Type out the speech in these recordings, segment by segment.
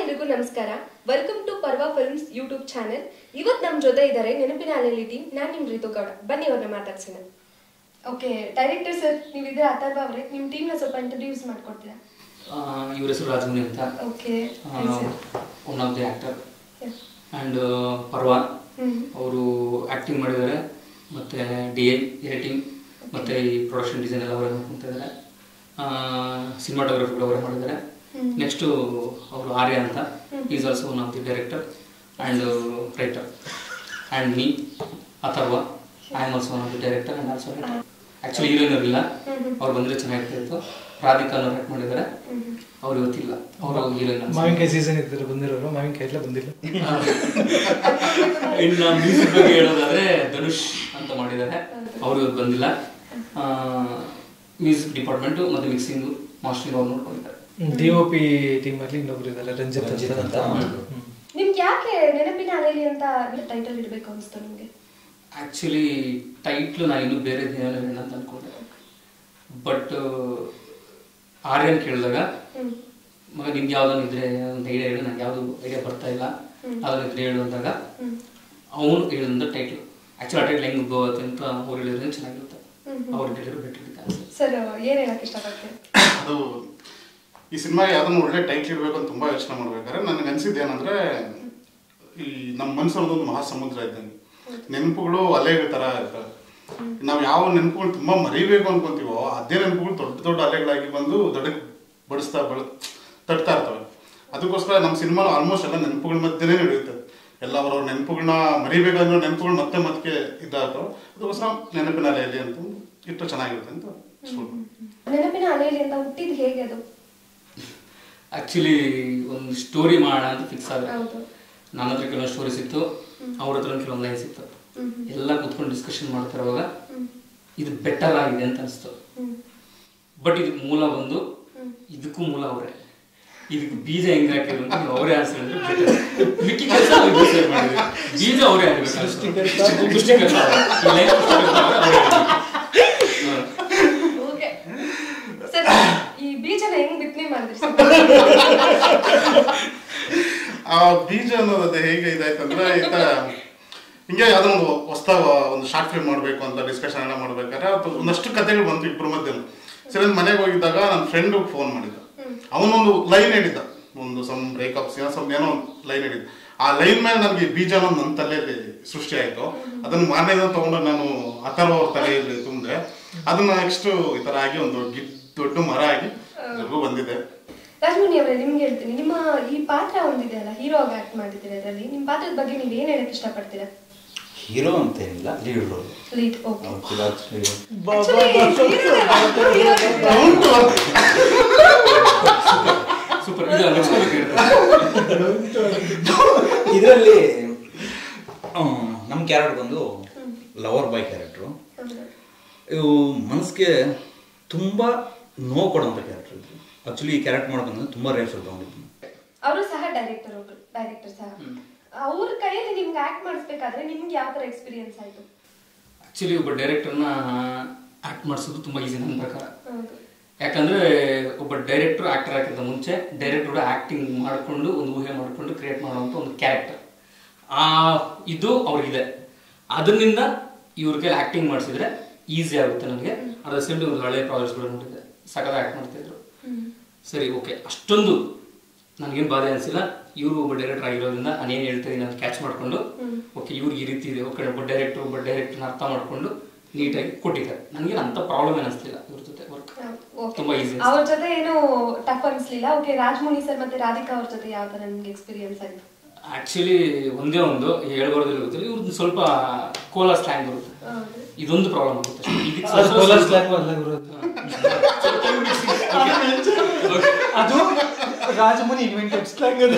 ಎಲ್ರಿಗೂ ನಮಸ್ಕಾರ welcome to Parva films YouTube channel ಇವತ್ತು ನಮ್ಮ ಜೊತೆ ಇದ್ದಾರೆ ನೆನಪಿನ ಅಲೆಯಲ್ಲಿ ಟೀಮ್ ನಾನು ನಿಮ್ ರಿತು ಗೌಡ ಬನ್ನಿ ಅವ್ರನ್ನ ಮಾತಾಡ್ಸೋಣ ಓಕೆ ಡೈರೆಕ್ಟರ್ ಸರ್ ನೀವಿದ್ರೆ ಅಥರ್ವ ಅವರೇ ನಿಮ್ಮ ಟೀಮ್ನ ಸ್ವಲ್ಪ ಇಂಟ್ರೊಡ್ಯೂಸ್ ಮಾಡ್ಕೊಡ್ತೀರಾ ಇವ್ರ ಹೆಸರು ರಾಜಮುನಿ ಅಂತ okay one of the actor and Parva hmm ಅವರು ಆ್ಯಕ್ಟಿಂಗ್ ಮಾಡಿದ್ದಾರೆ ಮತ್ತು ಡಿ ಐ ಎಡಿಟಿಂಗ್ ಮತ್ತು ಈ ಪ್ರೊಡಕ್ಷನ್ ಡಿಸೈನ್ ಎಲ್ಲ ಅವರೇ ಮಾಡ್ಕೊತಾ ಇದ್ದಾರೆ ಸಿನಿಮಾಟೋಗ್ರಫಿ ಕೂಡ ಅವರೇ ಮಾಡಿದ್ದಾರೆ ಹ್ಮ್. ನೆಕ್ಸ್ಟು ಅವರು ಆರ್ಯ ಅಂತ is also one of the director and writer and me Atharva I am also one of the director and also writer actually heroine ಇರಲಿಲ್ಲ ಅವ್ರು ಬಂದರೆ ಚೆನ್ನಾಗಿರ್ತಿತ್ತು ರಾಧಿಕಾ ಅನ್ನೋರು ಆ್ಯಕ್ಟ್ ಮಾಡಿದ್ದಾರೆ ಅವ್ರು ಇವತ್ತಿಲ್ಲ ಅವರು ಹೀರೋಯಿನ್ ಮಾವಿನಕಾಯಿ ಸೀಸನ್ ಇದ್ದರೆ ಬಂದಿರೋರು ಮಾವಿನಕಾಯಿ ಎಲ್ಲ ಬಂದಿಲ್ಲ ಇನ್ನು ಮ್ಯೂಸಿಕ್ ಬಗ್ಗೆ ಹೇಳೋದಾದ್ರೆ ಧನುಷ್ ಅಂತ ಮಾಡಿದ್ದಾರೆ ಅವರು ಇವತ್ತು ಬಂದಿಲ್ಲ ಮ್ಯೂಸಿಕ್ ಡಿಪಾರ್ಟ್ಮೆಂಟ್ ಮತ್ತೆ ಮಿಕ್ಸಿಂಗ್ ಮಾಸ್ಟರಿಂಗ್ ಅವ್ರು ನೋಡ್ಕೊಂಡಿದ್ದಾರೆ ಡಿ ಒ ಪಿ ಟೀಮ್ ಅಲ್ಲಿ ಇನ್ನೊಬ್ರು ಇದ್ದಾರೆ ರಂಜಿತ್ ರಂಜಿತ್ ಅಂತ ಅಂತ. ಹ್ಮ್. ನಿಮ್ಗೆ ಯಾಕೆ ನೆನಪಿನ ಅಲೆಯಲ್ಲಿ ಅಂತ ಟೈಟಲ್ ಇಡಬೇಕು ಅನಿಸ್ತು ನಿಮಗೆ ಆ್ಯಕ್ಚುಲಿ ಟೈಟ್ಲು ನಾನು ಇನ್ನೂ ಬೇರೆ ಏನಾದ್ರು ಹೇಳೋಣ ಅಂತ ಅನ್ಕೊಂಡೆ ಬಟ್ ಆರ್ಯನ್ ಕೇಳಿದಾಗ ಹ್ಮ್ ಮಗ ನಿಮ್ಗೆ ಯಾವ್ದಾದ್ರು ಇದ್ರೆ ಒಂದು ಐಡಿಯಾ ಹೇಳು ನಂಗೆ ಯಾವುದು ಐಡಿಯಾ ಬರ್ತಾ ಇಲ್ಲ ಯಾವ್ದಾದ್ರು ಇದ್ರೆ ಹೇಳು ಅಂದಾಗ ಹ್ಮ್ ಅವನು ಹೇಳಿದಂಥ ಟೈಟ್ಲು ಆ್ಯಕ್ಚುಲಿ ಆ ಟೈಟ್ಲ್ ಹೆಂಗೆ ಬರುತ್ತೆ ಅಂತ ಅವ್ರು ಹೇಳಿದ್ರೆ ಚೆನ್ನಾಗಿರುತ್ತೆ ಹ್ಮ್ ಅವ್ರು ಹೇಳಿದ್ರು ಬೆಟರ್ ಇದೆ ಅನ್ಸುತ್ತೆ ಸರ್ ಏನ್ ಹೇಳಕ್ ಇಷ್ಟಪಡ್ತೀರಾ ಅದು ಈ ಸಿನಿಮಾಗೆ ಯಾವ್ದನ್ನ ಒಳ್ಳೆ ಟೈಟ್ಲ್ ಇಡಬೇಕು ಅಂತ ತುಂಬಾ ಯೋಚನೆ ಮಾಡ್ಬೇಕಾದ್ರೆ ನನಗೆ ಅನ್ಸಿದ್ದು ಏನಂದ್ರೆ ಈ ನಮ್ಮ ಮನಸ್ಸಲ್ಲಿ ಒಂದು ಮಹಾಸಮುದ್ರ ಇದ್ದಂಗೆ ನೆನಪುಗಳು ಅಲೆಗಳ ತರ ಇರ್ತವೆ ನಾವು ಯಾವ ನೆನಪುಗಳು ತುಂಬಾ ಮರಿಬೇಕು ಅನ್ಕೊಂತೀವೋ ಅದೇ ನೆನಪುಗಳು ದೊಡ್ಡ ದೊಡ್ಡ ಅಲೆಗಳಾಗಿ ಬಂದು ದೊಡ್ಡಕ್ಕೆ ಬಡಿಸ್ತಾ ಬಳ ತಟ್ತಾ ಇರ್ತವೆ ಅದಕ್ಕೋಸ್ಕರ ನಮ್ಮ ಸಿನಿಮಾ ಆಲ್ಮೋಸ್ಟ್ ಎಲ್ಲ ನೆನಪುಗಳ ಮಧ್ಯೆನೇ ನಡೆಯುತ್ತೆ ಎಲ್ಲ ಅವರವ್ರ ನೆನಪುಗಳನ್ನ ಮರಿಬೇಕಂದ್ರೆ ನೆನಪುಗಳು ಮತ್ತೆ ಮತ್ತೆ ಇದಾಗ್ತವೆ ಅದಕ್ಕೋಸ್ಕರ ನೆನಪಿನ ಅಲೆಯಲ್ಲಿ ಅಂತ ಇಟ್ಟು ಚೆನ್ನಾಗಿರುತ್ತೆ ಅಂತ ಇಷ್ಟಪಡ್ತೀನಿ. ನೆನಪಿನ ಅಲೆಯಲ್ಲಿ ಅಂತ ಹುಟ್ಟಿದ್ ಹೇಗೆ ಅದು ಆಕ್ಚುಲಿ ಒಂದು ಸ್ಟೋರಿ ಮಾಡೋಣ ಅಂತ ಫಿಕ್ಸ್ ಆದ್ರೆ ಹೌದು ನನ್ನ ಹತ್ರ ಕೆಲವೊಂದು ಸ್ಟೋರೀಸ್ ಇತ್ತು ಅವ್ರ ಹತ್ರ ಕೆಲವೊಂದು ಲೈನ್ಸ್ ಇತ್ತು ಎಲ್ಲ ಕೂತ್ಕೊಂಡು ಡಿಸ್ಕಷನ್ ಮಾಡ್ತಿರುವಾಗ ಇದು ಬೆಟರ್ ಆಗಿದೆ ಅಂತ ಅನಿಸ್ತು ಹ್ಮ್ ಬಟ್ ಇದಕ್ಕೆ ಮೂಲ ಬಂದು ಇದಕ್ಕೂ ಮೂಲ ಅವರೇ ಇದಕ್ಕೆ ಬೀಜ ಹೆಂಗ್ ಹಾಕಿದ್ರು ಅಂತ ನೀವು ಅವರೇ ಆನ್ಸರ್ ಹೇಳಿದ್ರೆ better. ಮಿಕ್ಕಿ ಕೆಲಸ ಡಿಸೈಡ್ ಮಾಡಿದ್ವಿ ಬೀಜ ಅವರೇ ಹಾಕ್ಬೇಕು ಸೃಷ್ಟಿಕರ್ತ, ಸೃಷ್ಟಿಕರ್ತ ಅವ್ರೇ. ಈ line ಸೃಷ್ಟಿಕರ್ತ ಅವ್ರೇ, ಅವ್ರೇ ಹೇಳ್ಬೇಕು. ಓಕೆ ಸರ್ ಈ ಬೀಜನ ಹೆಂಗ್ ಬಿತ್ತನೆ ಮಾಡಿದ್ರಿ ಸರ್ ಆ ಬೀಜ ಅನ್ನೋದು ಅದು ಹೇಗೆ ಇದಾಯ್ತಂದ್ರೆ ಈತ ಹಿಂಗೆ ಯಾವ್ದೋ ಒಂದು ಹೊಸ್ದಾವ ಒಂದು ಶಾರ್ಟ್ ಫಿಲ್ಮ್ ಮಾಡಬೇಕು ಅಂತ ಡಿಸ್ಕಷನ್ ಎಲ್ಲ ಮಾಡ್ಬೇಕಾದ್ರೆ ಅದು ಒಂದಷ್ಟು ಕಥೆಗಳು ಬಂತು ಇಬ್ಬರ ಮಧ್ಯೆ ಸರಿ ಮನೆಗೆ ಹೋಗಿದ್ದಾಗ ನನ್ನ ಫ್ರೆಂಡ್ ಫೋನ್ ಮಾಡಿದ್ದ ಅವನೊಂದು ಲೈನ್ ಹೇಳಿದ್ದ ಒಂದು ಸಮ್ ಬ್ರೇಕಪ್ಸ್ ಏನೋ ಸಮ್ ಏನೋ ಒಂದು ಲೈನ್ ಹೇಳಿದ್ದ ಆ ಲೈನ್ ಮೇಲೆ ನನಗೆ ಬೀಜ ಅನ್ನೋದು ನನ್ನ ತಲೆಯಲ್ಲಿ ಸೃಷ್ಟಿ ಆಯ್ತು ಅದನ್ನು ಮಾರನೇ ದಿನ ತಗೊಂಡು ನಾನು ಅಥರ್ವ ಅವ್ರ ತಲೆಯಲ್ಲಿ ತುಂಬಿದೆ ಅದನ್ನ ನೆಕ್ಸ್ಟ್ ಈ ತರ ಆಗಿ ಒಂದು ಗಿಡ್ ದೊಡ್ಡ ಮರ ಆಗಿ ಎಲ್ರಿಗೂ ಬಂದಿದೆ ರಾಜಮುನಿ ಅವರೇ ನಿಮ್ಗೆ ಹೇಳ್ತೀನಿ ನಿಮ್ಮ ಈ ಪಾತ್ರ ಒಂದಿದೆ ಅಲ್ಲ ಹೀರೋ ಆಗಿ ಆಕ್ಟ್ ಮಾಡಿದ್ದೀರಾ ಇದರಲ್ಲಿ ನಿಮ್ಮ ಪಾತ್ರದ ಬಗ್ಗೆ ನೀವು ಏನ್ ಹೇಳಕ್ ಇಷ್ಟಪಡ್ತೀರಾ ಹೀರೋ ಅಂತ ಏನಿಲ್ಲ ಲೀಡ್ ರೋಲ್ ಲೀಡ್ ಓಕೆ ಬಾ, ಬಾ, ಬಾ. ಸೂಪರ್ ಇದು next week ಇರುತ್ತೆ. ಇದರಲ್ಲಿ ನಮ್ಮ ಕ್ಯಾರೆಕ್ಟರ್ ಬಂದು ಲವರ್ ಬಾಯ್ ಕ್ಯಾರೆಕ್ಟ್ರು ಇವು ಮನಸ್ಸಿಗೆ ತುಂಬ ನೋವು ಕೊಡೋಂಥ ಕ್ಯಾರೆಕ್ಟರ್ ಇದು ಆ್ಯಕ್ಚುಲಿ ಈ ಕ್ಯಾರೆಕ್ಟರ್ ಮಾಡ್ಕೊಂಡು ತುಂಬ ರೇಸ್ ತಗೊಂಡಿದ್ದೀನಿ ಅವರು ಸಹ ಡೈರೆಕ್ಟರ್ ಅವರು ಡೈರೆಕ್ಟರ್ ಸಹ ಅವ್ರ ಕೈಯಲ್ಲಿ ನಿಮ್ಗೆ ಆಕ್ಟ್ ಮಾಡಿಸ್ಬೇಕಾದ್ರೆ ನಿಮ್ಗೆ ಯಾವ ತರ ಎಕ್ಸ್ಪೀರಿಯನ್ಸ್ ಆಯ್ತು ಆಕ್ಚುಲಿ ಒಬ್ಬ ಡೈರೆಕ್ಟರ್ನ ಆಕ್ಟ್ ಮಾಡಿಸೋದು ತುಂಬಾ ಈಸಿ ನನ್ನ ಪ್ರಕಾರ ಹೌದು ಯಾಕಂದ್ರೆ ಒಬ್ಬ ಡೈರೆಕ್ಟರ್ ಆಕ್ಟರ್ ಆಗಿದ್ದ ಮುಂಚೆ ಡೈರೆಕ್ಟರ್ ಆಕ್ಟಿಂಗ್ ಮಾಡಿಕೊಂಡು ಒಂದು ಊಹೆ ಮಾಡಿಕೊಂಡು ಕ್ರಿಯೇಟ್ ಮಾಡುವಂತ ಒಂದು ಕ್ಯಾರೆಕ್ಟರ್ ಆ ಇದು ಅವ್ರಿಗಿದೆ ಅದರಿಂದ ಇವ್ರ ಕೈಲಿ ಆಕ್ಟಿಂಗ್ ಮಾಡಿಸಿದ್ರೆ ಈಸಿ ಆಗುತ್ತೆ ನನಗೆ ಅದ್ರ ಸೇಮ್ ಒಂದು ಹಳೆ ಪ್ರಾಜೆಕ್ಟ್ಸ್ಗಳು ನೋಡಿದೆ ಸಕದ ಆಕ್ಟ್ ಮಾಡ್ತಿದ್ರು ಸರಿ ಓಕೆ ಅಷ್ಟೊಂದು ನನಗೇನು ಬಾಧೆ ಅನಿಸಿಲ್ಲ ಇವರು ಒಬ್ಬ ಡೈರೆಕ್ಟರ್ ಆಗಿರೋದ್ರಿಂದ ನಾನೇನು ಹೇಳ್ತಾ ಇದ್ದೀನಿ ಅಂತ ಕ್ಯಾಚ್ ಮಾಡ್ಕೊಂಡು ಓಕೆ ಇವ್ರಿಗೆ ಈ ರೀತಿ ಇದೆ ಓಕೆ ಒಬ್ಬ ಡೈರೆಕ್ಟರ್ ಒಬ್ಬ ಡೈರೆಕ್ಟರ್ನ ಅರ್ಥ ಮಾಡ್ಕೊಂಡು ನೀಟಾಗಿ ಕೊಟ್ಟಿದ್ದಾರೆ ನನಗೇನು ಅಂಥ ಪ್ರಾಬ್ಲಮ್ ಅನಿಸ್ತಿಲ್ಲ ಇವ್ರ ಜೊತೆ ವರ್ಕ್ ತುಂಬಾ ಈಸಿ ಅವ್ರ ಜೊತೆ ಏನು ಟಫ್ ಅನ್ಸ್ಲಿಲ್ಲ ಓಕೆ ರಾಜಮುನಿ ಸರ್ ಮತ್ತೆ ರಾಧಿಕಾ ಅವ್ರ ಜೊತೆ ಯಾವ ತರ ನಿಮ್ಗೆ ಎಕ್ಸ್ಪೀರಿಯನ್ಸ್ ಆಯ್ತು ಆಕ್ಚುಲಿ ಒಂದೇ ಒಂದು ಹೇಳ್ಬಾರ್ದಿಲ್ಲ ಗೊತ್ತಿಲ್ಲ ಇವ್ರದ್ದು ಸ್ವಲ್ಪ ಕೋಲಾ ಸ್ಲ್ಯಾಂಗ್ ಬರುತ್ತೆ ಹೌದು ಇದೊಂದು ಪ್ರಾಬ್ಲಮ್ ಆಗುತ್ತೆ ಅಷ್ಟೇ. ಇದಕ್ಕೆ ಅದು ಸ್ವಲ್ಪ- ಕೋಲಾರ್ ಸ್ಲ್ಯಾಂಗ್ ಅಲ್ಲ ಗುರು ಅದು ರಾಜಮುನಿ ಇನ್ವೆಂಟೆಡ್ ಸ್ಲ್ಯಾಂಗ್ ಅದು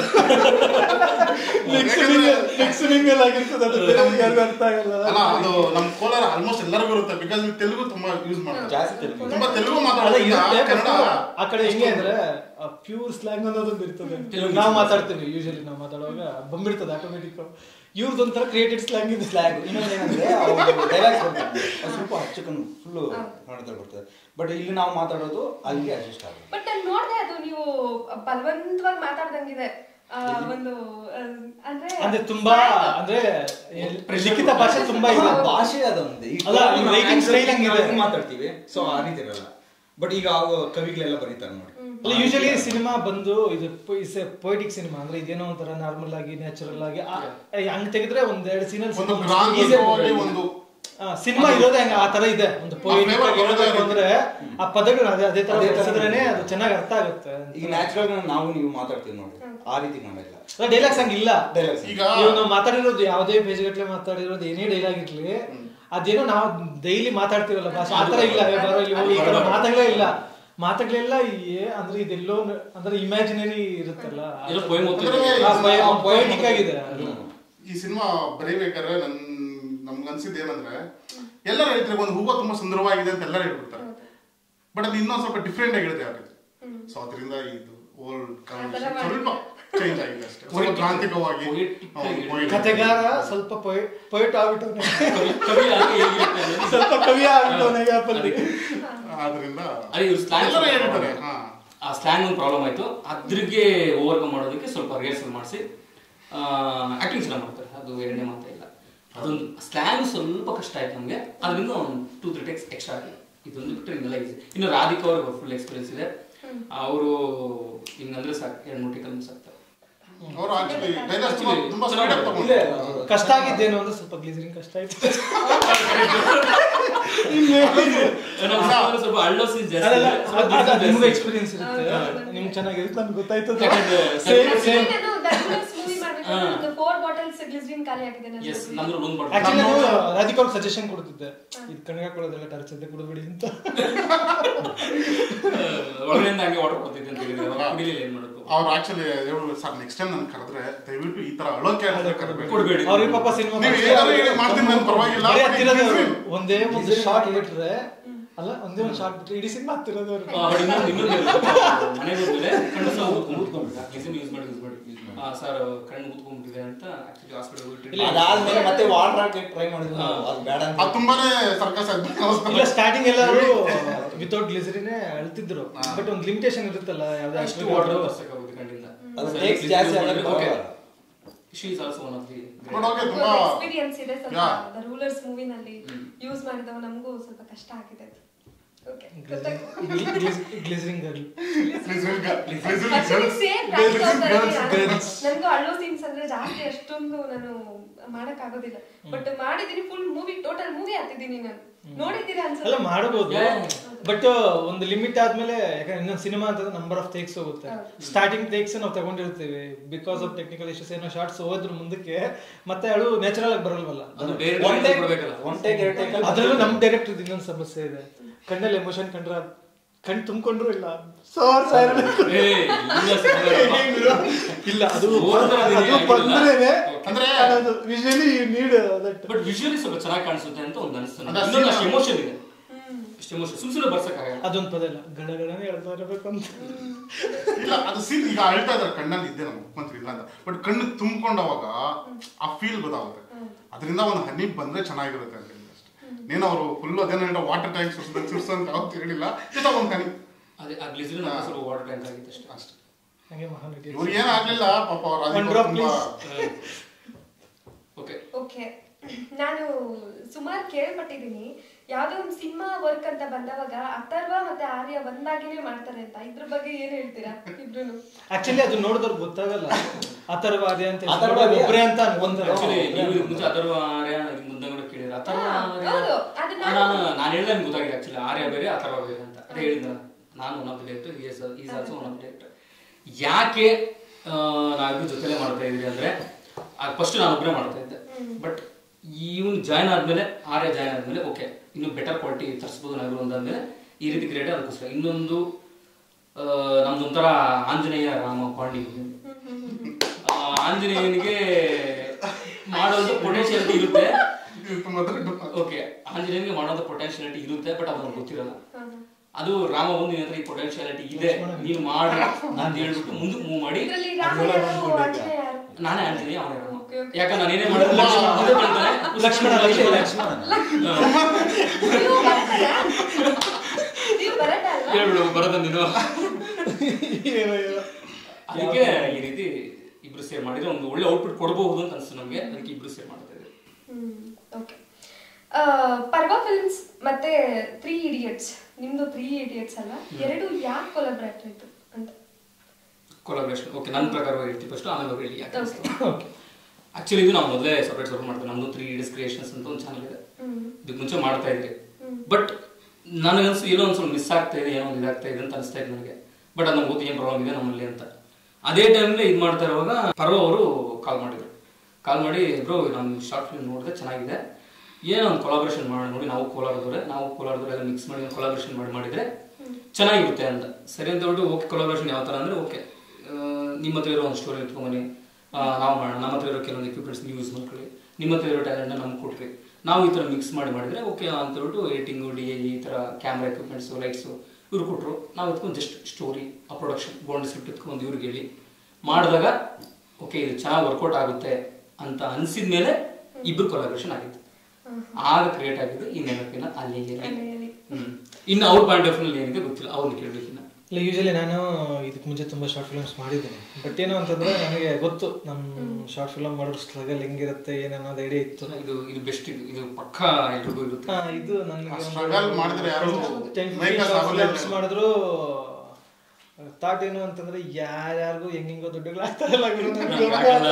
ಮಿಕ್ಸಿಂಗ್ ಅಲ್ಲಿ ಆಗಿರ್ತದೆ ಅದು ಬೇರೆಯವ್ರಿಗೆ ಯಾರಿಗೂ ಅರ್ಥ ಆಗಲ್ಲ ಅಲ್ಲ ಅದು ನಮ್ಮ ಕೋಲಾರ ಆಲ್ಮೋಸ್ಟ್ ಎಲ್ಲರಿಗೂ ಇರುತ್ತೆ ಬಿಕಾಸ್ ತೆಲುಗು ತುಂಬಾ ಯೂಸ್ ಮಾಡ್ತಾರೆ ಜಾಸ್ತಿ ತೆಲುಗು. ತುಂಬಾ ತೆಲುಗು ಅಲ್ಲ, ಮಾತಾಡೋದ್ರಿಂದ ಇರುತ್ತೆ, ಕನ್ನಡ but ಆ ಕಡೆ ಹೆಂಗೆ ಅಂದ್ರೆ ಪ್ಯೂರ್ ಸ್ಲ್ಯಾಂಗ್ ಅನ್ನೋದೊಂದು ಇರ್ತದೆ ತೆಲುಗು ನಾವು ಮಾತಾಡ್ತೀವಿ ಯೂಶಲಿ ನಾವು ಮಾತಾಡುವಾಗ ಬಂದ್ಬಿಡ್ತದೆ ಆಟೋಮೆಟಿಕ್ ಇವ್ರದೊಂಥರ ಕ್ರಿಯೇಟೆಡ್ ಸ್ಲ್ಯಾಂಗ್ ಇದೆ ಸ್ಲ್ಯಾಂಗ್ ಇನ್ನೊಂದು ಏನಂದ್ರೆ ಡೈಲಾಗ್ಸ್ ಬರ್ತದೆ ಅದು ಸ್ವಲ್ಪ ಹಚ್ಚಕನ್ ಫುಲ್ಲು ಕನ್ನಡದಲ್ಲಿ ಬರ್ತದೆ ಬಟ್ ಇಲ್ಲಿ ನಾವು ಮಾತಾಡೋದು ಅಲ್ಲಿಗೆ ಅಡ್ಜಸ್ಟ್ ಆಗುತ್ತೆ ಬಟ್ ನಾನು ನೋಡ್ದೆ ಅದು ನೀವು ಬಲವಂತವಾಗಿ ಮಾತಾಡ್ದಂಗಿದೆ ಆ, ಒಂದು ಆ, ಅಂದ್ರೆ ಅಂದ್ರೆ ತುಂಬಾ ಅಂದ್ರೆ ಲಿಖಿತ ಭಾಷೆ ತುಂಬಾ ಇದೆ ಭಾಷೆ ಅದೊಂದು ಈಗ ಅಲ್ಲ, ಈ writing style ನಾವು ಹಂಗಿದೆ. ಹಿಂಗ್ ಮಾತಾಡ್ತೀವಿ ಸೊ ಆ ರೀತಿ ಇರಲ್ಲ ಬಟ್ ಈಗ ಆ ಕವಿಗಳೆಲ್ಲ ಬರೀತಾರೆ ನೋಡಿ ಅಲ್ಲ ಯೂಶಲಿ ಸಿನಿಮಾ ಬಂದು ಇದು ಪೊಯಿಟಿಕ್ ಸಿನಿಮಾ ಅಂದ್ರೆ ಇದೇನೋ ಒಂಥರ ನಾರ್ಮಲ್ ಆಗಿ ನ್ಯಾಚುರಲ್ ಆಗಿ ಆ- ಏ, ಹಂಗ್ ತೆಗೆದ್ರೆ ಒಂದ್ ಎರಡು ಸೀನಲ್ಲಿ ಒಂದು ಗ್ರಾಂಥಿಕವಾಗಿ ಒಂದು ಸಿನಿಮಾ ಇರೋದೇ ಹಂಗ ಆ ತರ ಇದೆ ಒಂದು ಪೊಯಿಟಿಕ್ flavor ಆಗಿ ಹೇಳ್ಬೇಕು ಬರೋದೇ ಅಂದ್ರೆ ಆ ಪದಗಳು ಅದೇ ಅದೇ ತರ ಅದೇ ತರ ಬಳಸಿದ್ರೇನೆ ಅದು ಚೆನ್ನಾಗಿ ಅರ್ಥ ಆಗುತ್ತೆ ಈಗ ನ್ಯಾಚುರಲ್ ನಾವು ನೀವು ಮಾತಾಡ್ತೀವಿ ನೋಡಿ ಆ ರೀತಿ ಕಾಣಿಲ್ಲ ಡೈಲಾಗ್ಸ್ ಹಂಗ ಇಲ್ಲ Dialogues. ಈಗ ಇವಾಗ ನಾವು ಮಾತಾಡಿರೋದು ಯಾವುದೇ ಪೇಜ್ ಗಟ್ಲೆ ಮಾತಾಡಿರೋದು ಏನೇ ಡೈಲಾಗ್ ಇರ್ಲಿ ಅದೇನೋ ನಾವು ಡೈಲಿ ಮಾತಾಡ್ತೀವಲ್ಲ ಭಾಷೆ ಆ ತರ ಇಲ್ಲ ಏ ಬರೋ ಇಲ್ಲಿ ಹೋಗು, ಈ ತರ ಮಾತುಗಳೇ ಇಲ್ಲ ಮಾತುಗಳೆಲ್ಲ ಈ- ಅಂದ್ರೆ ಇದೆಲ್ಲೋ ನ- ಅಂದ್ರೆ ಇಮ್ಯಾಜಿನರಿ ಇರುತ್ತಲ್ಲ ಏನೋ poem ಓದ್ತಿದ್ರೆ. ಪೊಯಿಟಿಕ್ ಆಗಿದೆ ಅದು. ಈ ಸಿನಿಮಾ ಬರೀಬೇಕಾದ್ರೆ ನನ್ ನಮ್ಗೆ ಅನ್ಸಿದ್ದು ಏನಂದ್ರೆ ಎಲ್ಲರೂ ಹೇಳ್ತಾರೆ ಒಂದು ಹೂವು ತುಂಬಾ ಸುಂದರವಾಗಿದೆ ಅಂತ ಎಲ್ಲರೂ ಹೇಳ್ಬಿಡ್ತಾರೆ ಬಟ್ ಅದು ಇನ್ನೊಂದ್ ಸ್ವಲ್ಪ ಡಿಫ್ರೆಂಟ್ ಆಗಿರುತ್ತೆ ಯಾವ್ದು ಸೊ ಅದರಿಂದ ಇದು ಓಲ್ಡ್ ಅದೆಲ್ಲ ಸ್ವಲ್ಪ ಚೇಂಜ್ ಆಗಿದೆ ಅಷ್ಟೇ ಸ್ವಲ್ಪ Poetic. ಕ್ರಾಂತಿಕವಾಗಿ Poetic ಹೌದು, ಆಗಿ poetic. ಕತೆಗಾರ ಸ್ವಲ್ಪ ಪೊಯಿಟ್ ಆಗ್ಬಿಟ್ಟವನೆ ಕವಿ ಆಗಿ ಹೇಗಿರುತ್ತೆ ಅಂದ್ರೆ ಸ್ವಲ್ಪ ಕವಿ ಆಗ್ಬಿಟ್ಟವನೆ ಗ್ಯಾಪ್ ಅಲ್ಲಿ ಆದ್ರಿಂದ ಅದೇ ಇವ್ರು slang ಎಲ್ಲರೂ ಸ್ವಲ್ಪ ಹೇಳ್ತಾರೆ problem. ಹಾ ಆ ಸ್ಲ್ಯಾಂಗ್ ಒಂದು ಪ್ರಾಬ್ಲಮ್ ಆಯ್ತು ಅದ್ರಿಗೆ ಓವರ್ಕಮ್ ಮಾಡೋದಕ್ಕೆ ಸ್ವಲ್ಪ ರಿಹರ್ಸಲ್ ಮಾಡಿಸಿ ಆಕ್ಟಿಂಗ್ ಚೆನ್ನಾಗಿ ಮಾಡ್ತಾರೆ ಅದು ಎರಡನೇ ಮಾತೇ ಇಲ್ಲ ಅದೊಂದು ಸ್ಲ್ಯಾಂಗ್ ಸ್ವಲ್ಪ ಕಷ್ಟ ಆಯ್ತು ನಮಗೆ ಅದರಿಂದ ಒಂದು ಟೂ ತ್ರೀ ಟೆಕ್ಸ್ ಎಕ್ಸ್ಟ್ರಾ ಆಗಿದೆ ಇದೊಂದು ಬಿಟ್ಟರೆ ಇನ್ನೆಲ್ಲ ಈಸಿ ಇನ್ನು ರಾಧಿಕಾ ಅವ್ರಿಗೆ ಫುಲ್ ಎಕ್ಸ್ಪೀರಿಯನ್ಸ್ ಇದೆ ಅವರು ಹಿಂಗಂದ್ರೆ ಸಾಕು ಎರಡು ಮೂರು ಟೇಕಲ್ ಸಾಕ್ತಾರೆ ಅವರು ಆಕ್ಚುಲಿ ಡೈಲಾಗ್ಸ್ ತುಂಬಾ ತುಂಬಾ ಸ್ಪೀಡ್ ಆಗಿ ಇಲ್ಲೇ ತಗೊಂಡು ಕಷ್ಟ ಆಗಿದ್ದೇನು ಅಂದ್ರೆ ಸ್ವಲ್ಪ ಗ್ಲಿಸರಿಂಗ್ ಕಷ್ಟ ಆಯ್ತು ನಮ್ಮ ಸಿನಿಮಾದಲ್ಲಿ ಸ್ವಲ್ಪ ಅಳ್ಳೋ ಸೀನ್ ಜಾಸ್ತಿ ಅದಲ್ಲ, ಇದೆ. ಸ್ವಲ್ಪ ಅದು- ಅದು ಜಾಸ್ತಿ ನಿಮ್ಗೆ ಇದೆ. ಎಕ್ಸ್ಪೀರಿಯನ್ಸ್ ಇರುತ್ತೆ ನಿಮ್ಗೆ ಚೆನ್ನಾಗಿರುತ್ತೆ ನಮ್ಗೆ ಗೊತ್ತಾಯ್ತು ಯಾಕಂದ್ರೆ Same, Actually same. ನಾನು ಧರ್ಮಸ್ ಮೂವಿ ಮಾಡ್ಬೇಕಾದ್ರೆ ಒಂದು ಫೋರ್ ಬಾಟಲ್ಸ್ ಗ್ಲಿಸರಿನ್ ಖಾಲಿ ಆಗಿದೆ ನನ್ನ ಎಸ್ ಹತ್ರ. ನಮ್ದು ಒಂದು ಆಕ್ಚುಲಿ ಮಾಡ್ತಾರೆ ನಾನು ರಾಧಿಕಾ ಅವ್ರಿಗೆ ಸಜೆಷನ್ ಕೊಡ್ತಿದ್ದೆ ಇದು ಕಣ್ಗ ಕೊಡೋದೆಲ್ಲ ಟಾರ್ಚರ್ ಕುಡಿದ್ಬಿಡಿ ಅಂತ ಒಳಗಡೆಯಿಂದ ಹಂಗೆ ವಾಟರ್ ಕೊಡ್ತಿದ್ದೆ ಅಂತ ಹೇಳಿದ್ರೆ ಅವಾಗ ಕುಡಿಲಿಲ್ಲ ಏನ್ ಮಾಡೋದು ಅವ್ರು ಆಕ್ಚುಲಿ ಹೇಳು ಸರ್ ನೆಕ್ಸ್ಟ್ ಟೈಮ್ ನಾನು ಕರೆದ್ರೆ ದಯವಿಟ್ಟು ಈ ತರ ಅಳೋಕೆ ಕರೆಬೇಡಿ ಕೊಡ್ಬೇಡಿ ಅವ್ರಿಗೆ ಪಾಪ ಸಿನಿಮಾ ನೀವು ಏನಾದ್ರು ಹೇಳಿ ಮಾಡ್ತೀನಿ ನಾನು ಪರವಾಗಿಲ್ಲ ಬರೀ but ಹತ್ತಿರೋದು ಇದು ಅವ್ರು. ಒಂದೇ ಒಂದು ಶಾರ್ಟ್ ಬಿಟ್ರೆ ಅಲ್ಲ ಒಂದೇ ಒಂದು ಶಾರ್ಟ್ ಬಿಟ್ರೆ ಇಡೀ ಸಿನಿಮಾ ಹತ್ತಿರೋದು ಅವ್ರು. ಆ, ಅವ್ರು ಇನ್ನೊಂದು ಇನ್ನೊಂದು ಮನೆಗೆ ಹೋದ್ಮೇಲೆ ಕಣ್ಣು ಸಹ ಊದ್ಕೊಂಡ್ಬಿಟ್ಟು ಯೂಸ್ ಮಾಡಿ ಯೂಸ್ ಮಾಡಿ ಸರ್ ಕಣ್ಣು ಊದ್ಕೊಂಡ್ಬಿಟ್ಟಿದೆ ಅಂತ ಆಕ್ಚುಲಿ ಹಾಸ್ಪಿಟಲ್ ಅದಾದ್ಮೇಲೆ ಮತ್ತೆ ವಾಟರ್ ಹಾಕಿ ಟ್ರೈ ಮಾಡಿದ್ವಿ ನಾವು ಅದು ಬೇಡ ಅಂತ ಅದು ತುಂಬಾನೇ ಸರ್ಕಸ್ ಇಲ್ಲ ಸ್ಟಾರ್ಟಿಂಗ್ ಎಲ್ಲರೂ ವಿತೌಟ್ ಗ್ಲಿಸರಿನೇ ಅಳ್ತಿದ್ರು ಬಟ್ ಒಂದು ಲಿಮಿಟೇಷನ್ ಇರುತ್ತಲ್ಲ ಯಾವ್ದೇ ಅಷ್ಟು actor ವಾಟರ್ ಗಳು. ಬರ್ಸಕ್ಕಾಗುತ್ತೆ ಕಣ್ಣಿಂದ ಅದು takes ಜಾಸ್ತಿ ಆದ್ರೆ ಓಕೆ ಪರವಾಗಿಲ್ಲ. She is also one of the but okay ತುಂಬಾ ಎಕ್ಸ್ಪೀರಿಯನ್ಸ್ ಇದೆ ಸ್ವಲ್ಪ Yeah. ದ ರೂಲರ್ಸ್ ಮೂವಿನಲ್ಲಿ ಯೂಸ್ ಮಾಡಿದವ ನಮಗೂ ಸ್ವಲ್ಪ ಕಷ್ಟ ಆಗಿದೆ ಓಕೆ ಗ್ಲಿಸರಿಂಗ್ ಗರ್ಲ್ ನನ್ಗೂ ಅಳ್ಳೋ ಸೀನ್ಸ್ ಅಂದ್ರೆ ಜಾಸ್ತಿ ಅಷ್ಟೊಂದು ನಾನು ಮಾಡಕ್ ಆಗೋದಿಲ್ಲ ಬಟ್ ಮಾಡಿದೀನಿ ಫುಲ್ ಮೂವಿ ಟೋಟಲ್ ಮೂವಿ ಹಾತಿದ್ದೀನಿ ನಾನು ನೋಡಿದ್ದೀರಾ ಎಲ್ಲ ಅನ್ಸುತ್ತೆ ಮಾಡಬಹುದು Yeah. ಬಟ್ ಒಂದು ಲಿಮಿಟ್ ಆದ್ಮೇಲೆ ಯಾಕಂದ್ರೆ ಇನ್ನೊಂದು ಸಿನಿಮಾ ಅಂತಂದ್ರೆ ನಂಬರ್ ಆಫ್ ಟೇಕ್ಸ್ ಹೋಗುತ್ತೆ ಸ್ಟಾರ್ಟಿಂಗ್ ಟೇಕ್ಸ್ ನಾವು ತಗೊಂಡಿರ್ತೀವಿ ಬಿಕಾಸ್ ಆಫ್ ಟೆಕ್ನಿಕಲ್ ಇಶ್ಯೂಸ್ ಏನೋ ಶಾರ್ಟ್ಸ್ ಹೋದ್ರ ಮುಂದಕ್ಕೆ ಮತ್ತೆ ಅಳು ನ್ಯಾಚುರಲ್ ಆಗಿ ಬರಲ್ವಲ್ಲ ಅದು ಬೇರೆ One ಬೇರೆ take- ಕೊಡ್ಬೇಕಲ್ಲ one take, ಎರಡು take ಅಲ್ಲಿ ಅದ್ರಲ್ಲೂ ನಮ್ ಡೈರೆಕ್ಟರ್ ಇನ್ನೊಂದು ಸಮಸ್ಯೆ ಇದೆ ಕಣ್ಣಲ್ಲಿ ಎಮೋಷನ್ ಕಂಡ್ರ ಕಣ್ ತುಂಬಿಕೊಂಡ್ರು ಇಲ್ಲ ಸಾರ್ ಸಾರ್ ಏ, ಇಲ್ಲ ಸಿನಿಮಾ ಇಲ್ಲ ಅದು ಓದ್ತಾ ಇದೀನಿ, ಅದು ಬಂದ್ರೇನೆ ಅಂದ್ರೆ ಅದು visually need that but visually ಸ್ವಲ್ಪ ಚೆನ್ನಾಗಿ ಕಾಣಿಸುತ್ತೆ ಅಂತ ಒಂದು ಅನಿಸ್ತು ಅದೇ ಇನ್ನೊಂದು ಅಷ್ಟು scene- ಎಮೋಷನ್ ಇದೆ ಅಷ್ಟು ಎಮೋಷನ್ ಸುಮ್ ಸುಮ್ಮನೆ ಬರ್ಸಕ್ಕಾಗಲ್ಲ ಅದೊಂದು ಪದ ಇಲ್ಲ ಗಡಗಡನೆ ಹೇಳ್ತಾ ಇರಬೇಕು ಅಂತ ಇಲ್ಲ ಅದು ಸೀನ್ ಈಗ ಅಳ್ತಾ ಇದಾರೆ ಕಣ್ಣಲ್ಲಿ ಇದ್ದೆ ನಮ್ಮ ಮುಖ್ಯಮಂತ್ರಿ ಇಲ್ಲ ಅಂತ ಬಟ್ ಕಣ್ಣು ತುಂಬಿಕೊಂಡವಾಗ ಆ ಫೀಲ್ ಗೊತ್ತಾಗುತ್ತೆ ಅದರಿಂದ ಒಂದು ಹನಿ ಬಂದ್ರೆ ಚೆನ್ನಾಗಿರುತ್ತೆ ಅಂತ ಹೇಳಿದ್ರು ಅಷ್ಟೇ ನೀನು ಅವರು ಫುಲ್ ಅದೇನೋ ವಾಟರ್ ಟ್ಯಾಂಕ್ ಸುರ್ಸ್ದಂಗೆ ಸುರ್ಸು ಅಂತ ಯಾವತ್ತೂ ಹೇಳಿಲ್ಲ ಜೊತೆ ಒಂದು ಹನಿ ಅದೇ ಆ ಗ್ಲಿಸರಿನ್ ಸ್ವಲ್ಪ ವಾಟರ್ ಟ್ಯಾಂಕ್ ಆಗಿತ್ತು ಅಷ್ಟೇ ಅಷ್ಟೇ ಹಂಗೆ ಮಹಾನಟಿ ಇವ್ರು ಏನ್ ಆಗ್ಲಿಲ್ಲ ಪಾಪ ಅವ್ರು One ಅದಕ್ಕೆ drop, ತುಂಬಾ ಓಕೆ ಓಕೆ ನಾನು ಸುಮಾರು ಕೇಳ್ಪಟ್ಟಿದ್ದೀನಿ ಯಾವ್ದೋ ಒಂದು ಸಿನಿಮಾ ವರ್ಕ್ ಅಂತ ಬಂದವಾಗ ಅಥರ್ವ ಮತ್ತೆ ಆರ್ಯ ಒಂದಾಗಿನೇ ಮಾಡ್ತಾರೆ ಅಂತ ಇದ್ರ ಬಗ್ಗೆ ಏನ್ ಹೇಳ್ತೀರಾ ಇಬ್ರು ಆಕ್ಚುಲಿ ಅದು ನೋಡಿದವ್ರಿಗೆ ಗೊತ್ತಾಗಲ್ಲ ಅಥರ್ವಾದಿ ಅಂತ ಅಥರ್ವಾದಿ. ಒಬ್ರೆ ಅಂತ ಅನ್ಕೊಂತಾರೆ ಆಕ್ಚುಲಿ ನೀವು ಇದಕ್ಕೆ ಮುಂಚೆ ಅಥರ್ವ ಆರ್ಯ ಇದಕ್ಕೆ ಮುಂದೆ ಕೂಡ ಕೇಳಿದ್ರೆ ಅಥರ್ವ ಹಾ, ಆರ್ಯ ಹೌದು. ಅದು ಆ, ನಾನು- ನಾನು ನಾನು ಹೇಳಿದ್ರೆ ನಿಮ್ಗೆ ಗೊತ್ತಾಗಿದೆ ಆಕ್ಚುಲಿ ಆರ್ಯ ಬೇರೆ ಅಥರ್ವ ಬೇರೆ ಅಂತ ಅದೇ ಹೇಳಿದ ನಾನು one of the director is is also one of director ಯಾಕೆ ಆ, ನಾವಿಬ್ರು ಜೊತೆಲೆ ಮಾಡ್ತಾ ಇದ್ವಿ ಅಂದ್ರೆ ಫಸ್ಟ್ ನಾನು ಒಬ್ಬರೇ ಮಾಡ್ತಾ ಇದ್ದೆ ಬಟ್ ಇವನು ಜಾಯ್ನ್ ಆದ್ಮೇಲೆ ಆರ್ಯ ಜಾಯ್ನ್ ಆದ್ಮೇಲೆ ಓಕೆ ಇನ್ನು ಬೆಟರ್ ಕ್ವಾಲಿಟಿ ತರಿಸ್ಬೋದು ನಾವಿಬ್ರು ಅಂದಾದ್ಮೇಲೆ ಈ ರೀತಿ ಕ್ರಿಯೇಟ್ ಅದಕ್ಕೋಸ್ಕರ ಇನ್ನೊಂದು ಆ, ನಮ್ದೊಂಥರ ಆಂಜನೇಯ ರಾಮ ಪಾಂಡಿ ಆ, ಆಂಜನೇಯನಿಗೆ ಮಾಡೋದು ಪೊಟೆನ್ಶಿಯಾಲಿಟಿ ಇರುತ್ತೆ ಇದು ತುಂಬಾ ದೊಡ್ಡ ಮಾತು. ಓಕೆ ಆಂಜನೇಯನಿಗೆ ಮಾಡೋದು ಪೊಟೆನ್ಶಿಯಾಲಿಟಿ ಇರುತ್ತೆ ಬಟ್ ಅದು ಅವ್ನಿಗೆ ಗೊತ್ತಿರಲ್ಲ ಅದು ರಾಮ ಬಂದು ನಿನ್ನ ಹತ್ರ ಈ ಪೊಟೆನ್ಶಿಯಾಲಿಟಿ ಇದೆ ನೀನು ಮಾಡಿ ಅಂತ ಹೇಳ್ಬಿಟ್ಟು ಮುಂದಕ್ಕೆ ಮೂವ್ ಮಾಡಿ ಇದ್ರಲ್ಲಿ ರಾಮ ಯಾರು ಆಂಜನೇಯ ಯಾರು ನಾನೇ ಆಂಜನೇಯ ಅವನೇ ರಾಮ Okay, okay. ಯಾಕಂದ್ರೆ ನಾನು ಏನೇ ಮಾಡಿದ್ರು ಲಕ್ಷ್ಮಣ ಮುಂದೆ ಬೀಳ್ತಾನೆ. ಲಕ್ಷ್ಮಣ ಲಕ್ಷ್ಮಣ ನೀವು ಬರಟಲ್ಲ ನೀವು ಬರಟ ಅಲ್ವಾ ಹೇಳ್ಬಿಡು ಬರೋದ ನೀನು ಏನೋ ಏನೋ. ಅದಕ್ಕೆ ಈ ರೀತಿ ಇಬ್ರು ಸೇರ್ ಮಾಡಿದ್ರೆ ಒಂದು ಒಳ್ಳೆ ಔಟ್ಪುಟ್ ಕೊಡಬಹುದು ಅಂತ ಅನ್ಸುತ್ತೆ ನಮಗೆ ಅದಕ್ಕೆ ಇಬ್ರು ಸೇರ್ ಮಾಡ್ತಾ ಇದ್ದೀವಿ ಓಕೆ ಪರ್ವಾ ಫಿಲ್ಮ್ಸ್ ಮತ್ತೆ ತ್ರೀ ಇಡಿಯಟ್ಸ್ ನಿಮ್ದು ತ್ರೀ ಇಡಿಯಟ್ಸ್ ಅಲ್ಲ ಎರಡು ಯಾಕೆ ಕೊಲಾಬ್ರೇಟ್ ಆಯ್ತು ಅಂತ ಕೊಲಾಬ್ರೇಷನ್ ಓಕೆ ನನ್ನ ಪ್ರಕಾರ ಹೇಳ್ತೀವಿ ಫಸ್ಟ್ ಆಮೇಲೆ ಅವ್ರು ಹೇಳಿ ಯಾಕೆ Okay. ಓಕೆ ಆಕ್ಚುಲಿ ಇದು ನಾವು ಮೊದಲೇ ಸಪ್ರೇಟ್ ಸಪೋರ್ಟ್ ಮಾಡ್ತೀವಿ ನಮ್ದು ತ್ರೀ ಇಡೀಸ್ ಕ್ರಿಯೇಷನ್ಸ್ ಅಂತ ಒಂದು ಚಾನಲ್ ಇದೆ ಇದಕ್ಕೆ ಮುಂಚೆ ಮಾಡ್ತಾ ಇದ್ರಿ ಬಟ್ ನನಗನ್ಸು ಏನೋ ಒಂದು ಸ್ವಲ್ಪ ಮಿಸ್ ಆಗ್ತಾ ಇದೆ ಏನೋ ಒಂದು ಇದಾಗ್ತಾ ಇದೆ ಅಂತ ಅನಿಸ್ತಾ ಇದೆ ನನಗೆ ಬಟ್ ಅದು ನಮ್ಗೆ ಗೊತ್ತು ಏನು ಪ್ರಾಬ್ಲಮ್ ಇದೆ ನಮ್ಮಲ್ಲಿ ಅಂತ ಅದೇ ಟೈಮಲ್ಲಿ ಇದು ಮಾಡ್ತಾ ಇರುವಾಗ ಪರ್ವ ಅವರು ಕಾಲ್ ಮಾಡಿದ್ರು ಕಾಲ್ ಮಾಡಿ ಬ್ರೋ ನಮ್ಮ ಶಾರ್ಟ್ ಫಿಲ್ಮ್ ನೋಡಿದ್ರೆ ಚೆನ್ನಾಗಿದೆ ಏನೋ ಒಂದು ಕೊಲಾಬ್ರೇಷನ್ ಮಾಡಿ ನೋಡಿ ನಾವು ಕೋಲಾರದವ್ರೆ ನಾವು ಕೋಲಾರದವ್ರೆಲ್ಲ ಮಿಕ್ಸ್ ಮಾಡಿ ಕೊಲಾಬ್ರೇಷನ್ ಮಾಡಿ ಮಾಡಿದ್ರೆ ಚೆನ್ನಾಗಿರುತ್ತೆ ಅಂತ ಸರಿ ಅಂತ ಹೇಳ್ಬಿಟ್ಟು ಓಕೆ ಕೊಲಾಬ್ರೇಷನ್ ಯಾವ ಥರ ಅಂದರೆ ಓಕೆ ನಿಮ್ಮ ಹತ್ರ ಇರೋ ಒಂದು ಸ್ಟೋರಿ ಇಟ್ಕೊಂಬನ್ನಿ ಆ, ನಾವು ಮಾಡೋಣ ನಮ್ಮ ಹತ್ರ ಇರೋ ಕೆಲವೊಂದು ಎಕ್ವಿಪ್ಮೆಂಟ್ಸ್ ನೀವು ಯೂಸ್ ಮಾಡ್ಕೊಳ್ಳಿ ನಿಮ್ಮ ಹತ್ರ ಇರೋ ಟ್ಯಾಲೆಂಟ್ ನಮ್ಗೆ ಕೊಟ್ರಿ ನಾವು ಈ ಥರ ಮಿಕ್ಸ್ ಮಾಡಿ ಮಾಡಿದ್ರೆ ಓಕೆ ಅಂತ ಹೇಳ್ಬಿಟ್ಟು ಏಟಿಂಗು ಡಿ ಎ ಈ ಥರ ಕ್ಯಾಮ್ರಾ ಎಕ್ವಿಪ್ಮೆಂಟ್ಸು ಲೈಟ್ಸು ಇವ್ರು ಕೊಟ್ಟರು ನಾವು ಎತ್ಕೊಂಡು ಜಸ್ಟ್ ಸ್ಟೋರಿ ಆ ಪ್ರೊಡಕ್ಷನ್ ಗೋಲ್ಡ್ ಸ್ಕ್ರಿಪ್ಟ್ ಎತ್ಕೊಂಡು ಇವ್ರಿಗೆ ಹೇಳಿ ಮಾಡಿದಾಗ ಓಕೆ ಇದು ಚೆನ್ನಾಗಿ ವರ್ಕೌಟ್ ಆಗುತ್ತೆ ಅಂತ ಅನ್ಸಿದ ಮೇಲೆ ಇಬ್ರು ಕೊಲಾಬ್ರೇಷನ್ ಆಗಿತ್ತು ಆಗ ಕ್ರಿಯೇಟ್ ಆಗಿದ್ದು ಈ ನೆನಪಿನ ಅಲ್ಲಿ ಇಲ್ಲಿ. ಅಲ್ಲಿಯಲ್ಲಿ. ಹ್ಮ್ ಇನ್ನು ಅವ್ರ ಪಾಯಿಂಟ್ ಆಫ್ ವ್ಯೂ ಏನಿದೆ ಗೊತ್ತಿಲ್ಲ ಅವ್ರನ್ನ ಕೇಳ್ಬೇಕಿನ್ನ ಇಲ್ಲ ಯೂಶಲಿ ನಾನು ಇದಕ್ಕೆ ಮುಂಚೆ ತುಂಬ ಶಾರ್ಟ್ ಫಿಲ್ಮ್ಸ್ ಮಾಡಿದ್ದೇನೆ ಬಟ್ ಏನು ಅಂತಂದ್ರೆ ನನಗೆ ಗೊತ್ತು ನಮ್ಮ ಶಾರ್ಟ್ ಫಿಲ್ಮ್ ಮಾಡೋ ಸ್ಟ್ರಗಲ್ ಹೆಂಗಿರುತ್ತೆ ಏನನ್ನೋದು ಐಡಿಯಾ ಇತ್ತು ಇದು ಇದು ಬೆಸ್ಟ್ ಇದು ಇದು ಪಕ್ಕ ಎಲ್ರಿಗೂ ಇರುತ್ತೆ ಹಾ, ಇದು ನನಗೆ struggle ಮಾಡಿದ್ರೆ ಯಾರು make us available ಫಿಲ್ಮ್ಸ್ ಮಾಡಿದ್ರು ಥಾಟ್ ಏನು ಅಂತಂದ್ರೆ ಯಾರ್ಯಾರಿಗೂ ಹೆಂಗಿಂಗೋ ದುಡ್ಡುಗಳು ಆಗ್ತಾರಲ್ಲ ಗುರು, ನನ್ಗೆ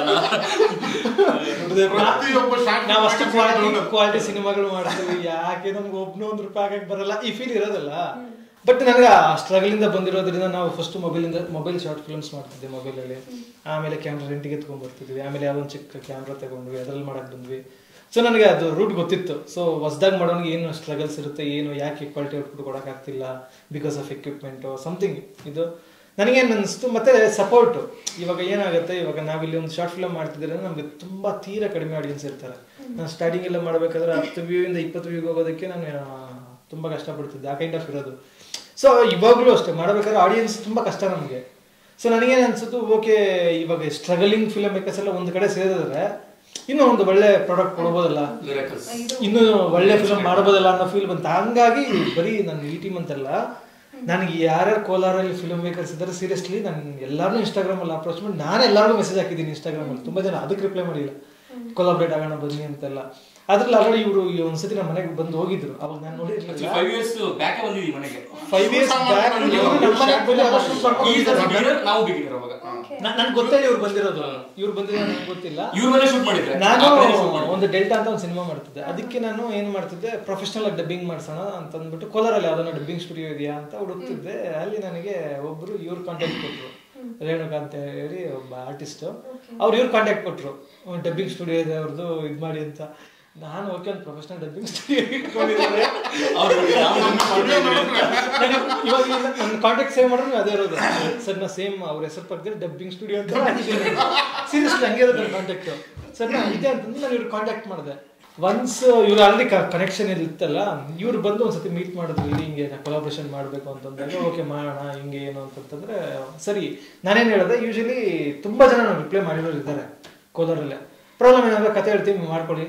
ದುಡ್ಡೇ ಬೇಡ. ಪ್ರತಿಯೊಬ್ಬ short ನಾವ್ ಅಷ್ಟು film ಕ್ವಾಲಿಟಿ ಮಾಡ್ಕೊಂಡು ಕ್ವಾಲಿಟಿ ಸಿನಿಮಾಗಳು ಮಾಡ್ತೀವಿ ಯಾಕೆ ನಮ್ಗೆ ಒಬ್ನು ಒಂದ್ ರೂಪಾಯಿ ಆಗಕ್ ಬರಲ್ಲ ಈ ಫೀಲ್ ಇರೋದಲ್ಲ ಬಟ್ ನನಗೆ ಆ ಸ್ಟ್ರಗಲ್ ಇಂದ ಬಂದಿರೋದ್ರಿಂದ ನಾವು ಫಸ್ಟ್ ಮೊಬೈಲ್ ಇಂದ ಮೊಬೈಲ್ ಶಾರ್ಟ್ ಫಿಲ್ಮ್ಸ್ ಮಾಡ್ತಿದ್ದೆ ಮೊಬೈಲ್ ಅಲ್ಲಿ ಆಮೇಲೆ ಕ್ಯಾಮ್ರಾ ರೆಂಟಿಗೆ ಎತ್ಕೊಂಡ್ ಬರ್ತಿದ್ವಿ ಆಮೇಲೆ ಯಾವ್ದೊಂದು ಚಿಕ್ಕ ಕ್ಯಾಮ್ರಾ ತಗೊಂಡ್ವಿ ಅದ್ರಲ್ಲಿ ಮಾಡಕ್ ಬಂದ್ವಿ ಸೊ ನನಗೆ ಅದು ರೂಟ್ ಗೊತ್ತಿತ್ತು ಸೊ ಹೊಸದಾಗಿ ಮಾಡೋನಿಗೆ ಏನು ಸ್ಟ್ರಗಲ್ಸ್ ಇರುತ್ತೆ ಏನು ಯಾಕೆ ಕ್ವಾಲಿಟಿ ಔಟ್ಪುಟ್ ಕೊಡಕ್ ಆಗ್ತಿಲ್ಲ ಬಿಕಾಸ್ ಆಫ್ ಎಕ್ವಿಪ್ಮೆಂಟ್ ಸಮಥಿಂಗ್ ಇದು ನನಗೇನು ಅನಿಸ್ತು ಮತ್ತೆ ಸಪೋರ್ಟ್ ಇವಾಗ ಏನಾಗುತ್ತೆ ಇವಾಗ ನಾವಿಲ್ಲಿ ಒಂದು ಶಾರ್ಟ್ ಫಿಲ್ಮ್ ಮಾಡ್ತಿದ್ರೆ ನಮ್ಗೆ ತುಂಬಾ ತೀರಾ ಕಡಿಮೆ ಆಡಿಯನ್ಸ್ ಇರ್ತಾರೆ ನಾನು ಸ್ಟಾರ್ಟಿಂಗ್ ಎಲ್ಲ ಮಾಡಬೇಕಾದ್ರೆ ಹತ್ತು ವ್ಯೂ ಇಂದ ಇಪ್ಪತ್ತು ವ್ಯೂಗೆ ಹೋಗೋದಕ್ಕೆ ನಾನು ಆ, ತುಂಬಾ ಕಷ್ಟಪಡ್ತಿದ್ದೆ ಆ ಕೈಂಡ್ ಆಫ್ ಇರೋದು ಸೊ ಇವಾಗಲೂ ಅಷ್ಟೇ ಮಾಡಬೇಕಾದ್ರೆ ಆಡಿಯನ್ಸ್ ತುಂಬಾ ಕಷ್ಟ ನಮಗೆ ಸೊ ನನಗೇನು ಅನ್ಸುತ್ತು ಓಕೆ ಇವಾಗ ಸ್ಟ್ರಗಲಿಂಗ್ ಫಿಲ್ಮ್ ಮೇಕರ್ಸ್ ಎಲ್ಲ ಒಂದು ಕಡೆ ಸೇರಿದ್ರೆ ಇನ್ನೂ ಒಂದು ಒಳ್ಳೆ ಪ್ರಾಡಕ್ಟ್ ಕೊಡ್ಬೋದಲ್ಲ ಮಿರಾಕಲ್ಸ್ ಇನ್ನು ಒಳ್ಳೆ ಫಿಲ್ಮ್ ಮಾಡಬಹುದಲ್ಲ ಅನ್ನೋ ಫೀಲ್ ಬಂತು ಹಂಗಾಗಿ ಬರೀ ನಾನು ಈ ಟೀಮ್ ಅಂತಲ್ಲ ನನಗೆ ಯಾರ್ಯಾರು ಕೋಲಾರಲ್ಲಿ ಫಿಲ್ಮ್ ಮೇಕರ್ಸ್ ಇದ್ದಾರೆ ಸೀರಿಯಸ್ಲಿ ನಾನು ಎಲ್ಲಾರನ್ನೂ ಇನ್ಸ್ಟಾಗ್ರಾಮ್ ಅಲ್ಲಿ ಅಪ್ರೋಚ್ ಮಾಡಿ ನಾನು ಎಲ್ಲರಿಗೂ ಮೆಸೇಜ್ ಹಾಕಿದ್ದೀನಿ ಇನ್ಸ್ಟಾಗ್ರಾಮ್ ಅಲ್ಲಿ ತುಂಬಾ ಜನ ಅದಕ್ಕೆ ರಿಪ್ಲೈ ಮಾಡಿಲ್ಲ ಕೊಲಾಬ್ರೇಟ್ ಆಗೋಣ ಬನ್ನಿ ಅಂತೆಲ್ಲ ಅದ್ರಲ್ಲಿ ಆಲ್ರೆಡಿ ಇವರು ಒಂದ್ಸತಿ ನಮ್ಮ ಮನೆಗೆ ಬಂದು ಹೋಗಿದ್ರು ಅವಾಗ ನಾನು ನೋಡಿರ್ಲಿಲ್ಲ ಫೈವ್ ಇಯರ್ಸ್ ಬ್ಯಾಕ್ ಬಂದಿದ್ದೀವಿ ಮನೆಗೆ ಫೈವ್ ಇಯರ್ಸ್ ಬ್ಯಾಕ್ ನಮ್ಮ ಮನೆಗೆ ಬಂದು ಎಲ್ಲ shoot ಮಾಡ್ಕೊಂಡು ಈ ಹೋಗಿದ್ದಾರೆ. ಬಿಗಿನರ್ ನಾವು ಬಿಗಿನರ್ ಅವಾಗ ನನ್- ನನ್ಗೆ ಗೊತ್ತೇ ಇವ್ರು ಬಂದಿರೋದು ಇವ್ರು ಬಂದಿರೋ ನನಗೆ ಗೊತ್ತಿಲ್ಲ ಇವ್ರ ಮನೆ ಶೂಟ್ ಮಾಡಿದ್ರೆ ನಾನು ಆ ಕಡೆ shoot ಮಾಡಿದ್ರು. ಒಂದು ಡೆಲ್ಟಾ ಅಂತ ಒಂದು ಸಿನಿಮಾ ಮಾಡ್ತಿದ್ದೆ ಅದಕ್ಕೆ ನಾನು ಏನ್ ಮಾಡ್ತಿದ್ದೆ ಪ್ರೊಫೆಷನಲ್ ಆಗಿ ಡಬ್ಬಿಂಗ್ ಮಾಡ್ಸೋಣ ಅಂತ ಅಂದ್ಬಿಟ್ಟು ಕೋಲಾರಲ್ಲಿ ಯಾವ್ದಾನ ಡಬ್ಬಿಂಗ್ ಸ್ಟುಡಿಯೋ ಇದೆಯಾ ಅಂತ ಹುಡುಕ್ತಿದ್ದೆ ಅಲ್ಲಿ ನನಗೆ ಒಬ್ರು ಇವ್ರ ಕಾಂಟ್ಯಾಕ್ಟ್ ಕೊಟ್ರು ರೇಣುಕಾ ಅಂತ ಹೇಳಿ ಒಬ್ಬ ಆರ್ಟಿಸ್ಟ್ ಅವ್ರು ಇವ್ರು ಕಾಂಟ್ಯಾಕ್ಟ್ ಕೊಟ್ರು ಡಬ್ಬಿಂಗ್ ಸ್ಟುಡಿಯೋ ಇದೆ ಅವ್ರದ್ದು ಇದು ಮಾಡಿ ಅಂತ ನಾನು ಓಕೆ ಒಂದು ಪ್ರೊಫೆಷನಲ್ ಡಬ್ಬಿಂಗ್ ಸ್ಟುಡಿಯೋ ಇಟ್ಕೊಂಡಿದ್ದಾರೆ ಅವ್ರು ನಾವು ನಮ್ಮ studio ನೋಡಿದ್ರೆ ನನಗೆ ಇವಾಗ ನನ್ನ ಕಾಂಟ್ಯಾಕ್ಟ್ ಸೇವ್ ಮಾಡಿದ್ರು ಅದೇ ಇರೋದು ಸರ್ ನಾ ಸೇಮ್ ಅವ್ರ ಹೆಸರು ಪಕ್ಕದಲ್ಲಿ ಡಬ್ಬಿಂಗ್ ಸ್ಟುಡಿಯೋ ಅಂತ ಸೀರಿಯಸ್ಲಿ ಹಂಗೆ ಇರೋದು ನನ್ನ ಕಾಂಟ್ಯಾಕ್ಟ್ ಸರ್ ನಾ ಇದೆ ಅಂತಂದು ನಾನು ಇವ್ರು ಕಾಂಟ್ಯಾಕ್ಟ್ ಮಾಡಿದೆ ಒನ್ಸ್ ಇವ್ರು ಆಲ್ರೆಡಿ ಕನೆಕ್ಷನ್ ಇರುತ್ತಲ್ಲ ಇವ್ರು ಬಂದು ಒಂದ್ಸತಿ ಮೀಟ್ ಮಾಡಿದ್ರು ಇಲ್ಲಿ ಹಿಂಗೆ ಕೊಲಾಬ್ರೇಷನ್ ಮಾಡಬೇಕು ಅಂತಂದಾಗ ಓಕೆ ಮಾಡೋಣ ಹಿಂಗೆ ಏನು ಅಂತಂತಂದ್ರೆ ಸರಿ ನಾನೇನು ಹೇಳಿದೆ ಯೂಶಲಿ ತುಂಬಾ ಜನ ನಾವು ರಿಪ್ಲೈ ಮಾಡಿರೋರು ಇದ್ದಾರೆ ಕೋಲಾರಲ್ಲೇ ಪ್ರಾಬ್ಲಮ್ ಏನಾದ್ರೆ ಕತೆ ಹೇಳ್ತೀವಿ ಮಾಡ್ಕೊಳ್ಳಿ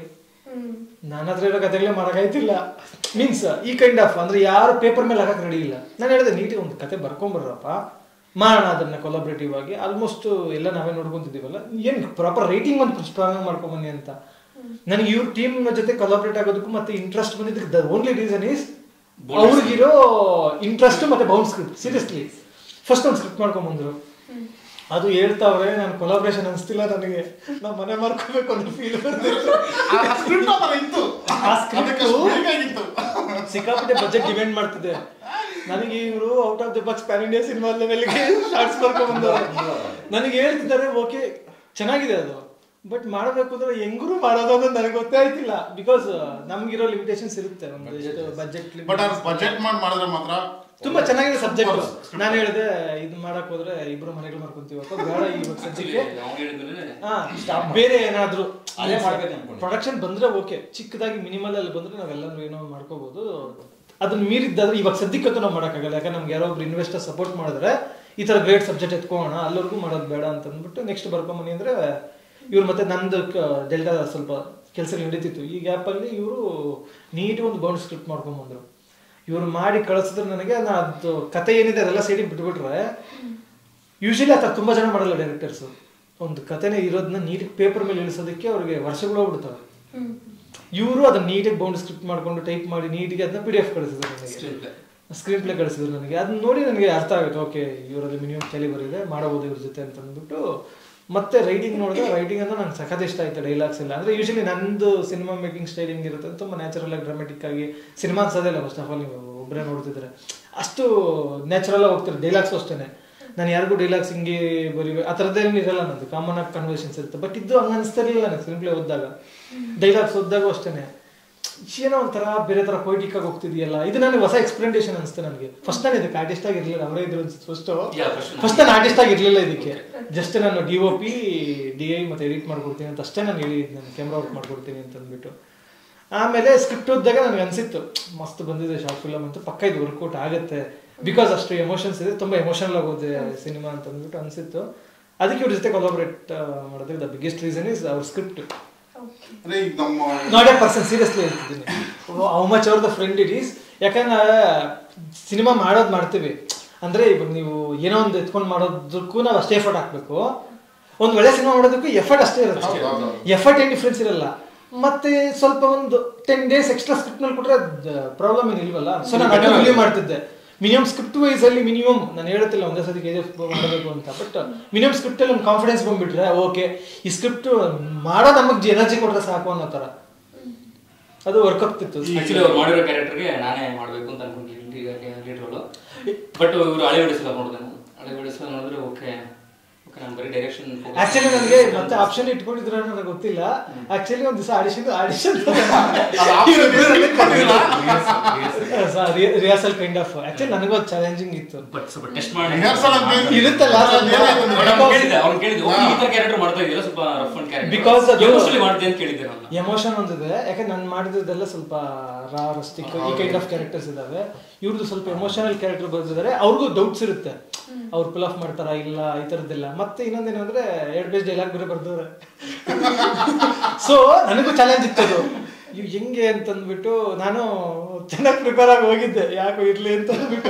ನನ್ನ ಹತ್ರ ಇರೋ ಕತೆಗಳೇ ಮಾಡೋಕ್ಕಾಯ್ತಿಲ್ಲ ಮೀನ್ಸ್ ಈ ಕೈಂಡ್ ಆಫ್ ಅಂದ್ರೆ ಯಾರು ಪೇಪರ್ ಮೇಲೆ ಹಾಕಕ್ ರೆಡಿ ಇಲ್ಲ ನಾನು ಹೇಳಿದೆ ನೀಟಿಗೆ ಒಂದು ಕತೆ ಬರ್ಕೊಂಬರ್ರಪ್ಪ ಮಾಡೋಣ ಅದನ್ನ ಕೊಲಾಬ್ರೇಟಿವ್ ಆಗಿ ಆಲ್ಮೋಸ್ಟ್ ಎಲ್ಲ ನಾವೇ ನೋಡ್ಕೊಂತಿದ್ದೀವಲ್ಲ ಏನ್ ಪ್ರಾಪರ್ ರೇಟಿಂಗ್ ಒಂದು ಸ್ಟ್ರಾಂಗ್ ಆಗಿ ಮಾಡ್ಕೊಂಬನ್ನಿ ಅಂತ ನನಗೆ ಇವ್ರ ಟೀಮ್ ಜೊತೆ ಕೊಲಾಬ್ರೇಟ್ ಆಗೋದಕ್ಕೂ ಮತ್ತೆ ಇಂಟ್ರೆಸ್ಟ್ ಬಂದಿದ್ದಕ್ಕೆ ದ ಓನ್ಲಿ ರೀಸನ್ ಈಸ್ ಅವ್ರಿಗಿರೋ ಇಂಟ್ರೆಸ್ಟ್ ಮತ್ತೆ ಬೌಂಡ್ ಸ್ಕ್ರಿಪ್ಟ್ ಸೀರಿಯಸ್ಲಿ ಫಸ್ಟ್ ಒಂದು ಸ್ಕ್ರಿಪ್ಟ್ ಮಾಡ್ಕೊಂಬಂದ್ರು ಅದು ಹೇಳ್ತಾವ್ರೆ ನಾನು ಕೊಲಾಬ್ರೇಷನ್ ಅನ್ಸ್ತಿಲ್ಲ ನನಗೆ ನಮ್ಮ ಮನೆ ಮಾಡ್ಕೋಬೇಕು ಅನ್ನೋ ಫೀಲ್ ಬರ್ತಿತ್ತು ಆ script ಆ ಥರ ಇತ್ತು ಆ script ಅದಕ್ಕೆ ಅಷ್ಟು ಬೇಕಾಗಿತ್ತು ಸಿಕ್ಕಾಪಟ್ಟೆ ಬಜೆಟ್ ಡಿಪೆಂಡ್ ಮಾಡ್ತಿದೆ ನನಗೆ ಇವರು out of the box pan India cinema ಲೆವೆಲ್ಗೆ ಶಾರ್ಟ್ಸ್ ಬರ್ಕೊಂಡ್ ಬಂದವರು ನನಗೆ ಹೇಳ್ತಿದ್ದಾರೆ ಓಕೆ ಚೆನ್ನಾಗಿದೆ ಅದು ಬಟ್ ಮಾಡಬೇಕು ಅಂದ್ರೆ ಹೆಂಗರು ಮಾಡೋದು ಅನ್ನೋದು ನನಗೆ ಗೊತ್ತೇ ಆಯ್ತಿಲ್ಲ ಬಿಕಾಸ್ ನಮ್ಗಿರೋ ಲಿಮಿಟೇಷನ್ಸ್ ಇರುತ್ತೆ ಒಂದು ಎಷ್ಟು ಬಜೆಟ್ ಬಟ್ ಅವ್ರು ಬಜೆಟ್ ಮಾಡಿ ಮಾಡಿದ್ರೆ ಮಾತ್ರ ತುಂಬಾ ಚೆನ್ನಾಗಿದೆ ಸಬ್ಜೆಕ್ಟ್ Super. ನಾನು ಹೇಳಿದೆ ಇದು ಮಾಡಕ್ ಹೋದ್ರೆ ಇಬ್ರು ಮನೆಗಳು ಮಾಡ್ಕೊಂತೀವಪ್ಪ ಬೇಡ ಇವಾಗ ಸದ್ಯಕ್ಕೆ ನಾವು ಹೇಳಿದ್ಮೇಲೆ ಹಾ, stop. ಬೇರೆ ಏನಾದ್ರು ಅದೇ ಮಾಡ್ಬೇಕು ಅನ್ಕೊಂಡೆ. ಪ್ರೊಡಕ್ಷನ್ ಬಂದ್ರೆ ಓಕೆ ಚಿಕ್ಕದಾಗಿ ಮಿನಿಮಲ್ ಅಲ್ಲಿ ಬಂದ್ರೆ ನಾವೆಲ್ಲರೂ ಏನೋ ಮಾಡ್ಕೋಬಹುದು ಅದನ್ನ ಮೀರಿದ್ದಾದ್ರೆ ಇವಾಗ ಸದ್ಯಕ್ಕಂತೂ ನಾವು ಮಾಡೋಕ್ಕಾಗಲ್ಲ ಯಾಕಂದ್ರೆ ನಮ್ಗೆ ಯಾರೋ ಒಬ್ರು ಇನ್ವೆಸ್ಟರ್ ಸಪೋರ್ಟ್ ಮಾಡಿದ್ರೆ ಈ ತರ ಗ್ರೇಟ್ ಸಬ್ಜೆಕ್ಟ್ ಎತ್ಕೋಣ ಅಲ್ಲವರೆಗೂ ಮಾಡೋದು ಬೇಡ ಅಂತ ಅಂದ್ಬಿಟ್ಟು ನೆಕ್ಸ್ಟ್ ಬರ್ಕೊಂಬನಿ ಅಂದ್ರೆ ಇವ್ರು ಮತ್ತೆ ನಂದು ಡೆಲ್ಟಾ ಸ್ವಲ್ಪ ಕೆಲಸಗಳು ನಡೀತಿತ್ತು ಈ ಗ್ಯಾಪಲ್ಲಿ ಇವರು ನೀಟ್ ಒಂದು ಬೌಂಡ್ ಸ್ಕ್ರಿಪ್ಟ್ ಮಾಡ್ಕೊಂಡ್ ಬಂದ್ರು ಇವ್ರು ಮಾಡಿ ಕಳಿಸಿದ್ರೆ ನನಗೆ ನಾ ಅದು ಕತೆ ಏನಿದೆ ಅದೆಲ್ಲ ಸೈಡಿಗೆ ಬಿಟ್ಬಿಟ್ರೆ ಯೂಶಲಿ ಆ ಥರ ತುಂಬಾ ಜನ ಮಾಡಲ್ಲ ಡೈರೆಕ್ಟರ್ಸ್ ಒಂದು ಕಥೆನೇ ಇರೋದನ್ನ ನೀಟಾಗಿ ಪೇಪರ್ ಮೇಲೆ ಇಳಿಸೋದಕ್ಕೆ ಅವ್ರಿಗೆ ವರ್ಷಗಳು ಹೋಗ್ಬಿಡ್ತವೆ ಇವರು ಅದನ್ನ ನೀಟಾಗಿ ಬೌಂಡ್ ಸ್ಕ್ರಿಪ್ಟ್ ಮಾಡ್ಕೊಂಡು ಟೈಪ್ ಮಾಡಿ ನೀಟಿಗೆ ಅದನ್ನ ಪಿ ಡಿ ಎಫ್ ಕಳಿಸಿದ್ರು ನನಗೆ Screenplay. ಸ್ಕ್ರೀನ್ ಪ್ಲೇ ಕಳಿಸಿದ್ರು ನನಗೆ ಅದನ್ನ ನೋಡಿ ನನಗೆ ಅರ್ಥ ಆಗುತ್ತೆ ಓಕೆ ಇವರಲ್ಲಿ ಮಿನಿಮಮ್ ಕ್ಯಾಲಿಬರ್ ಇದೆ ಮಾಡಬಹುದು ಇವ್ರ ಜೊತೆ ಅಂತ ಅಂದ್ಬಿಟ್ಟು ಮತ್ತೆ ರೈಟಿಂಗ್ ನೋಡಿದ್ರೆ ರೈಟಿಂಗ್ ಅಂದ್ರೆ ನಂಗೆ ಸಖತ್ ಇಷ್ಟ ಆಯ್ತು ಡೈಲಾಗ್ಸ್ ಎಲ್ಲ ಅಂದ್ರೆ ಯೂಶಲಿ ನಂದು ಸಿನಿಮಾ ಮೇಕಿಂಗ್ ಸ್ಟೈಲ್ ಹೆಂಗಿರುತ್ತೆ ಅಂತ ತುಂಬಾ ನ್ಯಾಚುರಲ್ ಆಗಿ ಡ್ರಾಮೆಟಿಕ್ ಆಗಿ ಸಿನಿಮಾ ಅನ್ಸೋದೇ ಇಲ್ಲ ಫಸ್ಟ್ ಆಫ್ ಆಲ್ ನೀವು ಒಬ್ಬರೇ ನೋಡ್ತಿದ್ರೆ ಅಷ್ಟು ನ್ಯಾಚುರಲ್ ಆಗಿ ಹೋಗ್ತಾರೆ ಡೈಲಾಗ್ಸ್ ಅಷ್ಟೇನೆ ನಾನು ಯಾರಿಗೂ ಡೈಲಾಗ್ಸ್ ಹಿಂಗೆ ಬರೀಬೇಕು ಆ ಥರದ್ದೇನು ಇರಲ್ಲ ನಂದು ಕಾಮನ್ ಆಗಿ ಕನ್ವರ್ಷನ್ಸ್ ಇರುತ್ತೆ ಬಟ್ ಇದು ಹಂಗ ಅನಿಸ್ತಿರ್ಲಿಲ್ಲ ನನಗೆ ಸ್ಕ್ರೀನ್ ಪ್ಲೇ ಓದಿದಾಗ ಡೈಲಾಗ್ಸ್ ಓದಿದಾಗೂ ಅಷ್ಟೇನೆ ಏನೋ ಒಂಥರ ಬೇರೆ ತರ ಪೊಯಿಟಿಕ್ ಆಗಿ ಹೋಗ್ತಿದೆಯಲ್ಲ ಇದು ನನಗೆ ಹೊಸ ಎಕ್ಸ್ಪೆರಿಮೆಂಟೇಷನ್ ಅನಿಸ್ತು ನನಗೆ ಫಸ್ಟ್ ನಾನು ಇದಕ್ಕೆ ಆರ್ಟಿಸ್ಟ್ ಆಗಿ ಇರಲಿಲ್ಲ ಅವರೇ ಇದ್ರು ಫಸ್ಟ್ Yeah, first ಫಸ್ಟ್ ನಾನು ಆರ್ಟಿಸ್ಟ್ ಆಗಿ ಇರಲಿಲ್ಲ ಇದಕ್ಕೆ ಜಸ್ಟ್ ನಾನು D O P D I ಮತ್ತೆ ಎಡಿಟ್ ಮಾಡ್ಕೊಡ್ತೀನಿ ಅಂತ ಅಷ್ಟೇ ನಾನು ಹೇಳಿ ನಾನು ಕ್ಯಾಮ್ರಾ ವರ್ಕ್ ಮಾಡ್ಕೊಡ್ತೀನಿ ಅಂತ ಅಂದ್ಬಿಟ್ಟು ಆಮೇಲೆ ಸ್ಕ್ರಿಪ್ಟ್ ಓದಿದಾಗ ನನಗೆ ಅನ್ಸಿತ್ತು ಮಸ್ತ್ ಬಂದಿದೆ ಶಾರ್ಟ್ ಫಿಲಮ್ ಅಂತ ಪಕ್ಕ ಇದು ವರ್ಕೌಟ್ ಆಗುತ್ತೆ ಬಿಕಾಸ್ ಅಷ್ಟು ಎಮೋಷನ್ಸ್ ಇದೆ ತುಂಬಾ ಎಮೋಷನಲ್ ಆಗೋದೆ ಸಿನಿಮಾ ಅಂತ ಅಂದ್ಬಿಟ್ಟು ಅನ್ಸಿತ್ತು ಅದಕ್ಕೆ ಇವ್ರ ಜೊತೆ ಕೊಲಾಬ್ರೇಟ್ ಮಾಡೋದಕ್ಕೆ ದ ಬಿಗ್ಗೆಸ್ಟ್ ರೀಸನ್ ಇಸ್ ಅವ್ರ ಸ್ಕ್ರಿಪ್ಟ್ ಅಂದ್ರೆ ಈಗ ನಮ್ಮ ನಾಟ್ ಎ ಪರ್ಸನ್ ಸೀರಿಯಸ್ಲಿ ಹೇಳ್ತಿದ್ದೀನಿ ಹೌ ಮಚ್ ಅವ್ರ ದ ಫ್ರೆಂಡ್ ಇಟ್ ಈಸ್ ಯಾಕಂದ್ರೆ ಸಿನಿಮಾ ಮಾಡೋದು ಮಾಡ್ತೀವಿ ಅಂದ್ರೆ ಇವಾಗ ನೀವು ಏನೋ ಒಂದು ಎತ್ಕೊಂಡು ಮಾಡೋದಕ್ಕೂ ನಾವು ಅಷ್ಟೇ ಎಫರ್ಟ್ ಹಾಕ್ಬೇಕು ಒಂದು ಒಳ್ಳೆ ಸಿನಿಮಾ ಮಾಡೋದಕ್ಕೂ ಎಫರ್ಟ್ ಅಷ್ಟೇ ಇರುತ್ತೆ ಹೌದು, ಹೌದು. ಎಫರ್ಟ್ ಏನ್ ಡಿಫ್ರೆನ್ಸ್ ಇರಲ್ಲ ಮತ್ತೆ ಸ್ವಲ್ಪ ಒಂದು ಟೆನ್ ಡೇಸ್ ಎಕ್ಸ್ಟ್ರಾ ಸ್ಕ್ರಿಪ್ಟ್ ನಲ್ಲಿ ಕೊಟ್ರೆ ಪ್ರಾಬ್ಲಮ್ ಏನು ಇಲ್ವಲ್ಲ ಸೊ ನಾನು ಅದನ್ನ ಬಿಲೀವ್ ಮಾಡ್ತಿದ್ದೆ ಮಿನಿಮಮ್ ಸ್ಕ್ರಿಪ್ಟ್ ವೈಸ್ ಅಲ್ಲಿ ಮಿನಿಮಮ್ ನಾನು ಹೇಳುತ್ತಿಲ್ಲ ಒಂದೇ ಸತಿ ಕೆ ಮಾಡಬೇಕು ಅಂತ ಬಟ್ ಮಿನಿಮಮ್ ಸ್ಕ್ರಿಪ್ಟ್ ಅಲ್ಲಿ ಒಂದು ಕಾನ್ಫಿಡೆನ್ಸ್ ಬಂದ್ಬಿಟ್ರೆ ಓಕೆ ಈ ಸ್ಕ್ರಿಪ್ಟ್ ಮಾಡೋ ನಮಗೆ ಎನರ್ಜಿ ಕೊಟ್ರೆ ಸಾಕು ಅನ್ನೋ ತರ ಅದು ವರ್ಕ್ ಆಗ್ತಿತ್ತು ಆಕ್ಚುಲಿ ಅವ್ರು ಮಾಡಿರೋ ಕ್ಯಾರೆಕ್ಟರ್ಗೆ ನಾನೇ ಮಾಡಬೇಕು ಅಂತ ಅನ್ಕೊಂಡಿದ್ದೀನಿ ಲೀಡ್ ರೋಲು ಬಟ್ ಇವರು ಹಳೆ ವಿಡಿಯೋಸ್ ಎಲ್ಲ ನೋಡಿದೆ ನಾನು ಹಳೆ ವಿಡಿಯೋಸ್ ಎಲ್ಲ ನೋಡಿದ್ರೆ ಓಕೆ ಓಕೆ ನಾನು ಬರೀ ಡೈರೆಕ್ಷನ್ ಆಕ್ಚುಲಿ ನನಗೆ ಮತ್ತೆ ಆಪ್ಷನ್ ಇಟ್ಕೊಂಡಿದ್ರೆ ನನಗೆ ಗೊತ್ತಿಲ್ಲ ಆಕ್ಚುಲಿ ಒಂದು ದಿವಸ audition audition rehearsal kind of actually ನನಗೂ ಚಾಲೆಂಜಿಂಗ್ ಇತ್ತು ಬಟ್ ಸ್ವಲ್ಪ ಟೆಸ್ಟ್ ಮಾಡಿ Rehearsal ಅಂತ ಏನು- ಇರುತ್ತಲ್ಲ, ಅದ್ರಲ್ಲಿ ಏನಾಯ್ತು ಅಂದ್ರೆ- ಬಟ್ ಅವ್ನು ಕೇಳಿದ್ದೆ ಅವ್ನು ಕೇಳಿದ್ದೆ ಓಕೆ, ಈ ತರ ಕ್ಯಾರೆಕ್ಟರ್ ಮಾಡ್ತಾ ಇದೆಯಲ್ಲ ಸ್ವಲ್ಪ ರಫ್ ಅಂಡ್ ಕ್ಯಾರೆಕ್ಟರ್ Because ಅದು- ಎಮೋಷನಲಿ ಮಾಡ್ದೆ ಅಂತ ಕೇಳಿದ್ದೆ ನಾನು ಎಮೋಷನ್ ಒಂದಿದೆ ಯಾಕಂದ್ರೆ ನಾನು ಮಾಡಿದ್ದೆಲ್ಲ ಸ್ವಲ್ಪ ರಾ ರಸ್ಟಿಕ್ ಈ ಕೈಂಡ್ ಆಫ್ ಕ್ಯಾರೆಕ್ಟರ್ಸ್ ಇದಾವೆ ಇವ್ರದ್ದು ಸ್ವಲ್ಪ ಎಮೋಷನಲ್ ಕ್ಯಾರೆಕ್ಟರ್ ಬರ್ತಿದ್ದಾರೆ ಅವ್ರಿಗೂ ಡೌಟ್ಸ್ ಇರುತ್ತೆ ಅವ್ರು ಫುಲ್ ಆಫ್ ಮಾಡ್ತಾರಾ ಇಲ್ಲ ಈ ತರದ್ದೆಲ್ಲ ಮತ್ತೆ ಇನ್ನೊಂದೇನು ಅಂದ್ರೆ ಎರಡು ಪೇಜ್ ಡೈಲಾಗ್ ಬೇರೆ ಬರ್ದವ್ರೆ ಸೊ ನನಗೂ ಚಾಲೆಂಜ್ ಇತ್ತು ಅದು ಇವ್ ಹೆಂಗೆ ಅಂತಂದ್ಬಿಟ್ಟು ನಾನು ಚೆನ್ನಾಗಿ ಪ್ರಿಪೇರ್ ಆಗಿ ಹೋಗಿದ್ದೆ ಯಾಕೋ ಇರ್ಲಿ ಅಂತ ಅಂದ್ಬಿಟ್ಟು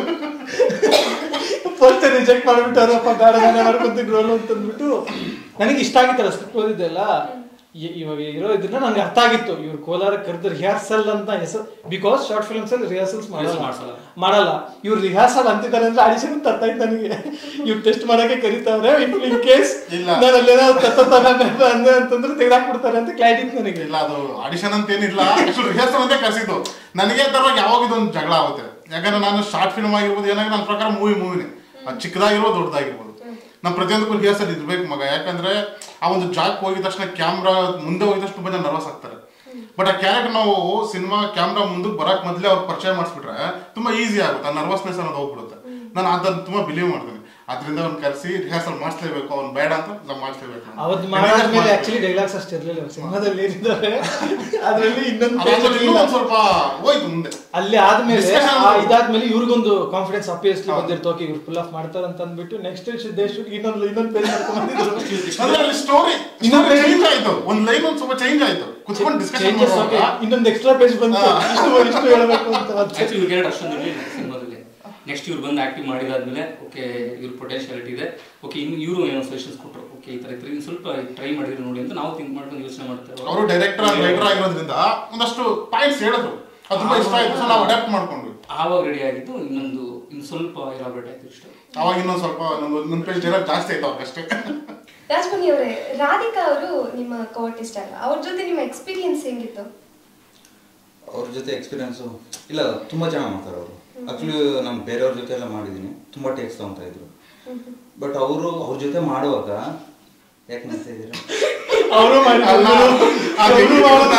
ಫಸ್ಟ್ ರಿಜೆಕ್ಟ್ ಮಾಡ್ಬಿಟ್ಟಾರಪ್ಪ ಬೇಡ ನಾನೇ ಮಾಡ್ಕೊಂತೀನಿ ರೋಲ್ ಅಂತಂದ್ಬಿಟ್ಟು ನನಗೆ ಇಷ್ಟ ಆಗಿತ್ತಲ್ಲ ಸ್ಕ್ರಿಪ್ಟ್ ಓದಿದ್ದೆಲ್ಲ ಇ- ಇವಾಗ ಇರೋ ಇದನ್ನ ನಂಗೆ ಅರ್ಥ ಆಗಿತ್ತು ಇವ್ರು ಕೋಲಾರ ಕರೆದ ರಿಹರ್ಸಲ್ ಅಂತ ಹೆಸರು ಬಿಕಾಸ್ ಶಾರ್ಟ್ ಫಿಲ್ಮ್ಸ್ ಅಲ್ಲಿ ರಿಹರ್ಸಲ್ಸ್ ಮಾಡಲ್ಲ ಮಾಡ್ಸಲ್ಲ. ಮಾಡಲ್ಲ ಇವ್ರು ರಿಹರ್ಸಲ್ ಅಂತಿದ್ದಾರೆ ಅಂದ್ರೆ ಆಡಿಷನ್ ಅಂತ ಅರ್ಥ ಆಯ್ತು ನನಗೆ ಇವ್ರು ಟೆಸ್ಟ್ ಮಾಡಕ್ಕೆ ಕರೀತಾವ್ರೆ ಇನ್ ಕೇಸ್ ಇಲ್ಲ. ನಾನು ಅಲ್ಲೇನೋ ತತ್ತನ ಅಂದೆ ಅಂತಂದ್ರೆ ತೆಗೆದಾಕ್ಬಿಡ್ತಾರೆ ಅಂತ ಕ್ಲಾರಿಟಿ ಇತ್ತು ನನಗೆ ಇಲ್ಲ ಅದು ಆಡಿಷನ್ ಅಂತ ಏನಿಲ್ಲ ರಿಹರ್ಸಲ್ ಅಂತ ಕರ್ಸಿದ್ದು ನನಗೆ ತರವಾಗಿ ಯಾವಾಗ ಇದೊಂದು ಜಗಳ ಆಗುತ್ತೆ ಯಾಕಂದ್ರೆ ನಾನು ಶಾರ್ಟ್ ಫಿಲ್ಮ್ ಆಗಿರ್ಬೋದು ಏನಾಗಿ ನನ್ನ ಪ್ರಕಾರ ಮೂವಿ ಮೂವಿನೇ ಅದು ಚಿಕ್ಕದಾಗಿರ್ಬೋದು ದೊಡ್ಡದಾಗಿರ್ಬೋದು ನಮ್ಮ ಪ್ರತಿಯೊಂದಕ್ಕೂ ರಿಹರ್ಸಲ್ ಇರ್ಬೇಕು ಮಗ ಯಾಕಂದ್ರೆ ಆ ಒಂದು ಜಾಕ್ ಹೋಗಿದ ತಕ್ಷಣ ಕ್ಯಾಮ್ರಾ ಮುಂದೆ ಹೋಗಿದ ತಕ್ಷಣ ತುಂಬಾ ಜನ ನರ್ವಸ್ ಆಗ್ತಾರೆ ಬಟ್ ಆ ಕ್ಯಾರೆಕ್ಟರ್ ನಾವು ಸಿನಿಮಾ ಕ್ಯಾಮ್ರಾ ಮುಂದಕ್ಕೆ ಬರಕ್ ಮೊದಲೇ ಅವ್ರು ಪರಿಚಯ ಮಾಡಿಸ್ಬಿಟ್ರೆ ತುಂಬಾ ಈಸಿ ಆಗುತ್ತೆ ಆ ನರ್ವಸ್ನೆಸ್ ಅನ್ನೋದು ಹೋಗ್ಬಿಡುತ್ತೆ ನಾನು ಅದನ್ನ ತುಂಬಾ ಬಿಲೀವ್ ಮಾಡ್ತೀನಿ ಅದರಿಂದ ಅವ್ನು ಕರೆಸಿ ರಿಹರ್ಸಲ್ ಮಾಡಿಸ್ಲೇಬೇಕು ಅವ್ನು ಬೇಡ ಅಂತ ನಾವು ಮಾಡಿಸ್ಲೇಬೇಕು ನಾನು. ಅವತ್ತು Rehearsal ಮಾಡಾದ್ಮೇಲೆ ಮಾಡ್ಬೇಕು. ಆಕ್ಚುಲಿ ಡೈಲಾಗ್ಸ್ ಅಷ್ಟು ಇರ್ಲಿಲ್ಲ ಸಿನಿಮಾದಲ್ಲಿ ಏನಿದ್ದಾರೆ ಅದರಲ್ಲಿ ಇನ್ನೊಂದು page ಅದಾದ್ಮೇಲೆ ಅಲ್ಲಿ ಇನ್ನೂ ಇಲ್ಲ. ಒಂದ್ ಸ್ವಲ್ಪ ಹೋಯ್ತು ಮುಂದೆ ಅಲ್ಲಿ ಆದ್ಮೇಲೆ Discussion ಆ ಇದಾದ್ಮೇಲೆ ಇವ್ರಿಗೊಂದು ಕಾನ್ಫಿಡೆನ್ಸ್ ಅಪಿಯಸ್ಲಿ ಹೌದು. ಬಂದಿರ್ತು ಓಕೆ ಇವ್ರು ಫುಲ್ ಆಫ್ ಮಾಡ್ತಾರೆ ಅಂತ ಅಂದ್ಬಿಟ್ಟು ನೆಕ್ಸ್ಟ್ ದೇಶ ಇನ್ನೊಂದು ಇನ್ನೊಂದು ಪೇಜ್ ಮಾಡ್ಕೊಂಡು ಬಂದಿದ್ರು ಅಂದ್ರೆ ಅಲ್ಲಿ ಸ್ಟೋರಿ ಇನ್ನೊಂದು page- ಚೇಂಜ್ ಆಯ್ತು ಒಂದ್ ಲೈನ್ ಒಂದ್ ಸ್ವಲ್ಪ ಚೇಂಜ್ ಆಯ್ತು ಕುತ್ಕೊಂಡು ಡಿಸ್ಕಷನ್ ಚೇಂಜಸ್ ಓಕೆ ಇನ್ನೊಂದು ಎಕ್ಸ್ಟ್ರಾ ಪೇಜ್ ಬಂತು ಇಷ್ಟು ಇಷ್ಟು ಹೇಳಬೇಕು ಅಂತ ಮತ್ತೆ. ಆಕ್ಚುಲಿ ಇವ್ರ ಕ್ಯಾರೆಕ್ಟರ್ ಅಷ್ಟೊಂದು ಇರಲಿಲ್ಲ ಸಿನಿಮಾದಲ್ಲಿ ನೆಕ್ಸ್ಟ್ ಇವ್ರು ಬಂದು ಆಕ್ಟಿಂಗ್ ಮಾಡಿದಾದ್ಮೇಲೆ ಓಕೆ ಇವ್ರ ಪೊಟೆನ್ಶಿಯಾಲಿಟಿ ಇದೆ ಓಕೆ ಇನ್ನು ಇವರು ಏನೋ ಸಜೆಷನ್ಸ್ ಕೊಟ್ಟರು ಓಕೆ ಈ ತರ ಈ ತರ ಇನ್ನು ಸ್ವಲ್ಪ ಟ್ರೈ ಮಾಡಿದ್ರು ನೋಡಿ ಅಂತ ನಾವು ಥಿಂಕ್ ಮಾಡ್ಕೊಂಡು ಯೋಚನೆ ಮಾಡ್ತೇವೆ ಅವರು ಡೈರೆಕ್ಟರ್ ರೈಟರ್ ಆಗಿರೋದ್ರಿಂದ ಒಂದಷ್ಟು ಪಾಯಿಂಟ್ಸ್ ಹೇಳಿದ್ರು ಅದು ತುಂಬಾ ಇಷ್ಟ ಆಯ್ತು ಸೊ ನಾವು ಅಡಾಪ್ಟ್ ಮಾಡ್ಕೊಂಡ್ವಿ ಆವಾಗ ರೆಡಿ ಆಗಿದ್ದು ಇನ್ನೊಂದು ಇನ್ನು ಸ್ವಲ್ಪ ಇರಾಬೇಟ್ ಆಯ್ತು ಇಷ್ಟ ಅವಾಗ ಇನ್ನೊಂದ್ ಸ್ವಲ್ಪ ಇನ್ನೊಂದು ಇನ್ನೊಂದು ಪೇಜ್ ಡೈಲಾಗ್ ಜಾಸ್ತಿ ಆಯ್ತು ಅವ್ರಿಗಷ್ಟೇ ರಾಜ್ಮಣಿ ಅವರೇ ರಾಧಿಕಾ ಅವರು ನಿಮ್ಮ ಕೋಆರ್ಟಿಸ್ಟ್ ಅಲ್ಲ ಅವ್ರ ಜೊತೆ ನಿಮ್ಮ ಎಕ್ಸ್ಪೀರಿಯನ್ಸ್ ಹೆಂಗಿತ್ತು ಅವ್ರ ಜೊತೆ ಎಕ್ಸ್ಪೀರಿಯನ್ಸು ಇಲ್ಲ ತುಂಬ ಚೆನ್ನಾಗಿ ಮಾಡ್ತಾರೆ ಅವರು ಆಕ್ಚುಲಿ ನಾನು ಬೇರೆಯವ್ರ ಜೊತೆ ಎಲ್ಲ ಮಾಡಿದ್ದೀನಿ ತುಂಬ ಟೇಕ್ಸ್ ತಗೊಂತ ಇದ್ರು ಬಟ್ ಅವರು ಅವ್ರ ಜೊತೆ ಮಾಡುವಾಗ ಯಾಕೆ ನಗ್ತಾ ಇದ್ದೀರಾ ಅವರು ಅಲ್ಲ, ಆ ವ್ಯಕ್ತಿಗಳನ್ನ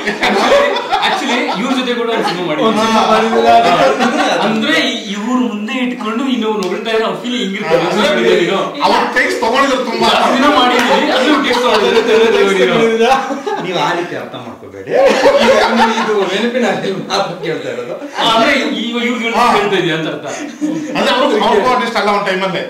ಆಕ್ಚುಲಿ ಇವ್ರ ಜೊತೆ ಕೂಡ ಒಂದು ಸಿನಿಮಾ ಒಂದ್ ಮಾಡಿದ್ವಿ ಸಿನಿಮಾ ಮಾಡಿದ್ರೆ ಅದಕ್ಕೆ- ಅಂದ್ರೆ ಇವ್ರು ಮುಂದೆ ಇಟ್ಕೊಂಡು ಇನ್ನೊಬ್ರು ಹೊಗಳ್ತಾ ಇರೋ ಫೀಲ್ ಹಿಂಗಿರ್ತದೆ ನೀನು ಅವ್ರ ಟೇಕ್ಸ್ ತಗೊಂಡಿದ್ರು ತುಂಬಾ ಜಾಸ್ತಿ ದಿನ ಮಾಡಿದ್ವಿ ಅದು ಟೇಸ್ಟ್ ನೋಡಿದ್ರಾ? ನೀವು ಆ ರೀತಿ ಅರ್ಥ ಮಾಡ್ಕೋಬೇಡಿ ಇದು ನೆನಪಿನ ಮಾತು ಕೇಳ್ತಾ ಇರೋದು ಅಂದ್ರೆ ಇವಾಗ ಇವ್ರಿಗೆ ಹೇಳ್ತಾ ಇದೀಯ ಅಂತ ಅರ್ಥ ಅಂದ್ರೆ ಅವರು ಅವ್ರ ಆರ್ಟಿಸ್ಟ್ ಅಲ್ಲ ಒಂದು ಟೈಮಲ್ಲೇ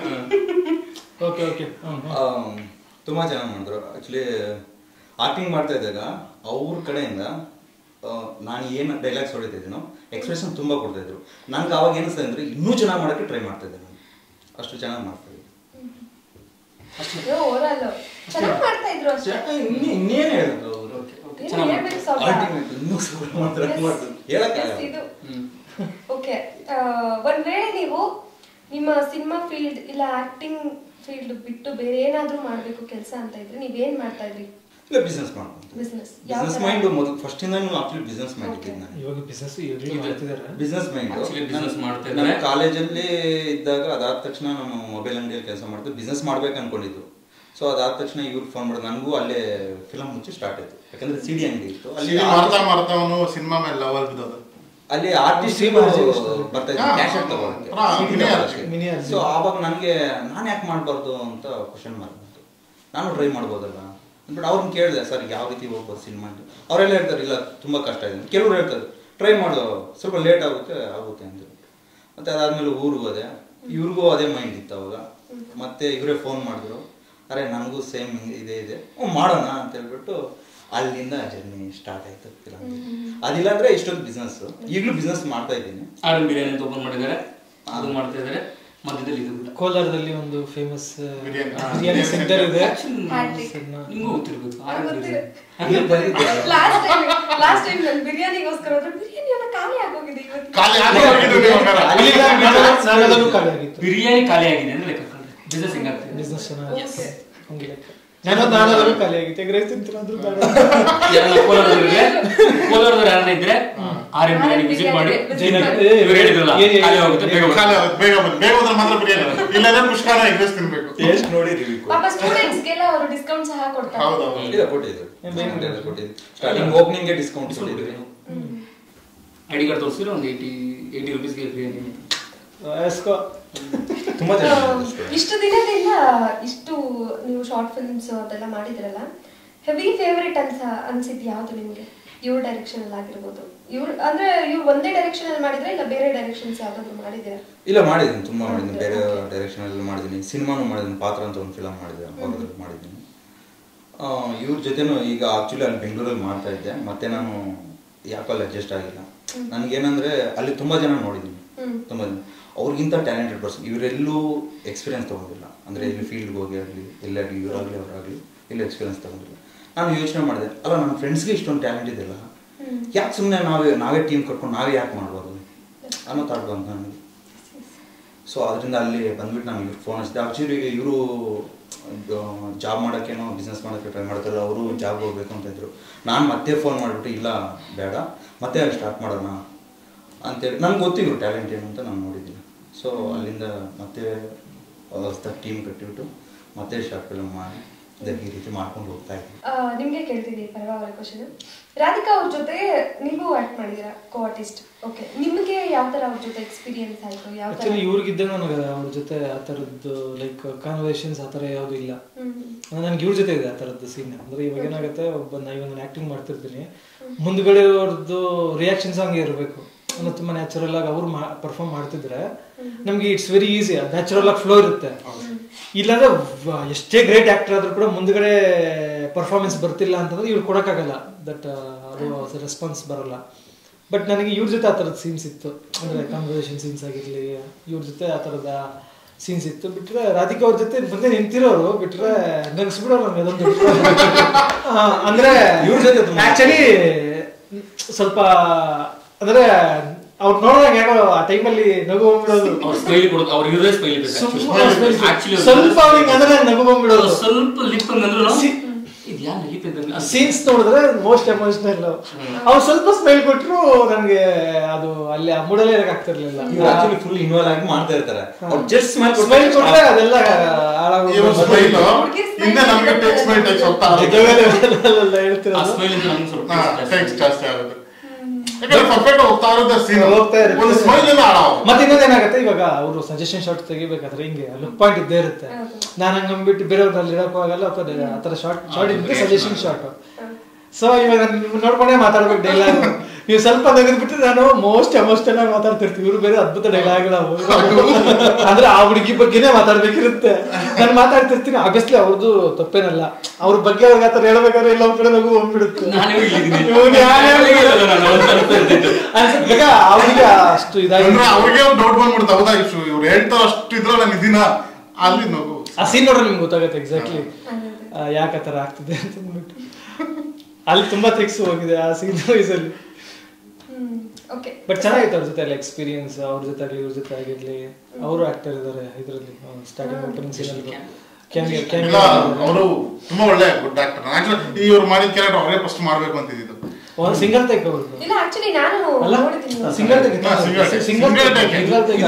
okay okay hmm, hmm. Um, ತುಂಬಾ ಚೆನ್ನಾಗಿ ಮಾಡಿದ್ರು ಆಕ್ಚುಲಿ ಆಕ್ಟಿಂಗ್ ಮಾಡ್ತಾ ಇದ್ದಾಗ ಅವ್ರ ಕಡೆಯಿಂದ ಆ, ನಾನು ಏನು ಡೈಲಾಗ್ಸ್ ಹೊಡಿತಿದ್ದೀನೋ ಎಕ್ಸ್ಪ್ರೆಷನ್ ತುಂಬಾ ಕೊಡ್ತಾ ಇದ್ರು ನನ್ಗೆ ಅವಾಗ ಏನಿಸ್ತದೆ ಅಂದ್ರೆ ಇನ್ನೂ ಚೆನ್ನಾಗಿ ಮಾಡೋಕ್ಕೆ ಟ್ರೈ ಮಾಡ್ತಾ ಇದ್ದೆ ನಾನು ಅಷ್ಟು ಚೆನ್ನಾಗಿ ಮಾಡ್ತಾ ಇದ್ದೆ ಓವರಾಲ್ ಚೆನ್ನಾಗಿ ಮಾಡ್ತಾ ಇದ್ರು ಅಷ್ಟೇ ಇನ್ನೇ- ಇನ್ನೇನ್ ಹೇಳೋದು ಅವ್ರು? ಏನು ಚೆನ್ನಾಗ್ ಹೇಳ್ಬೇಕು ಸ್ವಲ್ಪ Ultimate, ಇನ್ನೂ ಸ್ವಲ್ಪ ಮಾತ್ರ ಮಾಡ್ತಾರೆ. ಹೇಳಕ್ಕಾಗಲ್ಲ. Yes, ಇದು ಓಕೆ ಒಂದ್ ವೇಳೆ ನೀವು ನಿಮ್ಮ ಸಿನಿಮಾ ಫೀಲ್ಡ್ ಇಲ್ಲ ಆಕ್ಟಿಂಗ್ ಫೀಲ್ಡ್ ಬಿಟ್ಟು ಬೇರೆ ಏನಾದ್ರೂ ಮಾಡ್ಬೇಕು ಕೆಲಸ ಅಂತ ಇದ್ರೆ ನೀವೇನ್ ಮಾಡ್ತಾ ಇದ್ರಿ ಇಲ್ಲ ಬಿಸ್ನೆಸ್ ಮಾಡ್ಕೊಂಡು ಬಿಸ್ನೆಸ್ ಯಾವ ಬಿಸ್ನೆಸ್ ತರ? ಮೈಂಡ್ ಮೊದಲು ಫಸ್ಟ್ ಇಂದ ಆಕ್ಚುಲಿ ಬಿಸ್ನೆಸ್ ಮೈಂಡ್ ಇದ್ದೀನಿ ನಾನು ಇವಾಗ ಬಿಸ್ನೆಸ್ ಈಗಲೂ ಮಾಡ್ತಿದ್ದಾರೆ ಬಿಸ್ನೆಸ್ ಮೈಂಡ್ Actually business ಮಾಡ್ತಾ ಇದ್ದಾರೆ. ನಾನು ಕಾಲೇಜಲ್ಲಿ ಇದ್ದಾಗ ಅದಾದ ತಕ್ಷಣ ನಾನು ಮೊಬೈಲ್ ಅಂಗಡಿಯಲ್ಲಿ ಕೆಲಸ ಮಾಡ್ತಿದ್ದೆ ಬಿಸ್ನೆಸ್ ಮಾಡ್ಬೇಕು ಅನ್ಕೊಂಡಿದ್ದು ಸೊ ಅದಾದ ತಕ್ಷಣ ಇವ್ರು ಫೋನ್ ಮಾಡಿದ್ರು ನನಗೂ ಅಲ್ಲೇ ಫಿಲಮ್ ಮುಚ್ಚಿ ಸ್ಟಾರ್ಟ್ ಆಯ್ತು ಯಾಕಂದ್ರೆ ಸಿಡಿ ಅಂಗಡಿ ಇತ್ತು ಅಲ್ಲಿ ಅಲ್ಲಿ ಮಾಡ್ತಾ ಮಾಡ್ತಾ ಅವನು ಸಿನಿಮಾ ಮೇಲೆ ಲವಲ್ ಬಿದ್ದೋದು ಅಲ್ಲಿ ಆರ್ಟಿಸ್ಟ್ Cinema artist. ಬರ್ತಾ ಇದ್ರು ಹಾ. ಕ್ಯಾಶ್ ಆಗಿ ತಗೊಳಕ್ಕೆ ಹಾ, mini artist. Mini artist. So ಆವಾಗ ನನಗೆ ನಾನು ಯಾಕೆ ಮಾಡಬಾರ್ದು ಅಂತ ಕ್ವಶನ್ ಮಾರ್ಕ್ ಬಂತು ನಾನು ಟ್ರೈ ಮಾಡ್ಬೋದಲ್ಲ ಬಟ್ ಅವ್ರನ್ನ ಕೇಳಿದೆ ಸರ್ ಯಾವ ರೀತಿ ಹೋಗ್ಬೋದು ಸಿನಿಮಾ ಅಂತ ಅವರೆಲ್ಲ ಹೇಳ್ತಾರೆ ಇಲ್ಲ ತುಂಬ ಕಷ್ಟ ಇದೆ ಕೆಲವ್ರು ಹೇಳ್ತಾರೆ ಟ್ರೈ ಮಾಡು ಸ್ವಲ್ಪ ಲೇಟ್ ಆಗುತ್ತೆ ಆಗುತ್ತೆ ಅಂತ ಮತ್ತೆ ಅದಾದ್ಮೇಲೆ ಊರಿಗೆ ಹೋದೆ ಇವ್ರಿಗೂ ಅದೇ ಮೈಂಡ್ ಇತ್ತು ಅವಾಗ ಮತ್ತೆ ಇವರೇ ಫೋನ್ ಮಾಡಿದ್ರು ಅರೆ ನನಗೂ ಸೇಮ್ ಇದೇ ಇದೆ ಹ್ಞೂ ಮಾಡೋಣ ಅಂತ ಹೇಳ್ಬಿಟ್ಟು ಅಲ್ಲಿಂದ ಜರ್ನಿ ಸ್ಟಾರ್ಟ್ ಆಯ್ತು ಫಿಲಮ್ ಅದಿಲ್ಲ ಅಂದ್ರೆ ಇಷ್ಟೊಂದು ಬಿಸ್ನೆಸ್ ಈಗಲೂ ಬಿಸ್ನೆಸ್ ಮಾಡ್ತಾ ಇದ್ದೀನಿ ಆರ್ ಬಿರಿಯಾನಿ ಅಂತ ಓಪನ್ ಮಾಡಿದ್ದಾರೆ ಅದು ಮಾಡ್ತಾ ಇದ್ದಾರೆ ಮಧ್ಯದಲ್ಲಿ ಇದು ಕೂಡ ಕೋಲಾರದಲ್ಲಿ ಒಂದು ಫೇಮಸ್ ಬಿರಿಯಾನಿ. ಬಿರಿಯಾನಿ ಸೆಂಟರ್ ಇದೆ Actually, Hat-trick. ನಿಮ್ಗೂ ಗೊತ್ತಿರ್ಬೇಕು ಆರ್ ನಂಗ್ ಬಿರಿಯಾನಿ. ಇಲ್ಲಿ ಬಂದಿದ್ದೆ. ಲಾಸ್ಟ್ ಟೈಮ್ ಲಾಸ್ಟ್ ಟೈಮ್ ನಾನು ಬಿರಿಯಾನಿಗೋಸ್ಕರ ಹೋದ್ರೆ ಬಿರಿಯಾನಿ ಎಲ್ಲ ಖಾಲಿ ಆಗೋಗಿದೆ ಇವತ್ತು ಖಾಲಿ ಆಗಿ ಹೋಗಿದ್ದು ನೀವು ಹಂಗಾರೆ. ಅಲ್ಲಿಂದ ನಾನು- ನಾನು ಅದನ್ನು ಖಾಲಿ ಆಗಿತ್ತು ಬಿರಿಯಾನಿ ಖಾಲಿ ಆಗಿದೆ ಅಂದ್ರೆ ಲೆಕ್ಕ ಬಿಸ್ನೆಸ್ ಹೆಂಗಾಗ್ತದೆ ಬಿಸ್ನೆಸ್ ಚೆನ್ನಾಗಿ Okay. ಹಂಗೆ ಲೆಕ್ಕ. ನಾನು ನಾನು ಅದನ್ನು ಖಾಲಿ ಆಗಿತ್ತು ಎಗ್ ರೈಸ್ ತಿಂತೀರಾದ್ರೂ ಬೇಡ ಯಾರನ್ನ ಕೋಲಾರದವ್ರಿಗೆ ಕೋಲಾರದವ್ರು ಯಾರನ್ನ ಇದ್ರೆ ಆರ್ ಎಂ ಬಿರಿಯಾನಿ ವಿಸಿಟ್ ಮಾಡಿ ಜೈನಗರ. ಇವ್ರು ಹೇಳಿದ್ರಲ್ಲ ಖಾಲಿ ಹೋಗುತ್ತೆ ಬೇಗ ಹೋಗುತ್ತೆ. ಖಾಲಿ ಆಗುತ್ತೆ, ಬೇಗ ಬಂದು ಬೇಗ ಹೋದ್ರೆ ಮಾತ್ರ ಬಿರಿಯಾನಿ ಇಲ್ಲಾಂದ್ರೆ ಮುಷ್ಕಾನ ಎಗ್ರೆಸ್ ತಿನ್ಬೇಕು ಟೇಸ್ಟ್ ನೋಡಿ ರಿವ್ಯೂ ಪಾಪ ಸ್ಟೂಡೆಂಟ್ಸ್ಗೆಲ್ಲ ಅವರು ಡಿಸ್ಕೌಂಟ್ ಸಹ ಕೊಡ್ತಾರೆ ಹೌದೌದು ಇಲ್ಲ ಕೊಟ್ಟಿದ್ರು ಕೊಟ್ಟಿದ್ರು ಸ್ಟಾರ್ಟಿಂಗ್ ಓಪನಿಂಗ್ ಡಿಸ್ಕೌಂಟ್ ಕೊಟ್ಟಿದ್ರು ಐಡಿ ಕಾರ್ಡ್ ತೋರಿಸಿದ್ರೆ ಒಂದು ಏಯ್ಟಿ ಏಯ್ಟಿ ರುಪೀಸ್ಗೆ ಬಿರಿಯಾನಿ ಎಸ್ಕೋ ತುಂಬಾ ಆ, ಚೆನ್ನಾಗಿದೆ ಇಷ್ಟು ದಿನದಿಂದ ಇಷ್ಟು ನೀವು ಶಾರ್ಟ್ ಫಿಲ್ಮ್ಸ್ ಅದೆಲ್ಲ ಮಾಡಿದ್ರಲ್ಲ ಹೆವಿ ಫೇವ್ರೇಟ್ ಅನ್ಸ ಅನ್ಸಿದ್ ಯಾವ್ದು ನಿಮ್ಗೆ ಇವ್ರ ಡೈರೆಕ್ಷನ್ ಅಲ್ಲಿ ಆಗಿರ್ಬೋದು ಇವ್ರ ಅಂದ್ರೆ ಇವ್ರು ಒಂದೇ ಡೈರೆಕ್ಷನ್ ಅಲ್ಲಿ ಮಾಡಿದ್ರೆ ಇಲ್ಲ ಬೇರೆ ಡೈರೆಕ್ಷನ್ಸ್ ಯಾವ್ದಾದ್ರು ಮಾಡಿದ್ದೀರಾ ಇಲ್ಲ ಮಾಡಿದ್ದೀನಿ ತುಂಬಾ ಮಾಡಿದ್ದೀನಿ ಬೇರೆ ಡೈರೆಕ್ಷನ್ ಅಲ್ಲಿ ಮಾಡಿದ್ದೀನಿ ಸಿನಿಮಾನು ಮಾಡಿದ್ದೀನಿ ಪಾತ್ರ ಅಂತ ಒಂದು ಫಿಲಮ್ ಮಾಡಿದೆ ಹೊರಗಡೆ ಮಾಡಿದ್ದೀನಿ ಆ, ಇವ್ರ ಜೊತೆನೂ ಈಗ ಆಕ್ಚುಲಿ ಅಲ್ಲಿ ಬೆಂಗಳೂರಲ್ಲಿ ಮಾಡ್ತಾ ಇದ್ದೆ ಮತ್ತೆ ನಾನು ಯಾಕೋ ಅಲ್ಲಿ ಅಡ್ಜಸ್ಟ್ ಆಗಿಲ್ಲ ನನಗೇನಂದ್ರೆ ಅಲ್ಲಿ ತುಂಬಾ ಜನ ನೋಡಿದ್ದೀನಿ ಹ್ಮ್. ತುಂಬಾ ಜನ ಅವ್ರಿಗಿಂತ ಟ್ಯಾಲೆಂಟೆಡ್ ಪರ್ಸನ್ ಇವರೆಲ್ಲೂ ಎಕ್ಸ್ಪೀರಿಯನ್ಸ್ ತಗೊಂಡಿಲ್ಲ ಅಂದ್ರೆ ಇಲ್ಲಿ ಫೀಲ್ಡ್ಗೆ ಹೋಗಿ ಆಗಲಿ ಎಲ್ಲಾಗಲಿ ಇವರಾಗಲಿ ಅವರಾಗಲಿ ಎಲ್ಲೂ ಎಕ್ಸ್ಪೀರಿಯನ್ಸ್ ತಗೊಂಡಿಲ್ಲ ನಾನು ಯೋಚನೆ ಮಾಡಿದೆ ಅಲ್ಲ ನನ್ನ ಫ್ರೆಂಡ್ಸ್ಗೆ ಇಷ್ಟೊಂದು ಟ್ಯಾಲೆಂಟ್ ಇದೆಯಲ್ಲ ಯಾಕೆ ಸುಮ್ಮನೆ ನಾವೇ ನಾವೇ ಟೀಮ್ ಕಟ್ಕೊಂಡು ನಾವೇ ಯಾಕೆ ಮಾಡ್ಬಾರ್ದು ಅನ್ನೋ ಥಾಟ್ ಬಂತು ನನಗೆ ಸೊ ಅದರಿಂದ ಅಲ್ಲಿ ಬಂದ್ಬಿಟ್ಟು ನಾನು ಇವ್ರಿಗೆ ಫೋನ್ ಹಚ್ಚಿದೆ ಆಕ್ಚುಲಿ ಇವರು ಜಾಬ್ ಮಾಡೋಕ್ಕೇನೋ ಬಿಸ್ನೆಸ್ ಮಾಡೋಕ್ಕೆ ಟ್ರೈ ಮಾಡ್ತಾರೆ ಅವರು ಜಾಬ್ ಹೋಗ್ಬೇಕು ಅಂತ ಇದ್ರು ನಾನು ಮತ್ತೆ ಫೋನ್ ಮಾಡಿಬಿಟ್ಟು ಇಲ್ಲ ಬೇಡ ಮತ್ತೆ ಅಲ್ಲಿ ಸ್ಟಾರ್ಟ್ ಮಾಡೋಣ ಅಂತೇಳಿ ನನಗೆ ಗೊತ್ತಿದ್ರು ಟ್ಯಾಲೆಂಟ್ ಏನು ಅಂತ ನಾನು ನೋಡಿದ್ದೀನಿ ಸೊ ಅಲ್ಲಿಂದ ಮತ್ತೆ ಹೊಸ್ದಾಗಿ ಟೀಮ್ ಕಟ್ಟಿಬಿಟ್ಟು ಮತ್ತೆ ಶಾರ್ಟ್ ಫಿಲ್ಮ್ ಮಾಡಿ ಅದೇ ಈ ರೀತಿ ಮಾಡ್ಕೊಂಡು ಹೋಗ್ತಾ ಇದ್ದೀನಿ ಆ, ನಿಮ್ಗೆ ಕೇಳ್ತೀನಿ ಪರವಾ ಅವರ ಕ್ವಶನ್ ರಾಧಿಕಾ ಅವ್ರ ಜೊತೆ ನೀವು ಆಕ್ಟ್ ಮಾಡಿದೀರಾ ಕೋ ಆರ್ಟಿಸ್ಟ್ ಓಕೆ ನಿಮಗೆ ಯಾವ ತರ ಅವ್ರ ಜೊತೆ ಎಕ್ಸ್ಪೀರಿಯನ್ಸ್ ಆಯ್ತು ಯಾವ ತರ ಆಕ್ಚುಲಿ ಇವ್ರಿಗಿದ್ದ ನನಗೆ ಅವ್ರ ಜೊತೆ ಆ ಥರದ್ದು ಲೈಕ್ ಕಾನ್ವರ್ಸೇಷನ್ಸ್ ಆ ಥರ ಯಾವುದು ಇಲ್ಲ ಹ್ಮ್. ನನಗೆ ಇವ್ರ ಜೊತೆ ಇದೆ ಆ ಥರದ್ದು ಸೀನ್ ಅಂದ್ರೆ ಇವಾಗ ಏನಾಗುತ್ತೆ ಒಬ್ಬ ನಾ ಇವಾಗ ನಾನು ಆಕ್ಟಿಂಗ್ ಮಾಡ್ತಿರ್ತೀನಿ ಮುಂದ್ಗಡೆ ಅವ್ರದ್ದು ರಿಯಾಕ್ಷನ್ಸ್ ಹಂಗೆ ಇರಬೇಕು ಅಂದ್ರೆ ತುಂಬಾ ನ್ಯಾಚುರಲ್ ಆಗಿ ಅವ್ರು ಪರ್ಫಾರ್ಮ್ ಮಾಡ್ತಿದ್ರೆ ನಮ್ಗೆ ಇಟ್ಸ್ ವೆರಿ ಈಸಿ ನ್ಯಾಚುರಲ್ ಆಗಿ ಫ್ಲೋ ಇರುತ್ತೆ ಇಲ್ಲಾಂದ್ರೆ ವ- ಎಷ್ಟೇ ಗ್ರೇಟ್ ಆಕ್ಟರ್ ಆದ್ರೂ ಕೂಡ ಮುಂದ್ಗಡೆ ಪರ್ಫಾರ್ಮೆನ್ಸ್ ಬರ್ತಿಲ್ಲ ಅಂತಂದ್ರೆ ಇವ್ರು ಕೊಡಕ್ಕಾಗಲ್ಲ ದಟ್ ಅದು ರೆಸ್ಪಾನ್ಸ್ ಬರಲ್ಲ ಬಟ್ ನನಗೆ ಇವ್ರ ಜೊತೆ ಆ ಥರದ ಸೀನ್ಸ್ ಇತ್ತು ಅಂದ್ರೆ ಕಾನ್ವರ್ಸೇಷನ್ ಸೀನ್ಸ್ ಆಗಿರ್ಲಿ ಇವ್ರ ಜೊತೆ ಆ ಥರದ ಸೀನ್ಸ್ ಇತ್ತು ಬಿಟ್ರೆ ರಾಧಿಕಾ ಅವ್ರ ಜೊತೆ ಬಂದೆ ನಿಂತಿರೋರು ಬಿಟ್ರೆ ನಗಿಸ್ಬಿಡೋರು ನಮ್ಗೆ ಅದೊಂದು ಆ, ಅಂದ್ರೆ ಇವ್ರ ಜೊತೆ ತುಂಬಾ- ಆಕ್ಚುಲಿ ಸ್ವಲ್ಪ ಅಂದ್ರೆ ಅವ್ರು ನೋಡಿದಾಗ ಯಾಕೋ ಆ ಟೈಮಲ್ಲಿ ನಗು ಬಂದ್ಬಿಡೋದು ಅವ್ರ ಸ್ಮೈಲ್ ಕೊಡೋದು ಅವ್ರ ಇರೋದೇ ಸ್ಮೈಲ್ ಸುಮ್ಮನೆ ಆಕ್ಚುಲಿ ಸ್ವಲ್ಪ ಅವ್ರಿಗೆ ಅಂದ್ರೆ ನಗು ಬಂದ್ಬಿಡೋದು ಸ್ವಲ್ಪ ಲಿಪ್ ಅಂದ್ರು ಸಿ- ಇದು ಯಾರು ಲಿಪ್ ಅಂತ ಸೀನ್ಸ್ ನೋಡಿದ್ರೆ ಮೋಸ್ಟ್ ಎಮೋಷನಲ್ ಅವ್ರು ಸ್ವಲ್ಪ ಸ್ಮೈಲ್ ಕೊಟ್ರು ನನ್ಗೆ ಅದು ಅಲ್ಲಿ ಆ ಮೂಡಲೇ ಇರಕ್ ಆಗ್ತಿರ್ಲಿಲ್ಲ ಇವ್ರು ಆಕ್ಚುಲಿ ಫುಲ್ ಇನ್ವಾಲ್ವ್ ಆಗಿ ಮಾಡ್ತಾ ಇರ್ತಾರೆ ಅವ್ರು ಜಸ್ಟ್ ಸ್ಮೈಲ್ ಸ್ಮೈಲ್ ಕೊಟ್ರೆ ಅದೆಲ್ಲ ಇವ್ರ ಸ್ಮೈಲ್ ಹಾಳಾಗೋಗ್ಬಿಡುತ್ತೆ. ಹಿಂದೆ ನಮ್ಗೆ ಟೆಕ್ಸ್ಟ್ ಮೈ ಟೆಕ್ಸ್ಟ್ ಹೋಗ್ತಾ ನಿಜವಾಗ್ಲೂ ಎಲ್ಲ ಆ ಹೇಳ್ತಿರೋದು ಸ್ಮೈಲ್ ಇಂದ ನಮ್ಗೆ ಸ್ವಲ್ಪ ಟೆಕ್ಸ್ಟ್ ಜಾಸ್ತಿ ಆಗುತ್ತೆ ಯಾಕಂದ್ರೆ ಪರ್ಫೆಕ್ಟ್ ಹೋಗ್ತಾ ಇರುತ್ತೆ ಸೀನ್ ಹೋಗ್ತಾ ಇರುತ್ತೆ. ಒಂದು ಸ್ಮೈಲ್ ಇಂದ ಹಾಳಾವ ಮತ್ತೆ ಇನ್ನೊಂದೇನಾಗುತ್ತೆ ಇವಾಗ ಅವರು ಸಜೆಷನ್ ಶಾರ್ಟ್ ತೆಗಿಬೇಕಾದ್ರೆ ಹಿಂಗೆ ಲುಕ್ ಪಾಯಿಂಟ್ ಇದ್ದೇ ಇರುತ್ತೆ ನಾನು ಹಂಗೆ ಅಂದ್ಬಿಟ್ಟು ಬೇರೆಯವ್ರಲ್ಲಿ ಇಡಕ್ಕೂ ಆಗಲ್ಲ ಅಥವಾ ಆ ಥರ ಶಾರ್ಟ್ ಶಾರ್ಟ್ ಇದ್ರೆ ಸಜೆಷನ್ ಶಾರ್ಟ್ ಸೊ ಇವಾಗ ನೀವು ನೋಡ್ಕೊಂಡೇ ಮಾತಾಡ್ಬೇಕು ಡೈಲಾಗ್ ನೀವು ಸ್ವಲ್ಪ ತೆಗೆದ್ಬಿಟ್ಟು ನಾನು ಮೋಸ್ಟ್ ಎಮೋಷನಲ್ ಆಗಿ ಮಾತಾಡ್ತಿರ್ತೀವಿ ಇವ್ರು ಬೇರೆ ಅದ್ಭುತ ಡೈಲಾಗ್ ಅಂದ್ರೆ ಆ ಹುಡುಗಿ ಬಗ್ಗೆನೇ ಮಾತಾಡ್ಬೇಕಿರುತ್ತೆ ನಾನು ಮಾತಾಡ್ತಿರ್ತೀನಿ ಆಬ್ವಿಯಸ್ಲಿ ಅವ್ರದ್ದು ತಪ್ಪೇನಲ್ಲ ಅವ್ರ ಬಗ್ಗೆ ಅವ್ರಿಗೆ ಆತರ ಹೇಳ್ಬೇಕಾದ್ರೆ ಎಲ್ಲ ಒಂದ್ ಕಡೆ ನಗು ಹೋಗ್ಬಿಡುತ್ತೆ ನಾನೇ ಇಲ್ಲಿದ್ದೀನಿ. ಇವ್ನು ಯಾನೇ ನಾನೇ ಇಲ್ಲಲ್ಲ ನಾನು ಅವ್ರ ತಲುಪ್ತಾ ಇರ್ತಿದ್ದೆ. ಅನ್ಸುತ್ತೆ ಬೇಗ ಅವ್ರಿಗೆ ಅಷ್ಟು ಇದಾಗಿ ಅಂದ್ರೆ ಅವ್ರಿಗೆ ಒಂದು ಡೌಟ್ ಬಂದ್ಬಿಡುತ್ತೆ ಹೌದಾ ಇಷ್ಟು ಇವ್ರು ಹೇಳ್ತಾ ಅಷ್ಟು ಇದ್ರಲ್ಲ ನಾನು ಇದೀನ ಅಲ್ಲಿ ನಗು ಆ ಸೀನ್ ನೋಡ್ರೆ ನಿಮ್ಗೆ ಗೊತ್ತಾಗುತ್ತೆ ಎಕ್ಸಾಕ್ಟ್ಲಿ ಅದೇ. ಯಾಕೆ ಆ ಥರ ಆಗ್ತಿದೆ ಅಂತ ಅಂದ್ಬಿಟ್ಟು ಅಲ್ಲಿ ತುಂಬಾ ಥಿಕ್ಸ್ ಹೋಗಿದೆ ಆ ಸೀನ್ ವೈಸಲ್ಲಿ ಹ್ಮ್ ಓಕೆ ಬಟ್ ಚೆನ್ನಾಗಿತ್ತು ಅವ್ರ ಜೊತೆ ಎಲ್ಲ ಎಕ್ಸ್ಪೀರಿಯನ್ಸ್ ಅವ್ರ ಜೊತೆ ಆಗಲಿ ಇವ್ರ ಜೊತೆ ಆಗಿರ್ಲಿ ಅವರು ಆಕ್ಟರ್ ಇದ್ದಾರೆ ಇದರಲ್ಲಿ ಸ್ಟಾರ್ಟಿಂಗ್ ಓಪನಿಂಗ್ ಸೀನಲ್ಲಿ ಕ್ಯಾಮಿಯೋ ಇಲ್ಲ ಕ್ಯಾಮಿಯೋ ಅವರು ತುಂಬಾ ಒಳ್ಳೆ ಗುಡ್ ಆಕ್ಟರ್ ಆಕ್ಚುಲಿ ಇವ್ರು ಮಾಡಿದ ಕ್ಯಾರೆಕ್ಟರ್ ಅವರೇ ಫಸ್ಟ್ ಮಾಡ್ಬೇಕು ಅಂತ ಇದ್ದಿದ್ದು ಒಂದು ಸಿಂಗಲ್ ಟೇಕ್ ಅವ್ರದ್ದು ಇಲ್ಲ ಆಕ್ಚುಲಿ ನಾನು ಅಲ್ಲ ನೋಡಿದ್ದೀನಿ ಸಿಂಗಲ್ ಟೇಕ್ ಹಾ, single take. Single Single take take.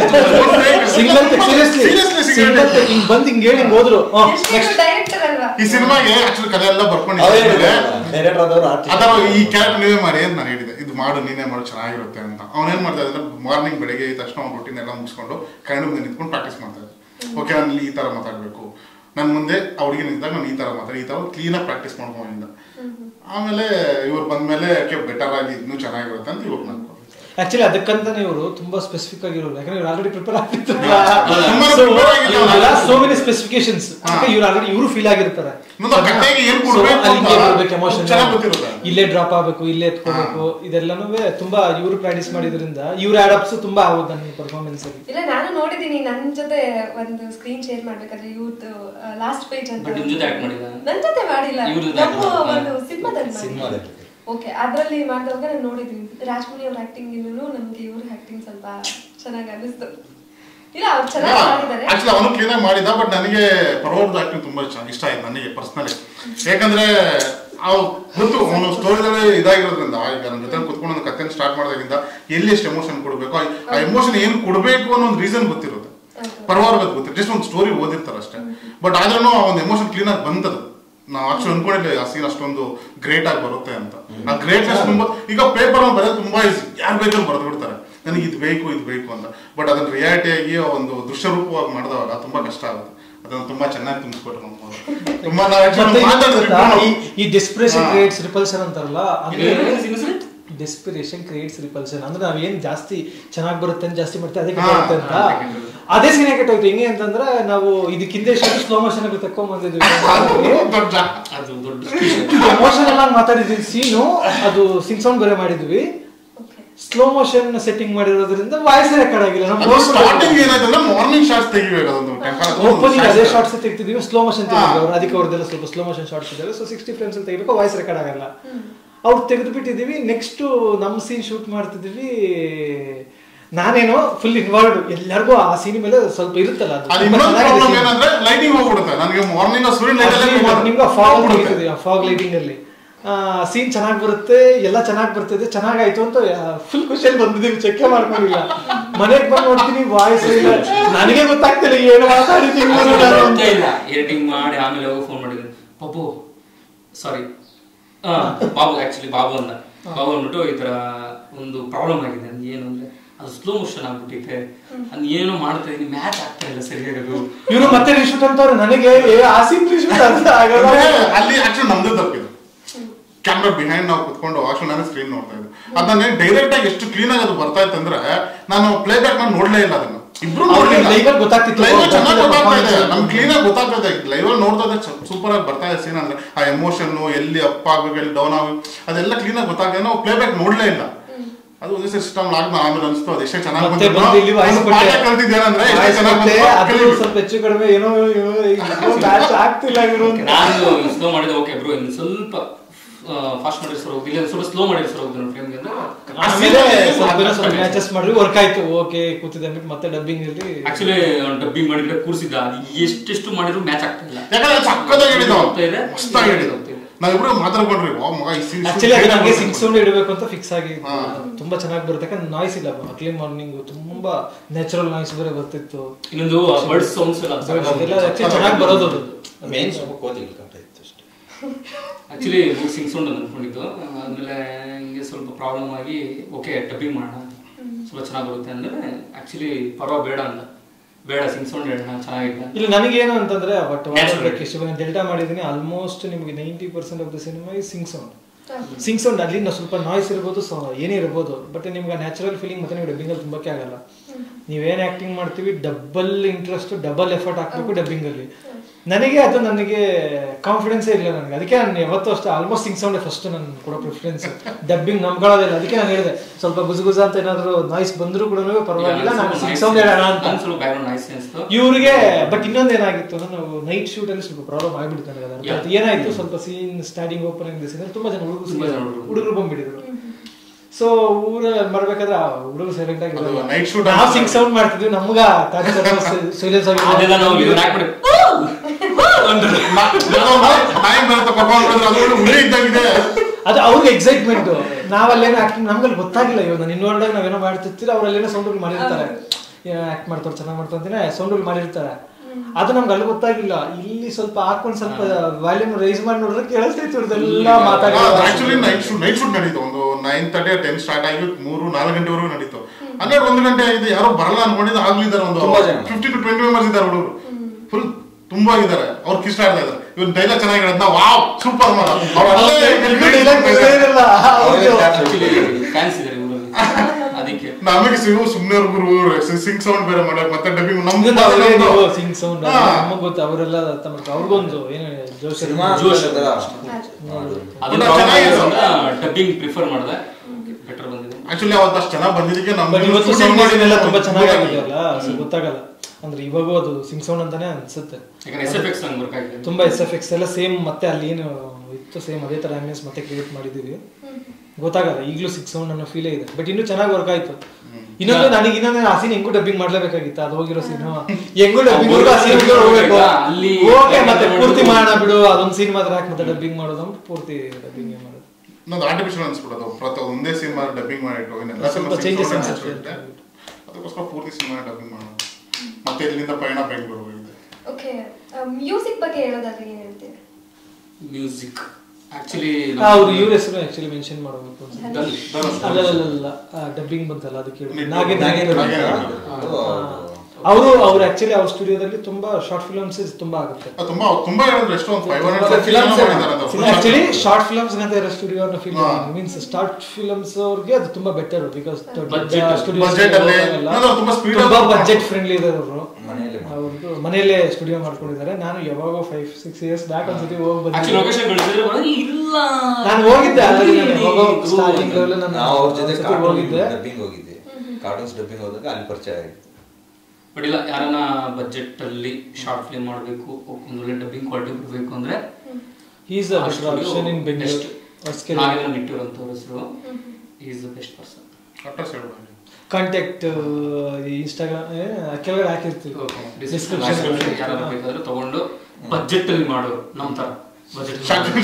Single take seriously Seriously, single single take. Take ಹಿಂಗ್ ಬಂದ್ ಹಿಂಗ್ ಹೇಳಿ ಹಿಂಗ್ ಹೋದ್ರು ಡೈರೆಕ್ಟರ್ ಅಲ್ವಾ ಈ ಸಿನಿಮಾಗೆ ಆಕ್ಚುಲಿ ಕಲೆ ಎಲ್ಲ ಬರ್ಕೊಂಡು ಡೈರೆಕ್ಟರ್ ಆದವರು ಆರ್ಟಿಸ್ಟ್ ಅದರ ಈ ಕ್ಯಾರೆಕ್ಟರ್ ನೀವೇ ಮಾಡಿ ಅಂತ ನಾನು ಹೇಳಿದೆ ಇದು ಮಾಡು ನೀನೇ ಮಾಡು ಚೆನ್ನಾಗಿರುತ್ತೆ ಅಂತ ಅವನೇನ್ ಮಾಡ್ತಾ ಇದ್ರೆ ಮಾರ್ನಿಂಗ್ ಬೆಳಿಗ್ಗೆ ಈ ತಕ್ಷಣ ಅವ್ನ ರೊಟೀನ್ ಎಲ್ಲ ಮುಗಿಸ್ಕೊಂಡು ಕನ್ನಡ ಮುಂದೆ ನಿಂತ್ಕೊಂಡು ಪ್ರಾಕ್ಟೀಸ್ ಮಾಡ್ತಾ ಇದ್ದೆ ಓಕೆ ನಾನು ಇಲ್ಲಿ ಈ ತರ ಮಾತಾಡ್ಬೇಕು ನನ್ನ ಮುಂದೆ ಅವ್ರಿಗೆ ನಿಂತಾಗ ನಾನು ಈ ತರ ಮಾತಾಡಿ ಈ ತರ ಕ್ಲೀನಾಗಿ ಪ್ರಾಕ್ಟೀಸ್ ಮಾಡ್ಕೊಂಡಿದ್ದ ಆಮೇಲೆ ಇವ್ರು ಬಂದ್ಮೇಲೆ ಓಕೆ ಬೆಟರ್ ಆಗಿ ಇನ್ನೂ ಚೆನ್ನಾಗಿರುತ್ತೆ ಅಂತ ಇವ್ರು ನಾನು ಆಕ್ಚುಲಿ ಅದಕ್ಕಂತಾನೆ ಇವರು ತುಂಬಾ ಸ್ಪೆಸಿಫಿಕ್ ಆಗಿರೋರು ಯಾಕಂದ್ರೆ ಇವ್ರು ಆಲ್ರೆಡಿ ಪ್ರಿಪೇರ್ ತುಂಬಾನೇ prepare ಆಗಿದ್ದಾರೆ. ಸೋ ಮೆನಿ ಸ್ಪೆಸಿಫಿಕೇಶನ್ಸ್ ಇವ್ರು ಆಲ್ರೆಡಿ ಇವರು ಫೀಲ್ ಆಗಿರ್ತಾರೆ ಇನ್ನೊಂದು ಕಥೆಗೆ ಏನ್ So, ಕೊಡ್ಬೇಕು ಅಲ್ಲಿ ಹಿಂಗೆ ಅಂತ ಕೊಡ್ಬೇಕು emotion. ಚೆನ್ನಾಗ್ ಗೊತ್ತಿರುತ್ತೆ. ಇಲ್ಲೇ ಡ್ರಾಪ್ ಆಗ್ಬೇಕು ಇಲ್ಲೇ ಎತ್ಕೋಬೇಕು ಇದೆಲ್ಲನೂ ತುಂಬಾ ಇವರು ಪ್ರಾಕ್ಟೀಸ್ ಮಾಡಿದ್ರಿಂದ ಇವ್ರ ಆಡಪ್ಸ್ ತುಂಬಾ ಆಗುತ್ತೆ ನನಗೆ ಪರ್ಫಾರ್ಮೆನ್ಸ್ ಅಲ್ಲಿ ಇಲ್ಲ ನಾನು ನೋಡಿದ್ದೀನಿ ನನ್ನ ಜೊತೆ ಒಂದು ಸ್ಕ್ರೀನ್ ಶೇರ್ ಮಾಡ್ಬೇಕಾದ್ರೆ ಯೂತ್ ಲಾಸ್ಟ್ ಪೇಜ್ ಅಂತ But ನಿಮ್ ಜೊತೆ act ಮಾಡಿದ? ನನ್ನ ಜೊತೆ ಮಾಡಿಲ್ಲ ಇವ್ರ ಜೊತೆ ನಮ್ಮ act ಮಾಡಿದ? ಒಂದು ಸಿನಿಮಾದಲ್ಲಿ ಸಿನಿಮಾದಲ್ಲಿ. ಓಕೆ ಅದರಲ್ಲಿ ಮಾಡಿದವಾಗ ನಾನು ನೋಡಿದ್ದೀನಿ ರಾಜ್ಮುನಿ ಅವ್ರ ಆಕ್ಟಿಂಗ್ ಇನ್ನೂ ನಮ್ಗೆ ಇವ್ರ ಆಕ್ಟಿಂಗ್ ಸ್ವಲ್ಪ ಚೆನ್ನಾಗಿ ಅನಿಸ್ತು ಇಲ್ಲ ಅವ್ರು ಚೆನ್ನಾಗಿ ಮಾಡಿದ್ದಾರೆ ಆಕ್ಚುಲಿ ಅವನು ಕ್ಲೀನ್ ಆಗಿ ಮಾಡಿದ ಬಟ್ ನನಗೆ ಪರ್ವರ್ಡ್ ಆಕ್ಟಿಂಗ್ ತುಂಬಾ ಚೆನ್ನಾಗಿ ಇಷ್ಟ ಆಯ್ತು ನನಗೆ ಪರ್ಸನಲಿ ಯಾಕಂದ್ರೆ ಅವ್ ಗೊತ್ತು ಅವನು ಸ್ಟೋರಿದಲ್ಲಿ ಇದಾಗಿರೋದ್ರಿಂದ ಈಗ ನನ್ನ ಜೊತೆ ಕುತ್ಕೊಂಡು ಒಂದು ಕಥೆನ ಸ್ಟಾರ್ಟ್ ಮಾಡೋದ್ರಿಂದ ಎಲ್ಲಿ ಎಷ್ಟು ಎಮೋಷನ್ ಕೊಡಬೇಕು ಆ ಎಮೋಷನ್ ಏನು ಕೊಡಬೇಕು ಅನ್ನೋ ಒಂದು ರೀಸನ್ ಗೊತ್ತಿರುತ್ತೆ ಪರ್ವಾರ್ ಗೊತ್ತಿರುತ್ತೆ ಜಸ್ಟ್ ಒಂದು ಸ್ಟೋರಿ ಓದಿರ್ತಾರೆ ಅಷ್ಟೇ ಬಟ್ ಆದ್ರೂ ಆ ಒಂದು ಎಮೋಷನ್ ಕ್ಲೀನ್ ಆಗಿ ಬಂತದು ನಾವು ಆಕ್ಚುಲಿ ಅನ್ಕೊಂಡಿಲ್ಲ ಆ ಸೀನ್ ಅಷ್ಟೊಂದು ಗ್ರೇಟ್ ಆಗಿ ಬರುತ್ತೆ ಅಂತ ಆ ಗ್ರೇಟ್ನೆಸ್ ತುಂಬಾ ಈಗ ಪೇಪರ್ ಬರೋದು ತುಂಬಾ ಈಸಿ ಯಾರು ಬೇಕಾದ್ರೂ ಬರೆದು ಬಿಡ್ತಾರೆ ನನಗೆ ಇದು ಬೇಕು ಇದು ಬೇಕು ಅಂತ ಬಟ್ ಅದನ್ನ ರಿಯಾಲಿಟಿಯಾಗಿ ಒಂದು ದೃಶ್ಯರೂಪವಾಗಿ ಮಾಡಿದವಾಗ ತುಂಬಾ ಕಷ್ಟ ಆಗುತ್ತೆ ಅದನ್ನ ತುಂಬಾ ಚೆನ್ನಾಗಿ ತುಂಬಿಸ್ಕೊಟ್ರು ನಮ್ಮ ಮಗ. ತುಂಬಾ ನಾವು ಮತ್ತೆ actually ಇನ್ನೊಂದು ಮಾತಾಡಿದ್ವಿ ಗೊತ್ತಾ? ನಾವು. ಈ- ಈ ಡೆಸ್ಪಿರೇಷನ್ ಹಾ. ಕ್ರಿಯೇಟ್ಸ್ ರಿಪಲ್ಷನ್ ಅಂತಾರಲ್ಲ ಅಂದ್ರೆ ಇನ್ನೊಂದ್ಸರಿ? ಡೆಸ್ಪಿರೇಷನ್ ಕ್ರಿಯೇಟ್ಸ್ ರಿಪಲ್ಷನ್ ಅಂದ್ರೆ ನಾವೇನ್ ಜಾಸ್ತಿ ಚೆನ್ನಾಗಿ ಬರುತ್ತೆ ಅಂತ ಜಾಸ್ತಿ ಮಾಡ್ತೀವಿ ಅದೇ ಹಾ, ಕೆಟ್ಟೋಗುತ್ತೆ ಅಂತ ಹಾ, ಕೆಟ್ಟೋಗುತ್ತೆ. ಅದೇ ಸೀನ್ ಕೆಟ್ಟೋಯ್ತು ಹೆಂಗೆ ಅಂತಂದ್ರೆ ನಾವು ಇದಕ್ಕಿಂತ ಸ್ಲೋ ಮೋಷನ್ ತಕೊಂಡ್ ಬಂದಿದ್ವಿ ಅದು ದೊಡ್ಡ ಅದು ದೊಡ್ಡ ಎಮೋಷನ್ ಎಲ್ಲ ಮಾತಾಡಿದ್ವಿ ಸೀನು ಅದು ಸಿಂಗ್ ಸೌಂಡ್ ಬೇರೆ ಮಾಡಿದ್ವಿ ಓಕೆ ಸ್ಲೋ ಮೋಷನ್ ಸೆಟ್ಟಿಂಗ್ ಮಾಡಿರೋದ್ರಿಂದ ವಾಯ್ಸ್ ರೆಕಾರ್ಡ್ ಆಗಿಲ್ಲ ಅದು ಸ್ಟಾರ್ಟಿಂಗ್ ಏನಾಯ್ತಂದ್ರೆ ಮಾರ್ನಿಂಗ್ ಶಾರ್ಟ್ಸ್ ತೆಗಿಬೇಕು ಅದೊಂದು ಟೆಂಪಲ್ ಓಪನಿಂಗ್ ಅದೇ ಶಾರ್ಟ್ಸ್ ತೆಗ್ತಿದೀವಿ ಸ್ಲೋ ಮೋಷನ್ ಹಾ. ತೆಗಿದ್ವಿ ಅವ್ರು ಅದಕ್ಕೆ ಅವ್ರದ್ದೆಲ್ಲ ಸ್ವಲ್ಪ ಸ್ಲೋ ಮೋಷನ್ ಶಾರ್ಟ್ಸ್ ಇದ್ದಾವೆ ಸೊ ಸಿಕ್ಸ್ಟಿ ಫ್ರೇಮ್ಸ್ ಅಲ್ಲಿ ತೆಗಿಬೇಕು ವಾಯ್ಸ್ ರೆಕಾರ್ಡ್ ಆಗಲ್ಲ ಅವ್ರು ತೆಗೆದು ಬಿಟ್ಟಿದೀವಿ ನೆಕ್ಸ್ಟ್ ನಮ್ಮ ಸೀನ್ ಶೂಟ್ ಮಾಡ್ತಿದೀವಿ ನಾನೇನೋ ಫುಲ್ ಇನ್ವಾಲ್ವ್ ಎಲ್ಲರಿಗೂ ಆ ಸೀನ್ ಮೇಲೆ ಸ್ವಲ್ಪ ಇರುತ್ತಲ್ಲ ಅದು ಅಲ್ಲಿ ತುಂಬಾ ಇನ್ನೊಂದು ಚೆನ್ನಾಗಿದೆ ಪ್ರಾಬ್ಲಮ್ scene. ಏನಂದ್ರೆ ಲೈಟಿಂಗ್ ಹೋಗ್ಬಿಡುತ್ತೆ ನನಗೆ ಮಾರ್ನಿಂಗ್ ಸೂರ್ಯ ಮಾರ್ನಿಂಗ್ ಫಾಗ್ ತೆಗಿತೀವಿ ಫಾಗ್ ಲೈಟಿಂಗ್ ಅಲ್ಲಿ ಸೀನ್ ಚೆನ್ನಾಗಿ ಬರುತ್ತೆ ಎಲ್ಲ ಚೆನ್ನಾಗಿ ಬರ್ತಿದೆ ಚೆನ್ನಾಗಾಯ್ತು ಅಂತ ಫುಲ್ ಖುಷಿಯಲ್ಲಿ ಬಂದಿದ್ದೀವಿ ಚೆಕ್ ಮಾಡ್ಕೊಂಡಿಲ್ಲ ಮನೆಗೆ ಬಂದು ನೋಡ್ತೀನಿ ವಾಯ್ಸ್ ಇಲ್ಲ ನನಗೆ ಗೊತ್ತಾಗ್ತಿಲ್ಲ ಏನು ಮಾತಾಡಿದ್ದೀನಿ ಗೊತ್ತೇ ಇಲ್ಲ ಎಡಿಟಿಂಗ್ ಮಾಡಿ ಆಮೇಲೆ ಹೋಗಿ ಫೋನ್ ಮಾಡಿದ್ರು ಬಾಬು ಸಾರಿ ಬಾಬು ಆಕ್ಚುಲಿ ಬಾಬು ಅಂದ ಬಾಬು ಅಂದ್ಬಿಟ್ಟು ಈ ತರ ಒಂದು ಪ್ರಾಬ್ಲಮ್ ಆಗಿದೆ ಅದು ಏನು ಅಂದ್ರೆ ಅದು ಸ್ಲೋ ಮೋಷನ್ ಆಗ್ಬಿಟ್ಟಿದೆ ಅದು ಏನೋ ಮಾಡ್ತಾ ಇದೀನಿ ಮ್ಯಾಚ್ ಆಗ್ತಾ ಇಲ್ಲ ಸರಿಯಾಗಿ ಅದು ಇವರು ಮತ್ತೆ ರಿಶೂಟ್ ಅಂತವ್ರು ನನಗೆ ಏ, ಆ ಸೀನ್ ರಿಶೂಟ್ ಅಂತ ಆಗಲ್ಲ ಅಲ್ಲಿ ಆಕ್ಚುಲಿ ನಮ್ದು ತಪ್ಪಿದೆ ಕ್ಯಾಮ್ರಾ ಬಿಹೈಂಡ್ ನಾವು ಕುತ್ಕೊಂಡು ಆಕ್ಚುಲಿ ನಾನು ಸ್ಕ್ರೀನ್ ನೋಡ್ತಾ ಇದ್ದೆ ಅದನ್ನ ಡೈರೆಕ್ಟ್ ಆಗಿ ಎಷ್ಟು ಕ್ಲೀನ್ ಆಗಿ ಅದು ಬರ್ತಾ ಇತ್ತು ಅಂದ್ರೆ ನಾನು ಪ್ಲೇ ಬ್ಯಾಕ್ ಮಾಡಿ ನೋಡ್ಲೇ ಇಲ್ಲ ಅದನ್ನ ಇಬ್ರು ಅವ್ರಿಗೆ live ಅಲ್ಲಿ ಗೊತ್ತಾಗ್ತಿತ್ತು. ಲೈವ್ ಚೆನ್ನಾಗಿ ಗೊತ್ತಾಗ್ತಾ ಇದೆ performance. ನಮ್ಗೆ ಕ್ಲೀನ್ ಆಗಿ ಗೊತ್ತಾಗ್ತಾ ಇದೆ ಲೈವ್ ಅಲ್ಲಿ ನೋಡ್ತಾ ಇದ್ದೆ ಸೂಪರ್ ಆಗಿ ಬರ್ತಾ ಇದೆ ಸೀನ್ ಅಂದ್ರೆ ಆ ಎಮೋಷನ್ ಎಲ್ಲಿ ಅಪ್ ಆಗ್ಬೇಕು ಎಲ್ಲಿ ಡೌನ್ ಆಗ್ಬೇಕು ಅದೆಲ್ಲ ಕ್ಲೀನ್ ಆಗಿ ಗೊತ್ತಾಗ್ತಾ ಇದೆ ನಾವು ಪ್ಲೇ ಬ್ಯಾಕ್ ನೋಡ್ಲೇ ಇಲ್ಲ ಅದು ಒಂದು ಸಿಸ್ಟಮ್ ಲಾಗ್ ಆಮೇಲೆ ಅನಿಸ್ತು ಅದು ಎಷ್ಟೇ ಚೆನ್ನಾಗಿ ಮತ್ತೆ ಬಂದು ಇಲ್ಲಿ voice ಕೊಟ್ಟೆ. ಕಲ್ತಿದ್ದೇನಂದ್ರೆ ಎಷ್ಟೇ Voice ಚೆನ್ನಾಗಿ ಕೊಟ್ಟೆ, ಬಂತು, ಅದು ಕಲಿಬೇಕು. ಸ್ವಲ್ಪ ಹೆಚ್ಚು ಕಡಿಮೆ ಏನೋ ಮ್ಯಾಚ್ ಆಗ್ತಿಲ್ಲ ಇವರು ಅಂತ. ನಾನು ಸ್ಲೋ ಮಾಡಿದೆ ಓಕೆ ಬ್ರೋ ಇನ್ನು ಸ್ವಲ್ಪ ಫಾಸ್ಟ್ ಮಾಡಿದ್ರೆ ಸರ್ ಹೋಗಿ ಇಲ್ಲ ಸ್ವಲ್ಪ ಸ್ಲೋ ಮಾಡಿದ್ರೆ ಸರ್ ಹೋಗಿ ಫ್ರೇಮ್ಗೆ ಅಂದ್ರೆ ಆಮೇಲೆ ಸ್ವಲ್ಪ ಏನೋ ಸ್ವಲ್ಪ ಮ್ಯಾಚಸ್ ಮಾಡಿದ್ವಿ ವರ್ಕ್ ಆಯ್ತು ಓಕೆ ಕೂತಿದ್ದೆ ಅಂದ್ಬಿಟ್ಟು ಮತ್ತೆ ಡಬ್ಬಿಂಗ್ ಅಲ್ಲಿ ಆಕ್ಚುಲಿ ಡಬ್ಬಿಂಗ್ ಮಾಡಿದ್ರೆ ಕೂರಿಸಿದ್ದ ಅದು ಎಷ್ಟೆಷ್ಟು ಮಾಡಿದ್ರು ಮ್ಯಾಚ್ ಆಗ್ತಾ ಇಲ್ಲ ಯಾಕಂದ್ರೆ ಸಕ್ಕತ್ತಾಗಿ ಹೇಳಿದ ಹೋಗ್ತಾ ಇದೆ. ಮಸ್ತಾಗಿ ಹೇಳಿದ ಹೋಗ್ತಾ ಇದೆ. ನಾವಿಬ್ರು ಮಾತಾಡ್ಕೊಂಡ್ರಿ ವಾ ಮಗ ಈ scene ಆಕ್ಚುಲಿ ಅದು shoot ನನಗೆ ಹೇಗೆ ಸಿಂಗ್ ಸೌಂಡ್ ಇಡಬೇಕು ಅಂತ ಫಿಕ್ಸ್ ಆಗಿ ಹಾ. ತುಂಬಾ ಚೆನ್ನಾಗಿ ಬರುತ್ತೆ ಯಾಕಂದ್ರೆ ನಾಯ್ಸ್ ಇಲ್ಲ ಅರ್ಲಿ ಮಾರ್ನಿಂಗ್ ತುಂಬಾ ನ್ಯಾಚುರಲ್ ನಾಯ್ಸ್ ಬೇರೆ ಬರ್ತಿತ್ತು ಇನ್ನೊಂದು ಬರ್ಡ್ ಸೌಂಡ್ಸ್ ಎಲ್ಲ ಅದೆಲ್ಲ actually ಚೆನ್ನಾಗಿ ಬರೋದು ಅದು ಮೇನ್ ಸ್ವಲ್ಪ ಕೋತಿ ಕಟ್ಟ ಇತ್ತು ಅಷ್ಟೇ ಆಕ್ಚುಲಿ ಸಿಂಗ್ ಸೌಂಡ್ ಅನ್ಕೊಂಡಿದ್ದು ಆಮೇಲೆ ಹಿಂಗೆ ಸ್ವಲ್ಪ ಪ್ರಾಬ್ಲಮ್ ಆಗಿ ಓಕೆ ಡಬ್ಬಿಂಗ್ ಮಾಡೋಣ ಸ್ವಲ್ಪ ಚೆನ್ನಾಗಿ ಬರುತ್ತೆ ಅಂದ್ರೆ ಆಕ್ಚುಲಿ ಪರವಾ ಬೇಡ ಅಂದ ಬೇಡ ಸಿಂಗ್ ಸೌಂಡ್ ಹೇಳೋಣ ಚೆನ್ನಾಗಿದೆ ಇಲ್ಲಿ ನನಗೇನು ಅಂತಂದ್ರೆ ಬಟ್ Natural. ಡೆಲ್ಟಾ ಮಾಡಿದೀನಿ ಆಲ್ಮೋಸ್ಟ್ ನಿಮಗೆ ninety percent of the cinema ಈ ಸಿಂಗ್ ಸೌಂಡ್ ಸಿಂಗ್ ಸೌಂಡ್ ಅಲ್ಲಿ ನಾವು ಸ್ವಲ್ಪ ನಾಯ್ಸ್ ಇರ್ಬೋದು ಸೊ ಏನೇ ಇರ್ಬೋದು ಬಟ್ ನಿಮ್ಗೆ ನ್ಯಾಚುರಲ್ ಫೀಲಿಂಗ್ ಮತ್ತೆ ನೀವು ಡಬ್ಬಿಂಗ್ ಅಲ್ಲಿ ತುಂಬಕ್ಕೆ ಆಗಲ್ಲ ನೀವೇನ್ ಆಕ್ಟಿಂಗ್ ಮಾಡ್ತೀವಿ ಡಬಲ್ ಇಂಟ್ರೆಸ್ಟ್ ಡಬಲ್ ಎಫರ್ಟ್ ಹಾಕ್ಬೇಕು ಡಬ್ಬಿಂಗ್ ಅಲ್ಲಿ ನನಗೆ ಅದು ನನಗೆ ಕಾನ್ಫಿಡೆನ್ಸೇ ಇಲ್ಲ ನನಗೆ ಅದಕ್ಕೆ ನಾನು ಯಾವತ್ತೂ ಅಷ್ಟೇ ಆಲ್ಮೋಸ್ಟ್ ಸಿಂಗ್ ಸೌಂಡ್ ಫಸ್ಟ್ ನಾನು ಕೊಡೋ ಪ್ರಿಫರೆನ್ಸ್ ಡಬ್ಬಿಂಗ್ ನಂಬ್ಕೊಳ್ಳೋದಿಲ್ಲ ಅದಕ್ಕೆ ನಾನು ಹೇಳಿದೆ ಸ್ವಲ್ಪ ಗುಜುಗುಜ ಅಂತ ಏನಾದ್ರು ನಾಯ್ಸ್ ಬಂದ್ರು ಕೂಡ ಪರವಾಗಿಲ್ಲ ನಾನು ಸಿಂಗ್ ಸೌಂಡ್ ಹೇಳೋಣ ಅಂತ ನನ್ ಸ್ವಲ್ಪ ಬ್ಯಾಕ್ಗ್ರೌಂಡ್ ನಾಯ್ಸ್ ಅನಿಸ್ತು ಇವ್ರಿಗೆ ಬಟ್ ಇನ್ನೊಂದ್ ಏನಾಗಿತ್ತು ಅಂದ್ರೆ ನಾವು ನೈಟ್ ಶೂಟ್ ಅಲ್ಲಿ ಸ್ವಲ್ಪ ಪ್ರಾಬ್ಲಮ್ ಆಗ್ಬಿಡ್ತು ನನಗೆ ಅದರ Yeah. ಅರ್ಥ. ಏನಾಯ್ತು ಸ್ವಲ್ಪ ಸೀನ್ ಸ್ಟಾರ್ಟಿಂಗ್ ಓಪನಿಂಗ್ ಸೀನ್ ತುಂಬಾ ಜನ ತುಂಬಾ ಜನ ಹುಡುಗರು ಹುಡುಗ್ರು. ಹುಡುಗರು ಬಂದ್ಬಿಟ್ಟಿದ್ರು ಸೊ ಊರ ಬರ್ಬೇಕಾದ್ರೆ ಹುಡುಗರು ಸೈಲೆಂಟ್ ಆಗಿ ಅದು night shoot ನಾವು ಅಂತ ಸಿಂಗ್ ಸೌಂಡ್ ಮಾಡ್ತಿದ್ವಿ ನಮ್ಗ ಸೈಲೆನ್ಸ್ ಅದೆಲ್ಲ ನಾವು ಇದನ್ನ ಹಾಕ್ಬಿಡಿ ನಾಯಿ ಬರುತ್ತೆ ಕರ್ಕೊಂಡು ಹೋದ್ರೆ ಅದು ಹುಳಿ ಇದ್ದಂಗಿದೆ ಅದು ಅವ್ರಿಗೆ ಎಕ್ಸೈಟ್ಮೆಂಟ್ ನಾವಲ್ಲೇನೋ ಆಕ್ಟಿಂಗ್ ನಮ್ಗಲ್ಲಿ ಗೊತ್ತಾಗಿಲ್ಲ ಇವಾಗ ನಾನು ಇನ್ನೊಂದಾಗ ನಾವೇನೋ ಮಾಡ್ತಿರ್ತೀರ ಅವ್ರಲ್ಲೇನೋ ಸೌಂಡ್ ಮಾಡಿರ್ತಾರೆ ಆಕ್ಟ್ ಮಾಡ್ತಾರೆ ಚೆನ್ನಾಗಿ ಮಾಡ್ತಾರೆ ಅಂತಾನೆ ಸೌಂಡ್ ಮಾಡಿರ್ತಾರೆ ಅದು ನಮ್ಗೆ ಅಲ್ಲಿ ಗೊತ್ತಾಗಿಲ್ಲ ಇಲ್ಲಿ ಸ್ವಲ್ಪ ಹಾಕೊಂಡ್ ಸ್ವಲ್ಪ ವಾಲ್ಯೂಮ್ ರೈಸ್ ಮಾಡಿ ನೋಡಿದ್ರೆ ಕೇಳಿಸ್ತೈತಿ ಇವ್ರದ್ದೆಲ್ಲ ಮಾತಾಡಿ actually night shoot night shoot ನಡೀತು ಒಂದು ನೈನ್ ತರ್ಟಿ ಟೆನ್ ಸ್ಟಾರ್ಟ್ ಆಗಿ ಮೂರು ನಾಲ್ಕು ಗಂಟೆವರೆಗೂ ನಡೀತು ಹನ್ನೆರಡು ಒಂದು ಗಂಟೆ ಆಗಿದೆ ಯಾರೋ ಬರಲ್ಲ ಅನ್ಕೊಂಡಿದ್ದು ಆಗ್ಲೂ ಇದ್ದಾರೆ ಒಂದು ತುಂಬಾ ಜನ. ಫಿಫ್ಟಿ ಟು ಟ್ವೆಂಟಿ ಮೆಂಬರ್ಸ್ ಇದ್ದಾರೆ ಹುಡುಗರು ಫುಲ್ ತುಂಬಾ ಇದ್ದಾರೆ ಅವ್ರು ಕಿಷ್ಟ ಆಡ್ತಾ ಇದ್ದಾರೆ ಇವ್ನ ಡೈಲಾಗ್ ಚೆನ್ನಾಗಿ ಹೇಳೋದ್ನ ವಾವ್ ಸೂಪರ್ ಮಾಡ ಆಕ್ಚುಲಿ ಫ್ಯಾನ್ಸ್ ಇದಾರೆ ಊರಲ್ಲಿ ಅದಕ್ಕೆ ನಮಗೆ ಸಿಗು ಸುಮ್ನೆ ಗುರು ಸಿಂಗ್ ಸೌಂಡ್ ಬೇರೆ ಮಾಡಕ್ ಮತ್ತೆ ಡಬ್ಬಿಂಗ್ ಇದು ನಾವೇ ನೀವು ನಮ್ದು ಸಿಂಗ್ ಸೌಂಡ್ ಹಾ. ನಮಗ್ ಗೊತ್ತು ಅವರೆಲ್ಲ ಅರ್ಥ ಮಾಡ್ಕೊ ಅವ್ರಿಗೊಂದು ಏನು ಜೋಶ್ ಸಿನಿಮಾ ಜೋಶ್. ಹೌದು. ಅದನ್ನ ಚೆನ್ನಾಗಿದೆ. ಡಬ್ಬಿಂಗ್ ಪ್ರಿಫರ್ ಮಾಡಿದೆ ಬೆಟರ್ ಬಂದಿದೆ ಆಕ್ಚುಲಿ ಅವತ್ತು ಅಷ್ಟು ಚೆನ್ನಾಗಿ ಬಂದಿದ್ದಕ್ಕೆ ಬಟ್ ನಮ್ಗೆ ಇವತ್ತು shooting ಸೌಂಡ್ ಮಾಡಿ ಎಲ್ಲ ತುಂಬಾ ಚೆನ್ನಾಗಿ ಗೊತ್ತಾಗಿಲ್ಲ. ಆಗಿದೆಯಲ್ಲ ಸೊ ಗೊತ್ತಾಗಲ್ಲ ಅಂದ್ರೆ ಇವಾಗೂ ಅದು ಸಿಂಗ್ ಸೌಂಡ್ ಅಂತಾನೆ ಅನ್ಸುತ್ತೆ ಯಾಕಂದ್ರೆ ಎಸ್ ಎಫ್ ಎಕ್ಸ್ ನಂಗೆ ವರ್ಕ್ ಆಗಿದೆ ತುಂಬಾ ಎಸ್ ಎಫ್ ಎಕ್ಸ್ ಎಲ್ಲ ಸೇಮ್ ಮತ್ತೆ ಅಲ್ಲಿ ಏನು ಇತ್ತು ಸೇಮ್ ಅದೇ ತರ ಆಂಬಿಯನ್ಸ್ ಮತ್ತೆ ಕ್ರಿಯೇಟ್ ಮಾಡಿದೀವಿ ಗೊತ್ತಾಗಲ್ಲ ಈಗಲೂ ಸಿಕ್ಸ್ ಸೌಂಡ್ ಅನ್ನೋ ಫೀಲೇ ಇದೆ ಬಟ್ ಇನ್ನೂ ಚೆನ್ನಾಗಿ ವರ್ಕ್ ಆಯ್ತು ಇನ್ನೊಂದು ನನಗೆ ಇನ್ನೊಂದು ಆ ಸೀನ್ ಹೆಂಗೂ ಡಬ್ಬಿಂಗ್ ಮಾಡ್ಲೇಬೇಕಾಗಿತ್ತು ಅದು ಹೋಗಿರೋ ಸೀನ್ ಹೆಂಗೂ ಡಬ್ಬಿಂಗ್ ಆ ಸೀನ್ ಹೋಗ್ಬೇಕು ಅಲ್ಲಿ- ಓಕೆ ಮತ್ತೆ ಪೂರ್ತಿ ಮಾಡೋಣ ಬಿಡು ಅದೊಂದು ಸೀನ್ ಮಾತ್ರ ಹಾಕಿ ಮತ್ತೆ ಡಬ್ಬಿಂಗ್ ಮಾಡೋದು ಅಂದ್ಬಿಟ್ಟು ಪೂರ್ತಿ ಡಬ್ಬಿಂಗ್ ಮಾಡೋದು ನಂದು ಆರ್ಟಿಫಿಷಿಯಲ್ ಅನ್ಸ್ಬಿಡೋದು ಪ್ರತಿ ಒಂದೇ ಸಿನಿಮಾ ಡಬ್ಬಿಂಗ್ ಮಾಡಿಟ್ಟು ಇನ್ನೆಲ್ಲ ಸ್ವಲ್ಪ ಸಿನಿಮಾ changes sync ಅನ್ಸುತ್ತೆ. sound natural ಇದೆ. ಅದಕ್ಕೋಸ್ಕರ ಪೂರ್ತಿ ಸಿನಿಮಾ ಡಬ್ಬಿಂಗ್ ಮಾಡೋದು ಮತ್ತೆ ಇಲ್ಲಿಂದ ಪಯಣ ಬೆಂಗಳೂರು ಇದೆ ಓಕೆ ಮ್ಯೂಸಿಕ್ ಬಗ್ಗೆ ಹೇಳೋದಾದ್ರೆ ಏನ್ ಹೇಳ್ತೀರಾ ಮ್ಯೂಸಿಕ್ ಆಕ್ಚುಲಿ ಅವ್ರು ಇವ್ರ ಹೆಸರು ಆಕ್ಚುಲಿ ಮೆನ್ಷನ್ ಮಾಡಬೇಕು ಅನ್ಸುತ್ತೆ ಧನುಷ್ ಅಲ್ಲ ಅಲ್ಲ ಅಲ್ಲ ಡಬ್ಬಿಂಗ್ ಬಂತಲ್ಲ ಅದಕ್ಕೆ ಹೇಳಿ. ನಾಗೇಂದ್ರ- ನಾಗೇಂದ್ರ ನಾಗೇಂದ್ರ ಅಂತ. ಅಂತ. ಹೌದು. ಅವರು ಅವ್ರು ಆಕ್ಚುಲಿ ಅವ್ರ ಸ್ಟುಡಿಯೋದಲ್ಲಿ ತುಂಬಾ ಶಾರ್ಟ್ ಫಿಲ್ಮ್ಸ್ ತುಂಬಾ ಆಗುತ್ತೆ ಅದು ತುಂಬಾ ತುಂಬಾ ಹೇಳಿದ್ರು ಎಷ್ಟು ಒಂದು ಫೈವ್ ತುಂಬಾ ಹಂಡ್ರೆಡ್ films ಫಿಲ್ಮ್ಸ್ ಏ ಮಾಡಿದ್ದಾರೆ ಅದು. ಆಕ್ಚುಲಿ ಶಾರ್ಟ್ ಫಿಲ್ಮ್ಸ್ ಅಂತ ಇರೋ ಸ್ಟುಡಿಯೋ ಅನ್ನೋ ಫಿಲ್ಮ್ ಹಾ. ಮೀನ್ಸ್ ಸ್ಟಾರ್ಟ್ ಫಿಲ್ಮ್ಸ್ ಅವ್ರಿಗೆ ಅದು ತುಂಬಾ ಬೆಟರ್ ಬಿಕಾಸ್ Budget- budget ಅಲ್ಲಿ ನಾನು ತುಂಬಾ speed ತುಂಬಾ ಅಲ್ಲಿ- ಬಜೆಟ್ ಫ್ರೆಂಡ್ಲಿ ಇದ್ದಾರೆ ಅವರು ಮನೆಯಲ್ಲೇ ಅವ್ರದ್ದು ಮನೆಯಲ್ಲೇ ಸ್ಟುಡಿಯೋ ಮಾಡ್ಕೊಂಡಿದ್ದಾರೆ ನಾನು ಯಾವಾಗ ಫೈವ್ ಸಿಕ್ಸ್ ಇಯರ್ಸ್ ಬ್ಯಾಕ್ ಒಂದ್ಸತಿ ಹೋಗಿ ಆಕ್ಚುಲಿ ಬಂದಿದ್ದೆ ಲೊಕೇಶನ್ ಗಳಿಸಿದ್ರೆ ಬಂದ್ರೆ ಇಲ್ಲ ನಾನು ಹೋಗಿದ್ದೆ already ನಾನು ಇಲ್ಲಿ ಯಾವಾಗೋ ಇದು starting level ನಾನು ನಾವು ಅವ್ರ ಜೊತೆ ಒಂದ್ಸತಿ ಕಾರ್ಟೂನ್ ಹೋಗಿದ್ದೆ ಡಬ್ಬಿಂಗ್ ಹೋಗಿದ್ದೆ ಕಾರ್ಟೂನ್ಸ್ ಡಬ್ಬಿಂಗ್ ಹೋದಾಗ ಅಲ್ಲಿ ಪರಿಚಯ ಆಯ್ತು ಬಟ್ ಇಲ್ಲ ಯಾರನ್ನ ಬಜೆಟ್ ಅಲ್ಲಿ ಶಾರ್ಟ್ ಫಿಲ್ಮ್ ಮಾಡಬೇಕು ಒಂದೊಳ್ಳೆ ಡಬ್ಬಿಂಗ್ ಕ್ವಾಲಿಟಿ ಬರಬೇಕು ಅಂದ್ರೆ is a better option in Bengaluru Hosakere Nagendra Nittur ಅಂತ ಅವ್ರ ಹೆಸರು is the best person address ಹೇಳ್ಬೋದು ಕಾಂಟ್ಯಾಕ್ಟ್ ಇನ್ಸ್ಟಾಗ್ರಾಮ್ ಕೆಳಗಡೆ ಹಾಕಿರ್ತೀವಿ ಡಿಸ್ಕ್ರಿಪ್ಷನ್ ಯಾರು ಬೇಕಾದ್ರೆ ತಗೊಂಡು ಬಜೆಟ್ ಅಲ್ಲಿ ಮಾಡೋರು ನಮ್ ತರ ಬಜೆಟ್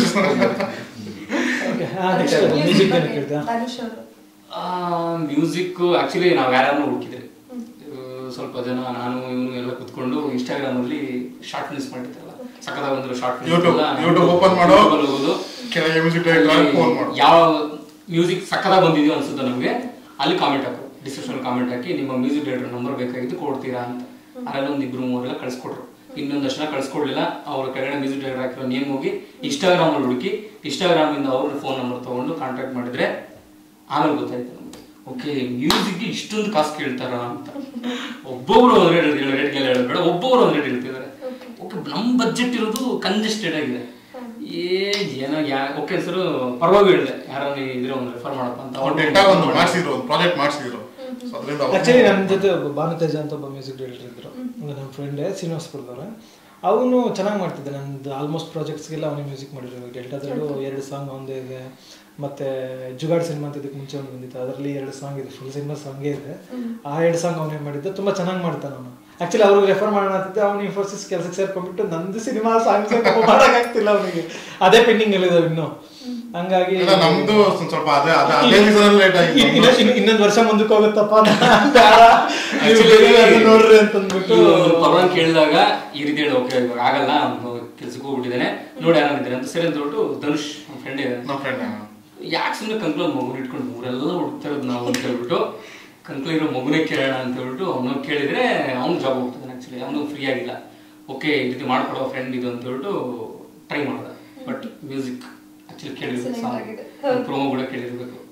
ನೆಕ್ಸ್ಟ್ ಮ್ಯೂಸಿಕ್ ಏನು ಕೇಳ್ತಾ ಧನುಷ್ ಅವರು ಮ್ಯೂಸಿಕ್ ಆಕ್ಚುಲಿ ನಾವು ಯಾರನ್ನು ಹುಡುಕಿದ್ರೆ ಸ್ವಲ್ಪ ಜನ ನಾನು ಇವನು ಎಲ್ಲ ಕುತ್ಕೊಂಡು ಇನ್ಸ್ಟಾಗ್ರಾಮ್ ಅಲ್ಲಿ ಶಾರ್ಟ್ ಫಿಲ್ಮ್ಸ್ ಮಾಡಿರ್ತಾರಲ್ಲ ಸಕ್ಕದಾಗ ಒಂದು ಶಾರ್ಟ್ YouTube- YouTube open ಮಾಡು. ಹೋಗೋದು ಕೆಳಗೆ ಮ್ಯೂಸಿಕ್ ಡೈರೆಕ್ಟರ್ ಫೋನ್ ಮಾಡು ಯಾವ ಮ್ಯೂಸಿಕ್ ಸಕ್ಕದಾಗ ಬಂದಿದೆಯೋ ಅನ್ಸುತ್ತೆ ನಮಗೆ ಅಲ್ಲಿ ಕಾಮೆಂಟ್ ಹಾಕು ಡಿಸ್ಕ್ರಿಪ್ಷನ್ ಕಾಮೆಂಟ್ ಹಾಕಿ ನಿಮ್ಮ ಮ್ಯೂಸಿಕ್ ಡೈರೆಕ್ಟರ್ ನಂಬರ್ ಬೇಕಾಗಿದ್ದು ಕೊಡ್ತೀರಾ ಅಂತ ಅದರಲ್ಲಿ ಒಂದು ಇಬ್ರು ಮೂವರೆಲ್ಲ ಕಳ್ಸಿಕೊಟ್ರು ಇನ್ನೊಂದಷ್ಟು ಜನ ಕಳ್ಸ್ಕೊಡ್ಲಿಲ್ಲ ಅವ್ರ ಕೆಳಗಡೆ ಮ್ಯೂಸಿಕ್ ಡೈರೆಕ್ಟರ್ ಹಾಕಿರೋ ನೇಮ್ ಹೋಗಿ ಇನ್ಸ್ಟಾಗ್ರಾಮ್ ಅಲ್ಲಿ ಹುಡುಕಿ ಇನ್ಸ್ಟಾಗ್ರಾಮ್ ಇಂದ ಅವ್ರ ಫೋನ್ ನಂಬರ್ ತಗೊಂಡು ಕಾಂಟ್ಯಾಕ್ಟ್ ಮಾಡಿದ್ರೆ ಆಮೇಲೆ ಗೊತ್ತಾಯ್ತು ನಮ್ಗೆ ಓಕೆ ಮ್ಯೂಸಿಕ್ಗೆ ಇಷ್ಟೊಂದು ಕಾಸು ಕೇಳ್ತಾರ ಅಂತ ಒಬ್ಬೊಬ್ರು ಒಂದ್ ರೇಟ್ ಹೇಳಿ ರೇಟ್ಗೆಲ್ಲ ಹೇಳೋದು ಬೇಡ ಒಬ್ಬೊಬ್ರು ಒಂದ್ ರೇಟ್ ಹೇಳ್ತಿದ್ದಾರೆ ಓಕೆ ನಮ್ಮ ಬಜೆಟ್ ಇರೋದು ಕಂಜೆಸ್ಟೆಡ್ ಆಗಿದೆ ಏ ಏನೋ ಯಾ ಓಕೆ ಸರ್ ಪರವಾಗಿ ಹೇಳಿದೆ ಯಾರನ್ನ ಇದ್ರೆ ಒಂದು ರೆಫರ್ ಮಾಡಪ್ಪ ಅಂತ ಅವ್ರು ಡೆಂಟಾಗ ಒಂದು ಮಾಡಿಸಿದ್ರು ಒಂದು ಪ್ರಾಜೆಕ್ಟ್ ಮಾಡಿಸಿದ್ರು ಸೊ ಅದರಿಂದ ಆಕ್ಚುಲಿ ನನ್ನ ಜೊತೆ ಒಬ್ಬ ಭಾನುತೇಜ ಅಂತ ಒಬ್ಬ ಮ್ಯೂಸಿಕ್ ಡೈರೆಕ್ಟರ್ ಇದ್ರು ಅಂದ್ರೆ ನಮ್ಮ ಫ್ರೆಂಡೇ ಶ್ರೀನಿವಾಸಪುರದವ್ರೆ ಅವನು ಚೆನ್ನಾಗಿ ಮಾಡ್ತಿದ್ದೆ ನಂದು ಆಲ್ಮೋಸ್ಟ್ ಪ್ರಾಜೆಕ್ಟ್ಸ್ಗೆಲ್ಲ ಅವನೇ ಮ್ಯೂಸಿಕ್ ಮಾಡಿದ್ರು ಡೆಲ್ಟಾದಲ್ಲೂ ಎರಡು ಸಾಂಗ್ ಒಂದೇ ಇದೆ ಮತ್ತೆ ಜುಗಾಡ್ ಸಿನಿಮಾ ಅಂತ ಇದಕ್ಕೆ ಮುಂಚೆ ಒಂದು ಬಂದಿತ್ತು ಅದರಲ್ಲಿ ಎರಡು ಸಾಂಗ್ ಇದೆ ಫುಲ್ ಸಿನಿಮಾ ಸಾಂಗೇ ಇದೆ ಆ ಎರಡು ಸಾಂಗ್ ಅವನೇ ಮಾಡಿದ್ದೆ ತುಂಬಾ ಚೆನ್ನಾಗಿ ಮಾಡ್ತಾನೆ ಅವನು ಆಕ್ಚುಲಿ ಅವ್ರಿಗೆ ರೆಫರ್ ಮಾಡೋಣ ಅಂತಿದ್ದೆ ಅವ್ನು ಇನ್ಫೋಸಿಸ್ ಕೆಲಸಕ್ಕೆ ಸೇರ್ಕೊಂಡ್ಬಿಟ್ಟು ನಂದು ಸಿನಿಮಾ ಸಾಂಗ್ಸ್ ಮಾಡೋಕ್ಕಾಗ್ತಿಲ್ಲ ಅವನಿಗೆ ಅದೇ ಪೆಂಡಿಂಗ್ ಅಲ್ಲಿದ್ದಾವೆ ಇನ್ನು ಹಂಗಾಗಿ ಇಲ್ಲ ನಮ್ದು ಒಂದ್ ಸ್ವಲ್ಪ ಅದೇ ಅದೇ ಅದೇ ರೀಸನ್ ಲೇಟ್ ಆಗಿ ಇನ್- ಇನ್ನ- ಇನ್ನ- ಇನ್ನೊಂದ್ ವರ್ಷ ಮುಂದಕ್ಕೆ ಹೋಗುತ್ತಪ್ಪ ಬೇಡ, ನೀವು Actually, ಬೇಗ ಅದನ್ನ ನೋಡ್ರಿ ಅಂತಂದ್ಬಿಟ್ಟು ಪರವಾಗಿ ಕೇಳಿದಾಗ ಈ ರೀತಿ ಹೇಳಿ ಓಕೆ ಇವಾಗ ಆಗಲ್ಲ ಕೆಲ್ಸಕ್ಕೆ ಹೋಗ್ಬಿಟ್ಟಿದ್ದೇನೆ ನೋಡಿ ಯಾರಿದ್ದಾರೆ ಅಂತ ಸರಿ ಅಂತ ಹೇಳ್ಬಿಟ್ಟು ಧನುಷ್ ನಮ್ಮ ಫ್ರೆಂಡ್ ಇದೆ ನಮ್ಮ ಫ್ರೆಂಡ್ ಯಾಕೆ ಸುಮ್ಮನೆ ಕಂಕ್ಲಲ್ಲಿ ಮಗುನ ಇಟ್ಕೊಂಡು ಊರೆಲ್ಲ ಹುಡುಕ್ತಾ ಇರೋದು ನಾವು ಅಂತ ಹೇಳ್ಬಿಟ್ಟು ಕಂಕ್ಲ ಇರೋ ಮಗುನೇ ಕೇಳೋಣ ಅಂತ ಹೇಳ್ಬಿಟ್ಟು ಅವನು ಕೇಳಿದ್ರೆ ಅವ್ನು ಜಾಬ್ ಹೋಗ್ತಾನೆ ಆಕ್ಚುಲಿ ಅವನು ಫ್ರೀ ಆಗಿಲ್ಲ ಓಕೆ ಈ ರೀತಿ ಮಾಡ್ಕೊಡೋ ಫ್ರೆಂಡ್ ಇದು ಅಂತ ಹೇಳ್ಬಿಟ್ಟು ಟ್ರೈ ಮಾಡ್ದೆ ಬಟ್ ಮ್ಯೂಸಿಕ್ ಆಕ್ಚುಲಿ ಕೇಳಿರ್ಬೇಕು Excellent ಸಾಂಗ್ ಆಗಿದೆ. ಪ್ರೋಮೋ ಕೂಡ ಕೇಳಿರ್ಬೇಕು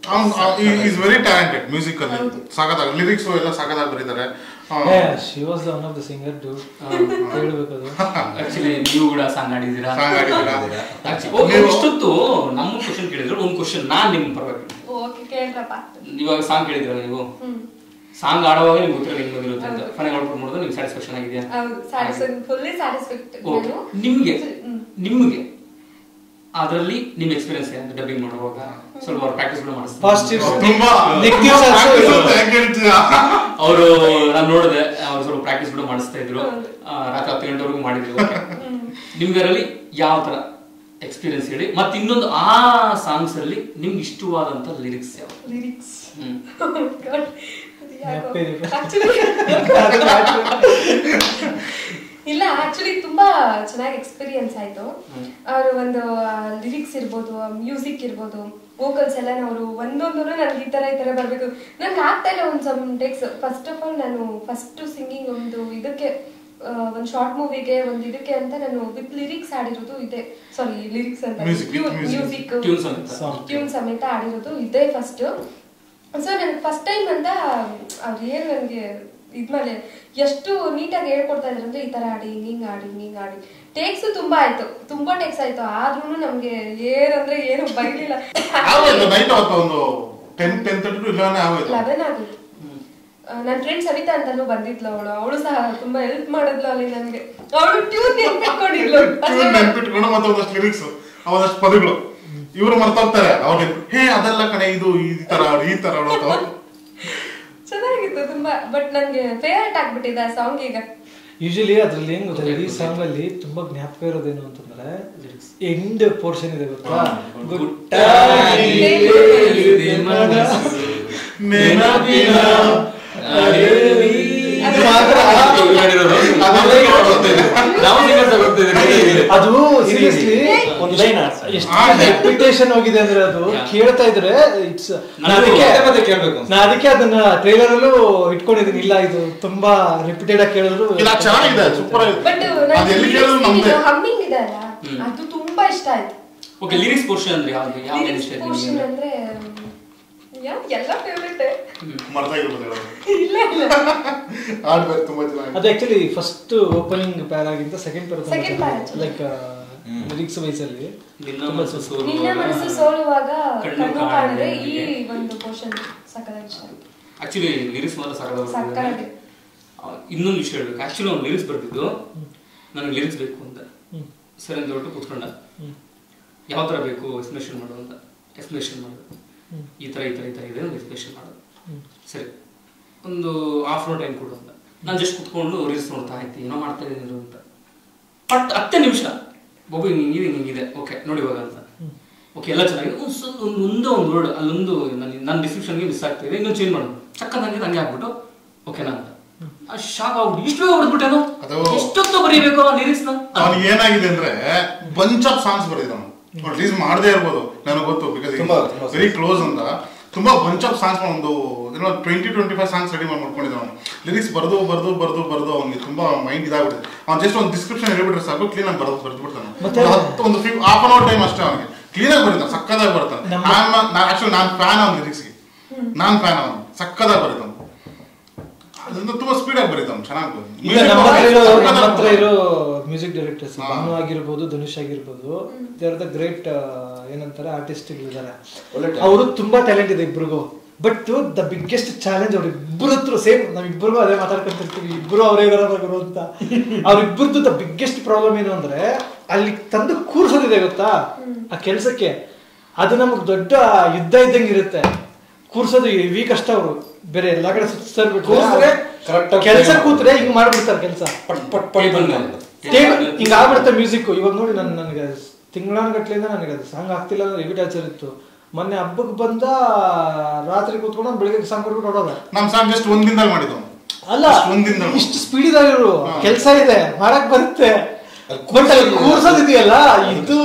ಈಸ್ ವೆರಿ ಟ್ಯಾಲೆಂಟೆಡ್ ಮ್ಯೂಸಿಕ್ ಅಲ್ಲಿ ಸಾಕದಾಗ ಲಿರಿಕ್ಸ್ ಎಲ್ಲ ಸಾಕದಾಗ ಬರೀತಾರೆ ಆ, she was the one of the singer do ಹೇಳ್ಬೇಕು ಅದು ಆಕ್ಚುಲಿ ನೀವು ಕೂಡ ಸಾಂಗ್ ಆಡಿದ್ದೀರಾ song ಆಡಿದ್ದೀರಾ? Actually, ಓ, ನೀವು- ಇಷ್ಟೊತ್ತು ನಮ್ಮ ಕ್ವಶನ್ ಕೇಳಿದ್ರು ಒಂದು ಕ್ವಶನ್ ನಾನ್ ನಿಮ್ ಪರವಾಗಿ ಓಕೆ ಕೇಳ್ರಪ್ಪ ಇವಾಗ ಸಾಂಗ್ ಕೇಳಿದ್ರ ನೀವು ಹ್ಮ್ ಸಾಂಗ್ ಆಡುವಾಗ ನಿಮ್ಗೆ ಗೊತ್ತಿರಲ್ಲ ಹಿಂಗ್ ಬಂದಿರುತ್ತೆ ಅಂತ ಹೌದು. ಫೈನಲ್ ಔಟ್ಪುಟ್ ಮಾಡಿದ್ರೆ ನಿಮ್ಗೆ ಸ್ಯಾಟಿಸ್ಫ್ಯಾಕ್ಷನ್ ಆಗಿದೆಯಾ ಹೌದು ಸ್ಯಾಟಿಸ್ಫೈ ಫುಲ್ಲಿ ಸ್ಯಾಟಿಸ್ಫೈಡ್ ಓಕೆ ನಿಮ್ಗೆ ಹ್ಮ್. ನಿಮ್ಗೆ ಅದರಲ್ಲಿ ನಿಮ್ ಎಕ್ಸ್ಪೀರಿಯನ್ಸ್ ಏನು ಡಬ್ಬಿಂಗ್ ಮಾಡುವಾಗ ಸ್ವಲ್ಪ ಅವ್ರು ಪ್ರಾಕ್ಟೀಸ್ ಕೂಡ ಮಾಡಿಸ್ತಾರೆ Positive. ತುಂಬಾ Negative ತುಂಬಾ also practice ಇದೆ. ಅಂತ ಹೆಂಗ್ ಹೇಳ್ತೀರಾ? ಅವರು ನಾನು ನೋಡಿದೆ ಅವ್ರು ಸ್ವಲ್ಪ ಪ್ರಾಕ್ಟೀಸ್ ಕೂಡ ಮಾಡಿಸ್ತಾ ಇದ್ರು ಹೌದು. ಆ, ರಾತ್ರಿ ಹತ್ತು ಗಂಟೆವರೆಗೂ ಮಾಡಿದ್ರು ನಿಮ್ಗೆ ಅದರಲ್ಲಿ ಯಾವ ತರ ಎಕ್ಸ್ಪೀರಿಯನ್ಸ್ ಹೇಳಿ ಮತ್ತೆ ಇನ್ನೊಂದು ಆ ಸಾಂಗ್ಸ್ ಅಲ್ಲಿ ನಿಮ್ಗೆ ಇಷ್ಟವಾದಂತ ಲಿರಿಕ್ಸ್ ಯಾವ ಲಿರಿಕ್ಸ್ ಹ್ಮ್. ನೆನಪಿದೆ. ಇಲ್ಲ ಆಕ್ಚುಲಿ ತುಂಬಾ ಚೆನ್ನಾಗಿ ಎಕ್ಸ್ಪೀರಿಯನ್ಸ್ ಆಯ್ತು ಅವ್ರ ಒಂದು ಲಿರಿಕ್ಸ್ ಇರ್ಬೋದು ಮ್ಯೂಸಿಕ್ ಇರ್ಬೋದು ವೋಕಲ್ಸ್ ಎಲ್ಲ ಅವರು ಒಂದೊಂದು ನನ್ಗೆ ಈ ತರ ಈ ತರ ಬರ್ಬೇಕು ನನ್ಗೆ ಆಗ್ತಾ ಇಲ್ಲ ಒಂದ್ some takes first of all ನಾನು ಫಸ್ಟ್ ಸಿಂಗಿಂಗ್ ಒಂದು ಇದಕ್ಕೆ ಆ, ಒಂದ್ ಶಾರ್ಟ್ ಮೂವಿಗೆ ಒಂದ್ ಇದಕ್ಕೆ ಅಂತ ನಾನು ವಿತ್ ಲಿರಿಕ್ಸ್ ಆಡಿರೋದು ಇದೆ ಸಾರಿ ಲಿರಿಕ್ಸ್ ಅಂತ Music, with music. Music Tune ಸಮೇತ. Song. ಟ್ಯೂನ್ ಸಮೇತ ಆಡಿರೋದು ಇದೇ ಫಸ್ಟ್ ಸೊ ನನ್ಗೆ ಫಸ್ಟ್ ಟೈಮ್ ಅಂತ ಅವ್ರು ಏನ್ ನನಗೆ ಇದ್ಮೇಲೆ ಎಷ್ಟು ನೀಟಾಗಿ ಹೇಳ್ಕೊಡ್ತಾ ಇದ್ರು ಅಂದ್ರೆ ಈ ತರ ಆಡಿ ಹಿಂಗ್ ಹಿಂಗ್ ಆಡಿ ಹಿಂಗ್ ಹಿಂಗ್ ಆಡಿ ಟೇಕ್ಸ್ ತುಂಬಾ ಆಯ್ತು ತುಂಬಾ ಟೇಕ್ಸ್ ಆಯ್ತು ಆದ್ರೂ ನಮ್ಗೆ ಏನಂದ್ರೆ ಏನು ಬೈಲಿಲ್ಲ ಆಗೋಯ್ತು ನೈಟ್ ಅವತ್ತು ಒಂದು ten ten thirty to eleven ಆಗೋಯ್ತು ಲೆವೆನ್ ಆಗಿತ್ತು ನನ್ನ ಫ್ರೆಂಡ್ ಸವಿತಾ ಅಂತಾನು ಬಂದಿದ್ಲು ಅವಳು ಅವಳು ಸಹ ತುಂಬಾ ಹೆಲ್ಪ್ ಮಾಡಿದ್ಲು ಅಲ್ಲಿ ನನ್ಗೆ ಅವಳು ಟ್ಯೂನ್ ನೆನ್ಪಿಟ್ಕೊಂಡಿದ್ಲು ಟ್ಯೂನ್ ನೆನ್ಪಿಟ್ಕೊಂಡು ಮತ್ತೆ ಒಂದಷ್ಟು ಲಿರಿಕ್ಸ್ ಒಂದಷ್ಟು ಪದಗಳು ಇವ್ರು ಮರ್ತೋಗ್ತಾರೆ ಅವ್ರು ಹೇ ಅದೆಲ್ಲ ಕಣೆ ಇದು ಈ ತರ ಆಡು, ಈ ತರ ಆಡು ಅಂತ ಅವ್ರು ಚೆನ್ನಾಗಿತ್ತು ತುಂಬಾ ಬಟ್ ನನ್ಗೆ ಫೇವರೇಟ್ ಆಗ್ಬಿಟ್ಟಿದೆ ಆ ಸಾಂಗ್ ಈಗ ಯೂಶಲಿ ಅದ್ರಲ್ಲಿ ಏನ್ ಗೊತ್ತಾ ಈ ಸಾಂಗ್ ಅಲ್ಲಿ ತುಂಬಾ ಜ್ಞಾಪಕ ಇರೋದೇನು ಅಂತಂದ್ರೆ ಎಂಡ್ ಪೋರ್ಷನ್ ಇದೆ ಗೊತ್ತಾ ಗುಟ್ಟಾಗಿ ಹೇಳಿದೆ ಮನಸ್ಸು, ನೆನಪಿನ ಅರಿವಿ. ಇದು ಮಾತ್ರ ಇವ್ರು ಹೇಳಿರೋದು. ನಾವು singer ತಗೊಳ್ತಾ ಇದ್ದೀವಿ. ನಾವು singer ತಗೊಳ್ತಾ ಇದ್ದೀವಿ. ಅದು ಸೀರಿಯಸ್ಲಿ ಒಂದ್ ಲೈನ್ ಎಷ್ಟು ಆ, ರೆಪ್ಯುಟೇಷನ್ ಹೋಗಿದೆ ಅಂದ್ರೆ ಅದು ಕೇಳ್ತಾ ಇದ್ರೆ ಇಟ್ಸ್ ನಾನು ಅದಕ್ಕೆ ಮತ್ತೆ ಮತ್ತೆ ಕೇಳ್ಬೇಕು ನಾ ಅದಕ್ಕೆ ಅದನ್ನ ಟ್ರೈಲರ್ ಅಲ್ಲೂ ಇಟ್ಕೊಂಡಿದ್ದೀನಿ ಇಲ್ಲ ಇದು ತುಂಬಾ ರಿಪೀಟೆಡ್ ಆಗಿ ಕೇಳಿದ್ರು ಇಲ್ಲ ಚೆನ್ನಾಗಿದೆ ಸೂಪರ್ ಬಟ್ ಅದು ಎಲ್ಲಿ ಕೇಳಿದ್ರು ನಮ್ದೆ ಹಮ್ಮಿಂಗ್ ಇದೆ ಅಲ್ಲ ಅದು ತುಂಬಾ ಇಷ್ಟ ಆಯ್ತು ಓಕೆ ಲಿರಿಕ್ಸ್ ಪೋರ್ಷನ್ ಅಂದ್ರೆ ಯಾವ್ದು ಯಾವ ಲಿರಿಕ್ಸ್ ಇಷ್ಟ ಆಯ್ತು ಪೋರ್ಷನ್ ನಿಮ್ಗೆ? ಅಂದ್ರೆ ಯಾ- ಎಲ್ಲ ಫೇವ್ರೆಟ್ ಮರ್ತಾಗಿರ್ಬೋದು ಹೇಳೋದು ಇಲ್ಲ ಇಲ್ಲ ಆಡ್ಬೇಕು ತುಂಬಾ ಚೆನ್ನಾಗಿ ಅದು ಆಕ್ಚುಲಿ ಫಸ್ಟ್ ಓಪನಿಂಗ್ ಪ್ಯಾರ್ ಆಗಿಂತ second Second pair actually. Like lyrics wise ಅಲ್ಲಿ ನಿನ್ನ ಮನಸ್ಸು ಸೋಲುವಾಗ ನಿನ್ನ ಮನಸ್ಸು ಸೋಲುವಾಗ ಕಣ್ಣು ಕಣ್ಣು ಕಾಣದೆ ಕಾಣದೆ ಈ ನನಗೆ. ಒಂದು ಪೋರ್ಷನ್ ಸಕ್ಕದಾಗಿ ಇಷ್ಟ ಆಯ್ತು ಆಕ್ಚುಲಿ ಲಿರಿಕ್ಸ್ ಮಾತ್ರ ಸಕ್ಕತ್ತಾಗಿ. ಸಾಕಾಗುತ್ತೆ ಇನ್ನೊಂದು ವಿಷಯ ಹೇಳ್ಬೇಕು ಆಕ್ಚುಲಿ ಅವ್ನು ಲಿರಿಕ್ಸ್ ಬರ್ತಿದ್ದು ನನಗೆ ಲಿರಿಕ್ಸ್ ಬೇಕು ಅಂತ ಸರಿ ಅಂತ ಹೊರಟು ಕೂತ್ಕೊಂಡ ಯಾವ ಥರ ಬೇಕು ಎಕ್ಸ್ಪ್ಲೇಷನ್ ಮಾಡು ಅಂತ ಎಕ್ಸ್ಪ್ಲೇಷನ್ ಮಾಡೋದು ಈ ಥರ ಈ ಥರ ಈ ಥರ ಇದೆ ಅಂತ ಎಕ್ಸ್ಪ್ಲೇಷನ್ ಮಾಡೋದು ಸರಿ ಒಂದು ಹಾಫ್ ಅನ್ ಟೈಮ್ ಕೊಡು ಅಂತ ನಾನು ಜಸ್ಟ್ ಕುತ್ಕೊಂಡು ರೀಲ್ಸ್ ನೋಡ್ತಾ ಆಯ್ತು ಏನೋ ಮಾಡ್ತಾ ಇದ್ದೀನಿ ಅಂತ ಬಟ್ ಹತ್ತೇ ನಿಮಿಷ ಬೊಬ್ಬು ಹಿಂಗೆ ಹಿಂಗಿದೆ ಹಿಂಗಿದೆ ಓಕೆ ನೋಡಿ ಇವಾಗ ಅಂತ ಓಕೆ ಎಲ್ಲ ಚೆನ್ನಾಗಿದೆ ಒಂದು ಸ್ವಲ್ಪ ಒಂದು ಒಂದೇ ಒಂದು ವರ್ಡ್ ಅಲ್ಲೊಂದು ನನ್ನ ನನ್ನ ಡಿಸ್ಕ್ರಿಪ್ಷನ್ಗೆ ಮಿಸ್ ಆಗ್ತಿದೆ ಇನ್ನೊಂದು ಚೇಂಜ್ ಮಾಡೋದು ಚಕ್ಕದಂಗೆ ಹಂಗೆ ಆಗ್ಬಿಟ್ಟು ಓಕೆನಾ ಅಂತ ಶಾಕ್ ಆಗ್ಬಿಟ್ಟು ಇಷ್ಟು ಬೇಗ ಹೊಡೆದ್ಬಿಟ್ಟೇನೋ ಅದು- ಎಷ್ಟೊತ್ತು ಬರೀಬೇಕು ಆ ಲಿರಿಕ್ಸ್ನ ಅವ್ನಿಗೆ ಏನಾಗಿದೆ ಅಂದ್ರೆ ಬಂಚ್ ಆಫ್ ಸಾಂಗ್ಸ್ ಬರೆದಿದ್ದಾನು ರಿಲೀಸ್ ಮಾಡದೇ ಇರ್ಬೋದು ನನಗೆ ಗೊತ್ತು ಬಿಕಾಸ್ ತುಂಬಾ- ತುಂಬಾ ವೆರಿ ಕ್ಲೋಸ್ ಅಂತ ತುಂಬಾ ಬಂಚ್ ಆಫ್ ಸಾಂಗ್ಸ್ ಒಂದು ಏನೋ twenty twenty five songs ready ಮಾಡಿ ಮಾಡ್ಕೊಂಡಿದ್ದ ಅವನು ಲಿರಿಕ್ಸ್ ಬರೆದು ಬರೆದು ಬರೆದು ಬರೆದು ಅವ್ನಿಗೆ ತುಂಬಾ ಮೈಂಡ್ ಇದಾಗ್ಬಿಟ್ಟಿದೆ ಅವ್ನು ಜಸ್ಟ್ ಒಂದು ಡಿಸ್ಕ್ರಿಪ್ಷನ್ ಹೇಳ್ಬಿಟ್ರೆ ಸಾಕು ಕ್ಲೀನ್ ಆಗಿ ಬರೆದು ಬರೆದು ಬಿಡ್ತಾನೆ ಮತ್ತೆ- ಒಂದು ಹತ್ತು ಒಂದು ಫಿಫ್ ಹಾಫ್ ಅನ್ ಅವರ್ ಟೈಮ್ ಅಷ್ಟೇ ಅವನಿಗೆ ಕ್ಲೀನ್ ಆಗಿ ಬರೀತಾನೆ ಸಕ್ಕದಾಗಿ ಬರ್ತಾನೆ ನಮ್ಮ- ನಾನು ಆಕ್ಚುಲಿ ನಾನು ಫ್ಯಾನ್ ಅವ್ನ ಲಿರಿಕ್ಸ್ಗೆ ನಾನು ಫ್ಯಾನ್ ಅವನು ಸಕ್ಕದಾಗಿ ಬರೀತಾನೆ ಅದರಿಂದ ತುಂಬಾ ಸ್ಪೀಡ್ ಆಗಿ ಬರೀತಾನೆ ಚೆನ್ನಾಗಿ ಈಗ ನಮ್ಮ ಹತ್ರ ಇರೋ ನಮ್ಮ ಹತ್ರ ಬರೀತಾನೆ. ಇರೋ ಮ್ಯೂಸಿಕ್ ಡೈರೆಕ್ಟರ್ಸ್ ಹಾ. ಭಾನು ಆಗಿರ್ಬೋದು ಧನುಷ್ ಆಗಿರ್ಬೋದು ದೇ ಆರ್ ದ ಗ್ರೇಟ್ ಏನಂತಾರೆ ಆರ್ಟಿಸ್ಟ್ ಇದ್ದಾರೆ ಒಳ್ಳೆ talent. ಅವರು ತುಂಬಾ ಟ್ಯಾಲೆಂಟ್ ಇದೆ ಇಬ್ರಿಗೂ ಬಟ್ ದ ಬಿಗ್ಗೆಸ್ಟ್ ಚಾಲೆಂಜ್ ಅವ್ರ ಇಬ್ಬರ ಹತ್ರ ಸೇಮ್ ನಾವಿಬ್ಬರಿಗೂ ಅದೇ ಮಾತಾಡ್ಕೊಂತಿರ್ತೀವಿ ಇಬ್ರು ಅವರೇ ಗುರು ಅಂತ ಅವ್ರಿಬ್ಬರದ್ದು ದ ಬಿಗ್ಗೆಸ್ಟ್ ಪ್ರಾಬ್ಲಮ್ ಏನು ಅಂದ್ರೆ ಅಲ್ಲಿ ತಂದು ಕೂರ್ಸೋದಿದೆ ಗೊತ್ತಾ ಆ ಕೆಲ್ಸಕ್ಕೆ ಅದು ನಮಗ್ ದೊಡ್ಡ ಯುದ್ಧ ಇದ್ದಂಗೆ ಇರುತ್ತೆ ಕೂರ್ಸೋದು ಹೆವಿ ಕಷ್ಟ ಅವರು ಬೇರೆ ಎಲ್ಲಾ ಕಡೆ ಸುತ್ತಿಸ್ಬಿಟ್ರೆ ಕೂರ್ಸಿದ್ರೆ correct ಆಗಿ ಕೆಲಸ play ಕೂತ್ರೆ ಹಿಂಗ್ ಮಾಡ್ಬಿಡ್ತಾರೆ ಕೆಲಸ ಪಟ್ ಪಟ್ ಪಟ್ Table ಅಂತ. ಮೇಲೆ. ಹಿಂಗ ಆಗ್ಬಿಡುತ್ತೆ ಮ್ಯೂಸಿಕ್ ಇವಾಗ ನೋಡಿ ನನ್ ನನಗೆ ತಿಂಗಳಾನ್ಗಟ್ಲಿಂದ ನನಗೆ ಅದು ಸಾಂಗ್ ಆಗ್ತಿಲ್ಲ ಅಂದ್ರೆ ಹೆವಿ ಟಾರ್ಚರ್ ಇತ್ತು ಮೊನ್ನೆ ಹಬ್ಬಕ್ಕೆ ಬಂದ ರಾತ್ರಿ ಕೂತ್ಕೊಂಡು ಬೆಳಿಗ್ಗೆ ಸಾಂಗ್ ಕೊಟ್ಬಿಟ್ಟು ಹೊಡೋದ ನಮ್ ಸಾಂಗ್ ಜಸ್ಟ್ ಒಂದ್ ದಿನದಲ್ಲಿ ಮಾಡಿದ್ವು ಅಲ್ಲ Just ಒಂದ್ ದಿನದಲ್ಲಿ ಇಷ್ಟು ಸ್ಪೀಡ್ ಇದಾರೆ ಇವರು ಹಾ. ಕೆಲಸ ಇದೆ ಮಾಡಕ್ ಬರುತ್ತೆ ಅಲ್ಲಿ ಬಟ್ ಅಲ್ಲಿ ಕೂರ್ಸೋದು- ಕೂರ್ಸೋದಿದೆಯಲ್ಲ ಇದು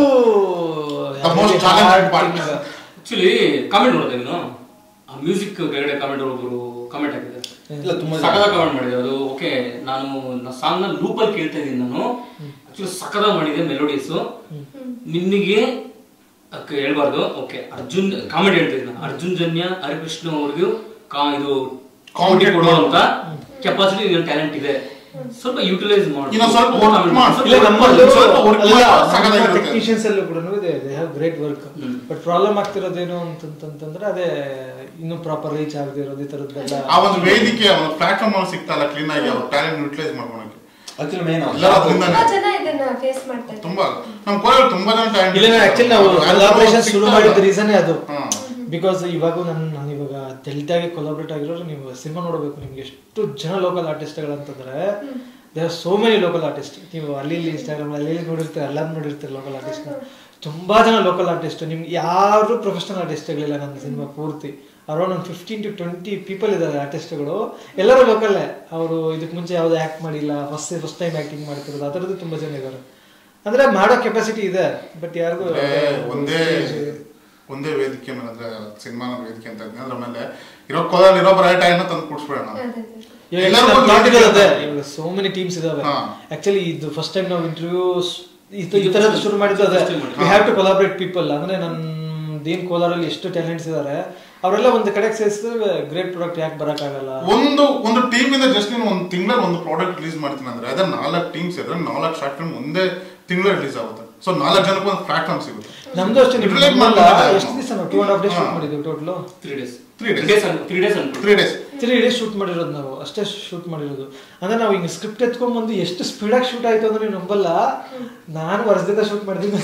The most challenging part. Actually comment ನೋಡಿದೆ ನೀನು ಆ ಮ್ಯೂಸಿಕ್ ಕೆಳಗಡೆ ಕಾಮೆಂಟ್ ಒಬ್ಬರು ಕಾಮೆಂಟ್ ಹಾಕಿದ್ದಾರೆ ಇಲ್ಲ ತುಂಬಾ ಜನ. ಸಕದ ಕಾಮೆಂಟ್ ಮಾಡಿದೆ ಅದು ಓಕೆ ನಾನು ಸಾಂಗ್ ನ ಲೂಪಲ್ಲಿ ಕೇಳ್ತಾ ಇದ್ದೀನಿ ನಾನು ಆಕ್ಚುಲಿ ಸಕದ ಮಾಡಿದೆ ಮೆಲೋಡಿಯಸ್ ನಿನಗೆ ಅದಕ್ಕೆ ಹೇಳ್ಬಾರ್ದು ಓಕೆ ಅರ್ಜುನ್ ಕಾಮೆಂಟ್ ಹೇಳ್ತಿದ್ದೆ ನಾನು ಅರ್ಜುನ್ ಜನ್ಯ ಹರಿಕೃಷ್ಣ ಅವ್ರಿಗೂ ಕಾ ಇದು ಕಾಮಿಡಿ ಕೊಡುವಂತ ಕೆಪಾಸಿಟಿ ಟ್ಯಾಲೆಂಟ್ ಇದೆ ಸ್ವಲ್ಪ ಯುಟಿಲೈಸ್ ಮಾಡಿ ಇನ್ನೊಂದ್ ಸ್ವಲ್ಪ work ಮಾಡು. ಇಲ್ಲ ನಮ್ಮಲ್ಲೂ ಸ್ವಲ್ಪ work ಮಾಡಿ ಸಾಕಾಗಿರುತ್ತೆ. ಟೆಕ್ನಿಷಿಯನ್ಸ್ ಅಲ್ಲೂ ಕೂಡ ಇದೆ they have great work but problem ಆಗ್ತಿರೋದೇನು ಅಂತಂತಂದ್ರೆ ಅದೇ ಇನ್ನೂ ಪ್ರಾಪರ್ ರೀಚ್ ಆಗದೆ ಇರೋದು ಈ ತರದ್ದೆಲ್ಲ ಆ ಒಂದು ವೇದಿಕೆ ಆ ಒಂದು ಪ್ಲಾಟ್ಫಾರ್ಮ್ ಅಲ್ಲಿ ಸಿಗ್ತಲ್ಲ ಕ್ಲೀನ್ ಆಗಿ ಅವ್ರ ಟ್ಯಾಲೆಂಟ್ ಯುಟಿಲೈಸ್ ಮಾಡ್ಕೊಳಕ್ಕೆ ಆಕ್ಚುಲಿ ಮೇನ್ ಎಲ್ಲರೂ ತುಂಬಾ ಅದರಿಂದಾನೆ ಜನ ಇದನ್ನ ಫೇಸ್ ಮಾಡ್ತಾ ಇದ್ದಾರೆ ತುಂಬಾ ನಮ್ಮ ಕೋರಲ್ಲಿ ತುಂಬಾ ಜನ ಟ್ಯಾಲೆಂಟ್ ಇಲ್ಲ ಆಕ್ಚುಲಿ ನಾವು ಕೊಲಾಬ್ರೇಷನ್ ಶುರು ಮಾಡಿದ ರೀಸನೇ ಅದು ಹಾ. ಬಿಕಾಸ್ ಇವಾಗ ನಾನು ನಾನು ಇವಾಗ ಡೆಲ್ಟಾಗೆ ಕೊಲಾಬ್ರೇಟ್ ಆಗಿರೋರು ನೀವು ಸಿನಿಮಾ ನೋಡಬೇಕು ನಿಮ್ಗೆ ಎಷ್ಟು ಜನ ಲೋಕಲ್ ಆರ್ಟಿಸ್ಟ್ಗಳಂತಂದ್ರೆ they are so many local artist ನೀವು ಅಲ್ಲಿ ಇಲ್ಲಿ ಇನ್ಸ್ಟಾಗ್ರಾಮ್ ಅಲ್ಲಿ ಇಲ್ಲಿ ನೋಡಿರ್ತೀರ ಎಲ್ಲ ನೋಡಿರ್ತೀರ ಲೋಕಲ್ ಆರ್ಟಿಸ್ಟ್ ತುಂಬಾ ಜನ ಲೋಕಲ್ ಆರ್ಟಿಸ್ಟ್ ನಿಮ್ಗೆ ಯಾರು ಪ್ರೊಫೆಷನಲ್ ಆರ್ಟಿಸ್ಟ್ಗಳಿಲ್ಲ ನನ್ನ ಸಿನಿಮಾ ಪೂರ್ತಿ ಅರೌಂಡ್ ಒಂದು ಫಿಫ್ಟೀನ್ ಟು ಟ್ವೆಂಟಿ ಪೀಪಲ್ ಇದ್ದಾರೆ ಆರ್ಟಿಸ್ಟ್ಗಳು ಎಲ್ಲರೂ ಲೋಕಲ್ಲೇ ಅವರು ಇದಕ್ಕೆ ಮುಂಚೆ ಯಾವುದೇ ಆ್ಯಕ್ಟ್ ಮಾಡಿಲ್ಲ ಫಸ್ಟ್ ಫಸ್ಟ್ ಟೈಮ್ ಆ್ಯಕ್ಟಿಂಗ್ ಮಾಡ್ತಿರೋದು ಆ ಥರದ್ದು ತುಂಬ ಜನ ಇದ್ದಾರೆ ಅಂದ್ರೆ ಮಾಡೋ ಕೆಪಾಸಿಟಿ ಇದೆ ಬಟ್ ಯಾರಿಗೂ ಒಂದೇ ಒಂದೇ ವೇದಿಕೆ ಮೇಲೆ ಅಂದ್ರೆ ಸಿನಿಮಾ ವೇದಿಕೆ ಅಂತ ಇದ್ನ ಅದ್ರ ಮೇಲೆ ಇರೋ ಕೋಲಲ್ಲಿ ಇರೋ ಬರಾಟ ಏನೋ ತಂದು ಕೂಡ್ಸ್ಬಿಡೋಣ ಎಲ್ಲರಿಗೂ ಒಂದು ವೇದಿಕೆ ಇದೆ. ಸೋ ಮೆನಿ ಟೀಮ್ಸ್ ಇದಾವೆ ಹಾ. ಆಕ್ಚುಲಿ ಇದು ಫಸ್ಟ್ ಟೈಮ್ ನಾವು ಇಂಟರ್ವ್ಯೂಸ್ ಈ ತರದ್ದು ಶುರು ಮಾಡಿದ್ದು ಅದೇ we have to collaborate people ಅಂದ್ರೆ ನಮ್ದೇನ್ ಕೋಲಾರಲ್ಲಿ ಎಷ್ಟು ಟ್ಯಾಲೆಂಟ್ಸ್ ಇದಾರೆ ಅವರೆಲ್ಲ ಒಂದು ಕಡೆಗೆ ಸೇರಿಸಿದ್ರೆ ಗ್ರೇಟ್ ಪ್ರಾಡಕ್ಟ್ ಯಾಕೆ ಬರಕ್ಕಾಗಲ್ಲ ಒಂದು ಒಂದು ಟೀಮ್ ಇಂದ ಜಸ್ಟ್ ನೀನು ಒಂದು ತಿಂಗಳಲ್ಲಿ ಒಂದು ಪ್ರಾಡಕ್ಟ್ ರಿಲೀಸ್ ಮಾಡ್ತೀನಿ ಅಂದ್ರೆ ಅದೇ ನಾಲ್ಕು ಟೀಮ್ಸ್ ಇದ್ರೆ ನಾಲ್ಕು ಶಾರ್ಟ್ ಫಿಲ್ಮ್ ಒಂದೇ ತಿಂಗಳ ರಿಲೀಸ್ ಆಗುತ್ತೆ ಸೊ ನಾಲ್ಕು ಜನಕ್ಕೆ ಒಂದು ಪ್ಲಾಟ್ಫಾರ್ಮ್ ಸಿಗುತ್ತೆ ನಮ್ದು ಅಷ್ಟೇ ನಿಮ್ಗೆ Utilize ನಿಮ್ಮಲ್ಲ ಮಾಡ್ಬೋದು. ಎಷ್ಟು ದಿವಸ ನಾವು two and half days shoot ಹಾ. ಮಾಡಿದ್ವಿ total three days Three days. Days three days ಅನ್ಕೊಳ್ಳಿ three days three days shoot ಮಾಡಿರೋದು ನಾವು ಅಷ್ಟೇ ಶೂಟ್ ಮಾಡಿರೋದು ಅಂದ್ರೆ ನಾವು ಹಿಂಗೆ ಸ್ಕ್ರಿಪ್ಟ್ ಎತ್ಕೊಂಡ್ಬಂದು ಎಷ್ಟು ಸ್ಪೀಡಾಗಿ ಶೂಟ್ ಆಯ್ತು ಅಂದ್ರೆ ನೀವು ನಂಬಲ್ಲ ನಾನು ವರ್ಷದಿಂದ ಶೂಟ್ ಮಾಡಿದ್ದೀನಿ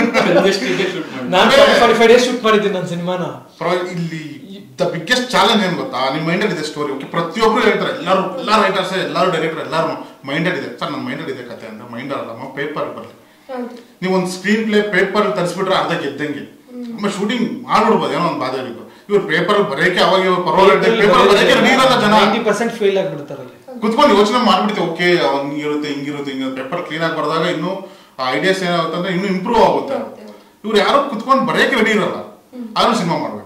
ಶೂಟ್ ಮಾಡಿ ನಾನು ಫಾರ್ಟಿ ಫೈವ್ ಡೇಸ್ ಶೂಟ್ ಮಾಡಿದ್ದೀನಿ ನನ್ನ ಸಿನಿಮಾನ ಪ್ರ- ಇಲ್ಲಿ ದ ಬಿಗ್ಗೆಸ್ಟ್ ಚಾಲೆಂಜ್ ಏನ್ ಗೊತ್ತಾ ನಿಮ್ಮ ಮೈಂಡಲ್ಲಿ ಇದೆ ಸ್ಟೋರಿ ಓಕೆ ಪ್ರತಿಯೊಬ್ರು ಹೇಳ್ತಾರೆ ಎಲ್ಲರೂ ಎಲ್ಲ ರೈಟರ್ಸ್ ಎಲ್ಲರೂ ಡೈರೆಕ್ಟರ್ ಎಲ್ಲರೂ ಮೈಂಡಲ್ಲಿ ಇದೆ ಸರ್ ನನ್ನ ಮೈಂಡಲ್ಲಿ ಇದೆ ಕತೆ ಅಂತ ಮೈಂಡ್ ಅಲ್ಲಮ್ಮ ಪೇಪರ್ ಬರಲಿ ಹೌದು ನೀವು ಒಂದು ಸ್ಕ್ರೀನ್ ಪ್ಲೇ ಪೇಪರ್ ತರಿಸ್ಬಿಟ್ರೆ ಅರ್ಧ ಗೆದ್ದಂಗೆ ಆಮೇಲೆ ಶೂಟಿಂಗ್ ಮಾಡ್ಬಿಡ್ಬೋದು ಏನೋ ಒಂದು ಬಾಧೆ ಇತ್ತು ಇವ್ರು ಪೇಪರ್ ಬರೆಯಕ್ಕೆ ಅವಾಗ ಇವ್ರು ಪರವಾಗಿಲ್ಲ ಪೇಪರ್ ಬರೆಯಕ್ಕೆ ರೆಡಿ ಇರಲ್ಲ ಜನ ನೈಂಟಿ ಪರ್ಸೆಂಟ್ ಫೇಲ್ ಆಗ್ಬಿಡ್ತಾರೆ ಅಲ್ಲಿ ಕುತ್ಕೊಂಡು ಯೋಚನೆ ಮಾಡ್ಬಿಡ್ತೀವಿ ಓಕೆ ಹಿಂಗಿರುತ್ತೆ ಹಿಂಗಿರುತ್ತೆ ಹಿಂಗೆ ಪೇಪರ್ ಕ್ಲೀನ್ ಆಗಿ ಬರೆದಾಗ ಇನ್ನೂ ಐಡಿಯಾಸ್ ಏನಾಗುತ್ತೆ ಅಂದ್ರೆ ಇನ್ನೂ ಇಂಪ್ರೂವ್ ಆಗುತ್ತೆ ಹೌದು. ಇವ್ರು ಯಾರು ಕುತ್ಕೊಂಡು ಬರೆಯಕ್ಕೆ ರೆಡಿ ಇರಲ್ಲ ಆದ್ರೂ ಸಿನಿಮಾ ಮಾಡ್ಬೇಕು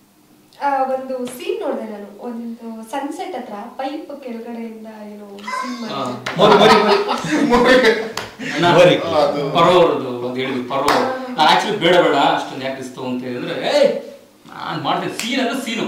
ಆ, ಒಂದು ಸೀನ್ ನೋಡಿದೆ ನಾನು ಒಂದು ಸನ್ಸೆಟ್ ಹತ್ರ ಪೈಪ್ ಕೆಳಗಡೆಯಿಂದ ಏನೋ scene ಮಾಡಿದ್ರು. ಅಣ್ಣ, ಬರೀ. ಅದು- ಪರೋ ಅವ್ರದ್ದು ಒಂದು ಹೇಳಿದ್ವಿ ಪರೋ ನಾನು ಆಕ್ಚುಲಿ ಬೇಡ ಬೇಡ ಅಷ್ಟೊಂದು ಯಾಕೆ ಇಸ್ತು ಅಂತ ಹೇಳಿದ್ರೆ ಏ ನಾನು ಮಾಡ್ತೇನೆ ಸೀನ್ ಅಂದ್ರೆ ಸೀನು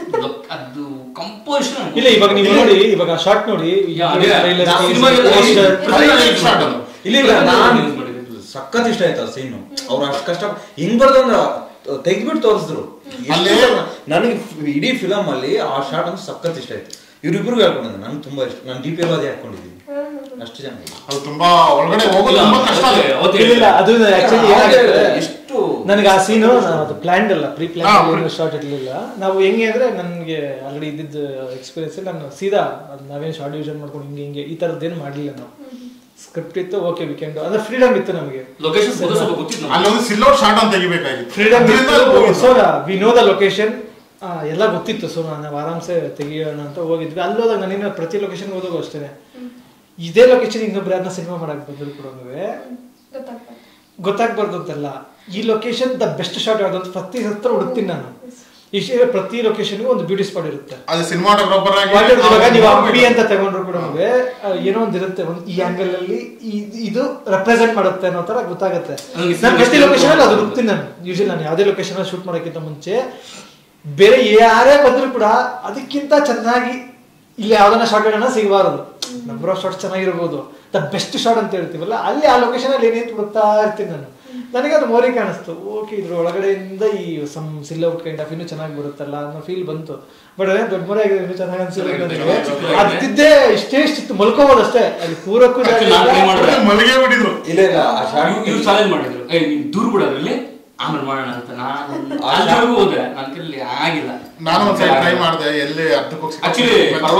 ಅದು ಕಂಪೋಸಿಷನ್ ಇಲ್ಲ ಇವಾಗ ನೀವು ನೋಡಿ ಇವಾಗ ಶಾರ್ಟ್ ನೋಡಿ ಯಾ, ಅದೇ. trailer, ನಾ teaser, ಸಿನಿಮಾಗೆಲ್ಲ poster. ಪ್ರತಿ shot ಅದು. ಇಲ್ಲ ಇಲ್ಲ ನಾನು ಯೂಸ್ ಮಾಡಿದ್ದು ಸಖತ್ ಇಷ್ಟ ಆಯ್ತು ಆ ಸೀನು ಅವ್ರು ಅಷ್ಟು ಕಷ್ಟ ಹಿಂಗ್ ಬರ್ದಂದ್ರ ತೆಗ್ದ್ಬಿಟ್ಟು ತೋರಿಸಿದ್ರು ಅಲ್ಲೇ- ನನಗೆ ಇಡೀ ಫಿಲಮ್ ಅಲ್ಲಿ ಆ ಶಾರ್ಟ್ ಅಂದ್ರೆ ಸಖತ್ ಇಷ್ಟ ಆಯ್ತು ಇವ್ರಿಬ್ರಿಗೂ ಹೇಳ್ಕೊಂಡಿದ್ದೆ ನಂಗೆ ತುಂಬಾ ಇಷ್ಟ ನಾನು ಡಿ ಪಿ ಎಲ್ ಅದೇ ಹಾಕೊಂಡಿದ್ದೀನಿ ಅಷ್ಟು ಚೆನ್ನಾಗಿದೆ ಅದು ತುಂಬಾ ಒಳಗಡೆ ಹೋಗೋದು ಇಲ್ಲ, ತುಂಬಾ ಕಷ್ಟ ಅವತ್ತೇ- ಅದು. ಅವತ್ತೇ ಇಲ್ಲ, ಇಲ್ಲ, ಅದು ಆಕ್ಚುಲಿ ಏನಾಗುತ್ತೆ ಎಷ್ಟು ನನಗೆ ಆ ಸೀನು ಅದು ಪ್ಲಾನ್ಡ್ ಅಲ್ಲ ಪ್ರೀ ಹಾ, ಪ್ಲಾನ್ pre- ಶಾರ್ಟ್ ಇರಲಿಲ್ಲ ನಾವು ಹೆಂಗೆ ಅಂದ್ರೆ ನನಗೆ ಆಲ್ರೆಡಿ ಇದ್ದಿದ್ದ ಎಕ್ಸ್ಪೀರಿಯನ್ಸ್ ನಾನು ಸೀದಾ ಅದು ನಾವೇನು ಶಾರ್ಟ್ ಡಿವಿಷನ್ ಮಾಡ್ಕೊಂಡು ಹಿಂಗೆ ಹಿಂಗೆ ಈ ಥರದ್ದೇನು ಮಾಡಲಿಲ್ಲ ನಾವು ಸ್ಕ್ರಿಪ್ಟ್ ಇತ್ತು ಓಕೆ ವೀಕೆಂಡ್ ಅಂದ್ರೆ ಫ್ರೀಡಮ್ ಇತ್ತು ನಮಗೆ ಲೊಕೇಶನ್ ಸ್ವಲ್ಪ ಗೊತ್ತಿತ್ತು ನಮ್ಗೆ. ಅಲ್ಲಿ ಒಂದು ಸಿಲ್ಲೌಟ್ ಶಾಟ್ ಅಂತ ತೆಗಿಬೇಕಾಗಿತ್ತು ಫ್ರೀಡಮ್ ಅದ್ರಿಂದ ಅಲ್ಲಿ ಹೋಗಿದ್ದು. So we know the location ಎಲ್ಲ ಗೊತ್ತಿತ್ತು ಸೊ ನಾವು ಆರಾಮ್ಸೆ ತೆಗಿಯೋಣ ಅಂತ ಹೋಗಿದ್ವಿ ಅಲ್ಲಿ ಹೋದಾಗ ನಾನಿನ್ನ ಪ್ರತಿ ಲೊಕೇಶನ್ ಹೋದಾಗ ಅಷ್ಟೇ ಇದೇ ಲೊಕೇಶನ್ ಇನ್ನೊಬ್ರು ಯಾರನ್ನ ಸಿನಿಮಾ ಮಾಡಕ್ ಬಂದ್ರು ಕೂಡ ಗೊತ್ತಾಗ್ತದೆ ಗೊತ್ತಾಗ್ಬಾರ್ದು ಅಂತಲ್ಲ ಈ ಲೊಕೇಶನ್ ದ ಬೆಸ್ಟ್ ಶಾಟ್ ಯಾವ್ದು ಅಂತ ಪ್ರತಿ ಹತ್ರ ಹುಡುಕ್ತೀನಿ ನಾನು ಇಷ್ಟೇ ಪ್ರತಿ ಲೊಕೇಶನ್ಗೂ ಒಂದು ಬ್ಯೂಟಿ ಸ್ಪಾಟ್ ಇರುತ್ತೆ ಅದು ಸಿನಿಮಾಟೋಗ್ರಾಫರ್ ಆಗಿ What if ಇವಾಗ ನೀವು ಅಂಗಡಿ ಅಂತ ತಗೊಂಡ್ರು ಕೂಡ ಏನೋ ಒಂದು ಇರುತ್ತೆ ಒಂದು ಈ ಆಂಗಲ್ ಅಲ್ಲಿ ಈ- ಇದು ರೆಪ್ರೆಸೆಂಟ್ ಮಾಡುತ್ತೆ ಅನ್ನೋ ತರ ಗೊತ್ತಾಗುತ್ತೆ ನನಗೆ ನಾನು ಪ್ರತಿ ಸಿನಿಮಾ ಲೊಕೇಶನ್ ಅಲ್ಲಿ ಅದು ಇಷ್ಟ ಹುಡುಕ್ತೀನಿ ನಾನು ಯೂಶಲಿ ನಾನು ಯಾವುದೇ ಲೊಕೇಶನ್ ಅಲ್ಲಿ ಶೂಟ್ ಮಾಡೋಕ್ಕಿಂತ ಮುಂಚೆ ಬೇರೆ ಯಾರೇ ಬಂದ್ರು ಕೂಡ ಅದಕ್ಕಿಂತ ಚೆನ್ನಾಗಿ ಇಲ್ಲಿ ಯಾವ್ದನ್ನ ಶಾರ್ಟ್ ಹೇಳೋಣ ಸಿಗಬಾರದು ನಂಬರ್ ಆಫ್ ಶಾರ್ಟ್ ಚೆನ್ನಾಗಿರ್ಬೋದು ದ ಬೆಸ್ಟ್ ಶಾರ್ಟ್ ಅಂತ ಹೇಳ್ತೀವಲ್ಲ ಅಲ್ಲಿ ಆ ಲೊಕೇಶನ್ ಅಲ್ಲಿ ಏನೇನು ಹುಡುಕ್ತಾ ಇರ್ತೀನಿ ನಾನು ನನಗೆ ಅದು ಮೋರಿ ಕಾಣಿಸ್ತು ಓಕೆ ಇದ್ರ ಒಳಗಡೆಯಿಂದ ಈ ಸಮ್ ಸಿಲ್ಔಟ್ ಕೈಂಡ್ ಆಫ್ ಇನ್ನೂ ಚೆನ್ನಾಗಿ ಬರುತ್ತಲ್ಲ ಅನ್ನೋ ಫೀಲ್ ಬಂತು ಬಟ್ ಅದೇ ದೊಡ್ಡ ಮೋರಿ ಆಗಿದೆ ಇನ್ನೂ ಚೆನ್ನಾಗಿ ಅನ್ಸಿಲ್ಲ ನನಗೆ ಅದಿದ್ದೇ ಇಷ್ಟೇ ಇಷ್ಟಿತ್ತು ಮಲ್ಕೋಬೋದು ಅಷ್ಟೇ ಅಲ್ಲಿ ಕೂರಕ್ಕೂ ಜಾಗ Actually, ನಾನು ಇಲ್ಲ. try ಮಾಡಿದೆ. ಮಲ್ಲಿಗೆ ಬಿಟ್ಟಿದ್ರು ಇಲ್ಲ ಇಲ್ಲ ಆ ಶಾರ್ಟ್ ಇವ್ರು ಚಾಲೆಂಜ್ ಮಾಡಿದ್ರು ಏ ನೀನ್ ದೂರ ಬಿಡೋದ್ರಲ್ಲಿ ಆಮೇಲೆ ಮಾಡೋಣ ಅಂತ ನಾನು ಅಲ್ಲಿವರೆಗೂ ಹೋದೆ ನನ್ನ ಕೈಲಿ ಆಗಿಲ್ಲ ನಾನು ಒಂದ್ಸಲ ಟ್ರೈ ಮಾಡಿದೆ ಎಲ್ಲಿ ಅರ್ಧಕ್ಕೆ ಆಕ್ಚುಲಿ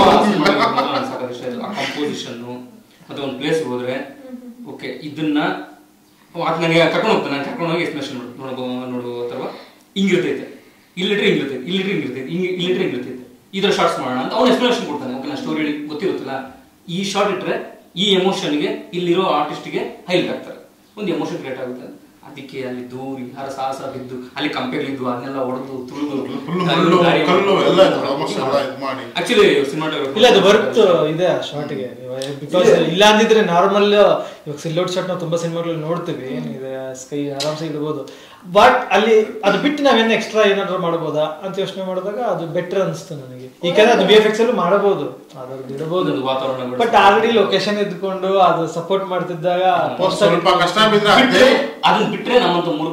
ಸಾಕಾದ ಇಷ್ಟ ಇಲ್ಲ ಕಂಪೋಸಿಷನ್ ಮತ್ತೆ ಒಂದು ಪ್ಲೇಸ್ ಹೋದ್ರೆ ಓಕೆ ಇದನ್ನ ಅದು ನನಗೆ ಕರ್ಕೊಂಡು ಹೋಗ್ತಾನೆ ನಾನು ಕರ್ಕೊಂಡು ಹೋಗಿ ಎಕ್ಸ್ಪ್ಲೇಷನ್ ನೋಡೋ ನೋಡುವ ಅಥವಾ ಹಿಂಗಿರ್ತೈತೆ ಇಲ್ಲಿಟ್ರೆ ಹಿಂಗಿರ್ತೈತೆ ಇಲ್ಲಿಟ್ರೆ ಹಿಂಗಿರ್ತೈತೆ ಹಿಂಗೆ ಇಲ್ಲಿಟ್ರೆ ಹಿಂಗಿರ್ತೈತೆ ಈ ಥರ ಶಾರ್ಟ್ಸ್ ಮಾಡೋಣ ಅಂತ ಅವ್ನು ಎಕ್ಸ್ಪ್ಲೇಷನ್ ಕೊಡ್ತಾನೆ ಓಕೆ ನಾನು ಸ್ಟೋರಿ ಗೊತ್ತಿರುತ್ತಲ್ಲ ಈ ಶಾರ್ಟ್ ಇಟ್ರೆ ಈ ಎಮೋಷನ್ಗೆ ಇಲ್ಲಿರೋ ಆರ್ಟಿಸ್ಟ್ಗೆ ಹೈಲೈಟ್ ಆಗ್ತಾರೆ ಒಂದು ಎಮೋಷನ್ ಕ್ರಿಯೇಟ್ ಆಗುತ್ತೆ ಅದಕ್ಕೆ ಅಲ್ಲಿ ದೂರಿ ಹರ ಸಾಹಸ ಬಿದ್ದು ಅಲ್ಲಿ ಕಂಪೆಗಳಿದ್ದು ಅದನ್ನೆಲ್ಲ ಹೊಡೆದು ತುಳಿದು ಫುಲ್ ಮುಳ್ಳು ಕಲ್ಲು ಎಲ್ಲ ಆಲ್ಮೋಸ್ಟ್ ಎಲ್ಲ ಇದು ಮಾಡಿ ಆಕ್ಚುಲಿ ಸಿನಿಮಾಟೋಗ್ರಫಿ ಇಲ್ಲ ಅದು ವರ್ತ್ ಇದೆ ಆ ಶಾರ್ಟ್ಗೆ ಬಿಕಾಸ್ ಇಲ್ಲ ಅಂದಿದ್ರೆ ನಾರ್ಮಲ್ ಇವಾಗ ಸಿಲ್ಲೋಡ್ ಶಾಟ್ ನಾವು ತುಂಬಾ ಸಿನಿಮಾಗಳಲ್ಲಿ ನೋಡ್ತೀವಿ ಏನಿದೆ ಸ್ಕೈ ಆರಾಮ್ಸೆ ಇಡ್ಬೋದು ಬಟ್ ಅಲ್ಲಿ ಅದು ಬಿಟ್ಟು ನಾವೇನು ಎಕ್ಸ್ಟ್ರಾ ಏನಾದ್ರು ಮಾಡ್ಬೋದಾ ಅಂತ ಯೋಚನೆ ಮಾಡಿದಾಗ ಅದು ಬೆಟರ್ ಅನಿಸ್ತು ನನಗೆ ಯಾಕಂದ್ರೆ ಅದು ಬಿ ಎಫ್ ಎಕ್ಸ್ ಅಲ್ಲೂ ಮಾಡಬಹುದು ಅದ್ರದ್ದು ಇಡಬಹುದು ಒಂದು ವಾತಾವರಣ ಬಟ್ ಆಲ್ರೆಡಿ ಲೊಕೇಶನ್ ಇದ್ಕೊಂಡು ಅದು ಸಪೋರ್ಟ್ ಮಾಡ್ತಿದ್ದಾಗ post ಸ್ವಲ್ಪ ಕಷ್ಟ ಬಿದ್ರೆ ಬಿಟ್ರೆ ಅದೇ ಅದನ್ನ ಬಿಟ್ರೆ ನಮ್ಮಂತ ಮೂರು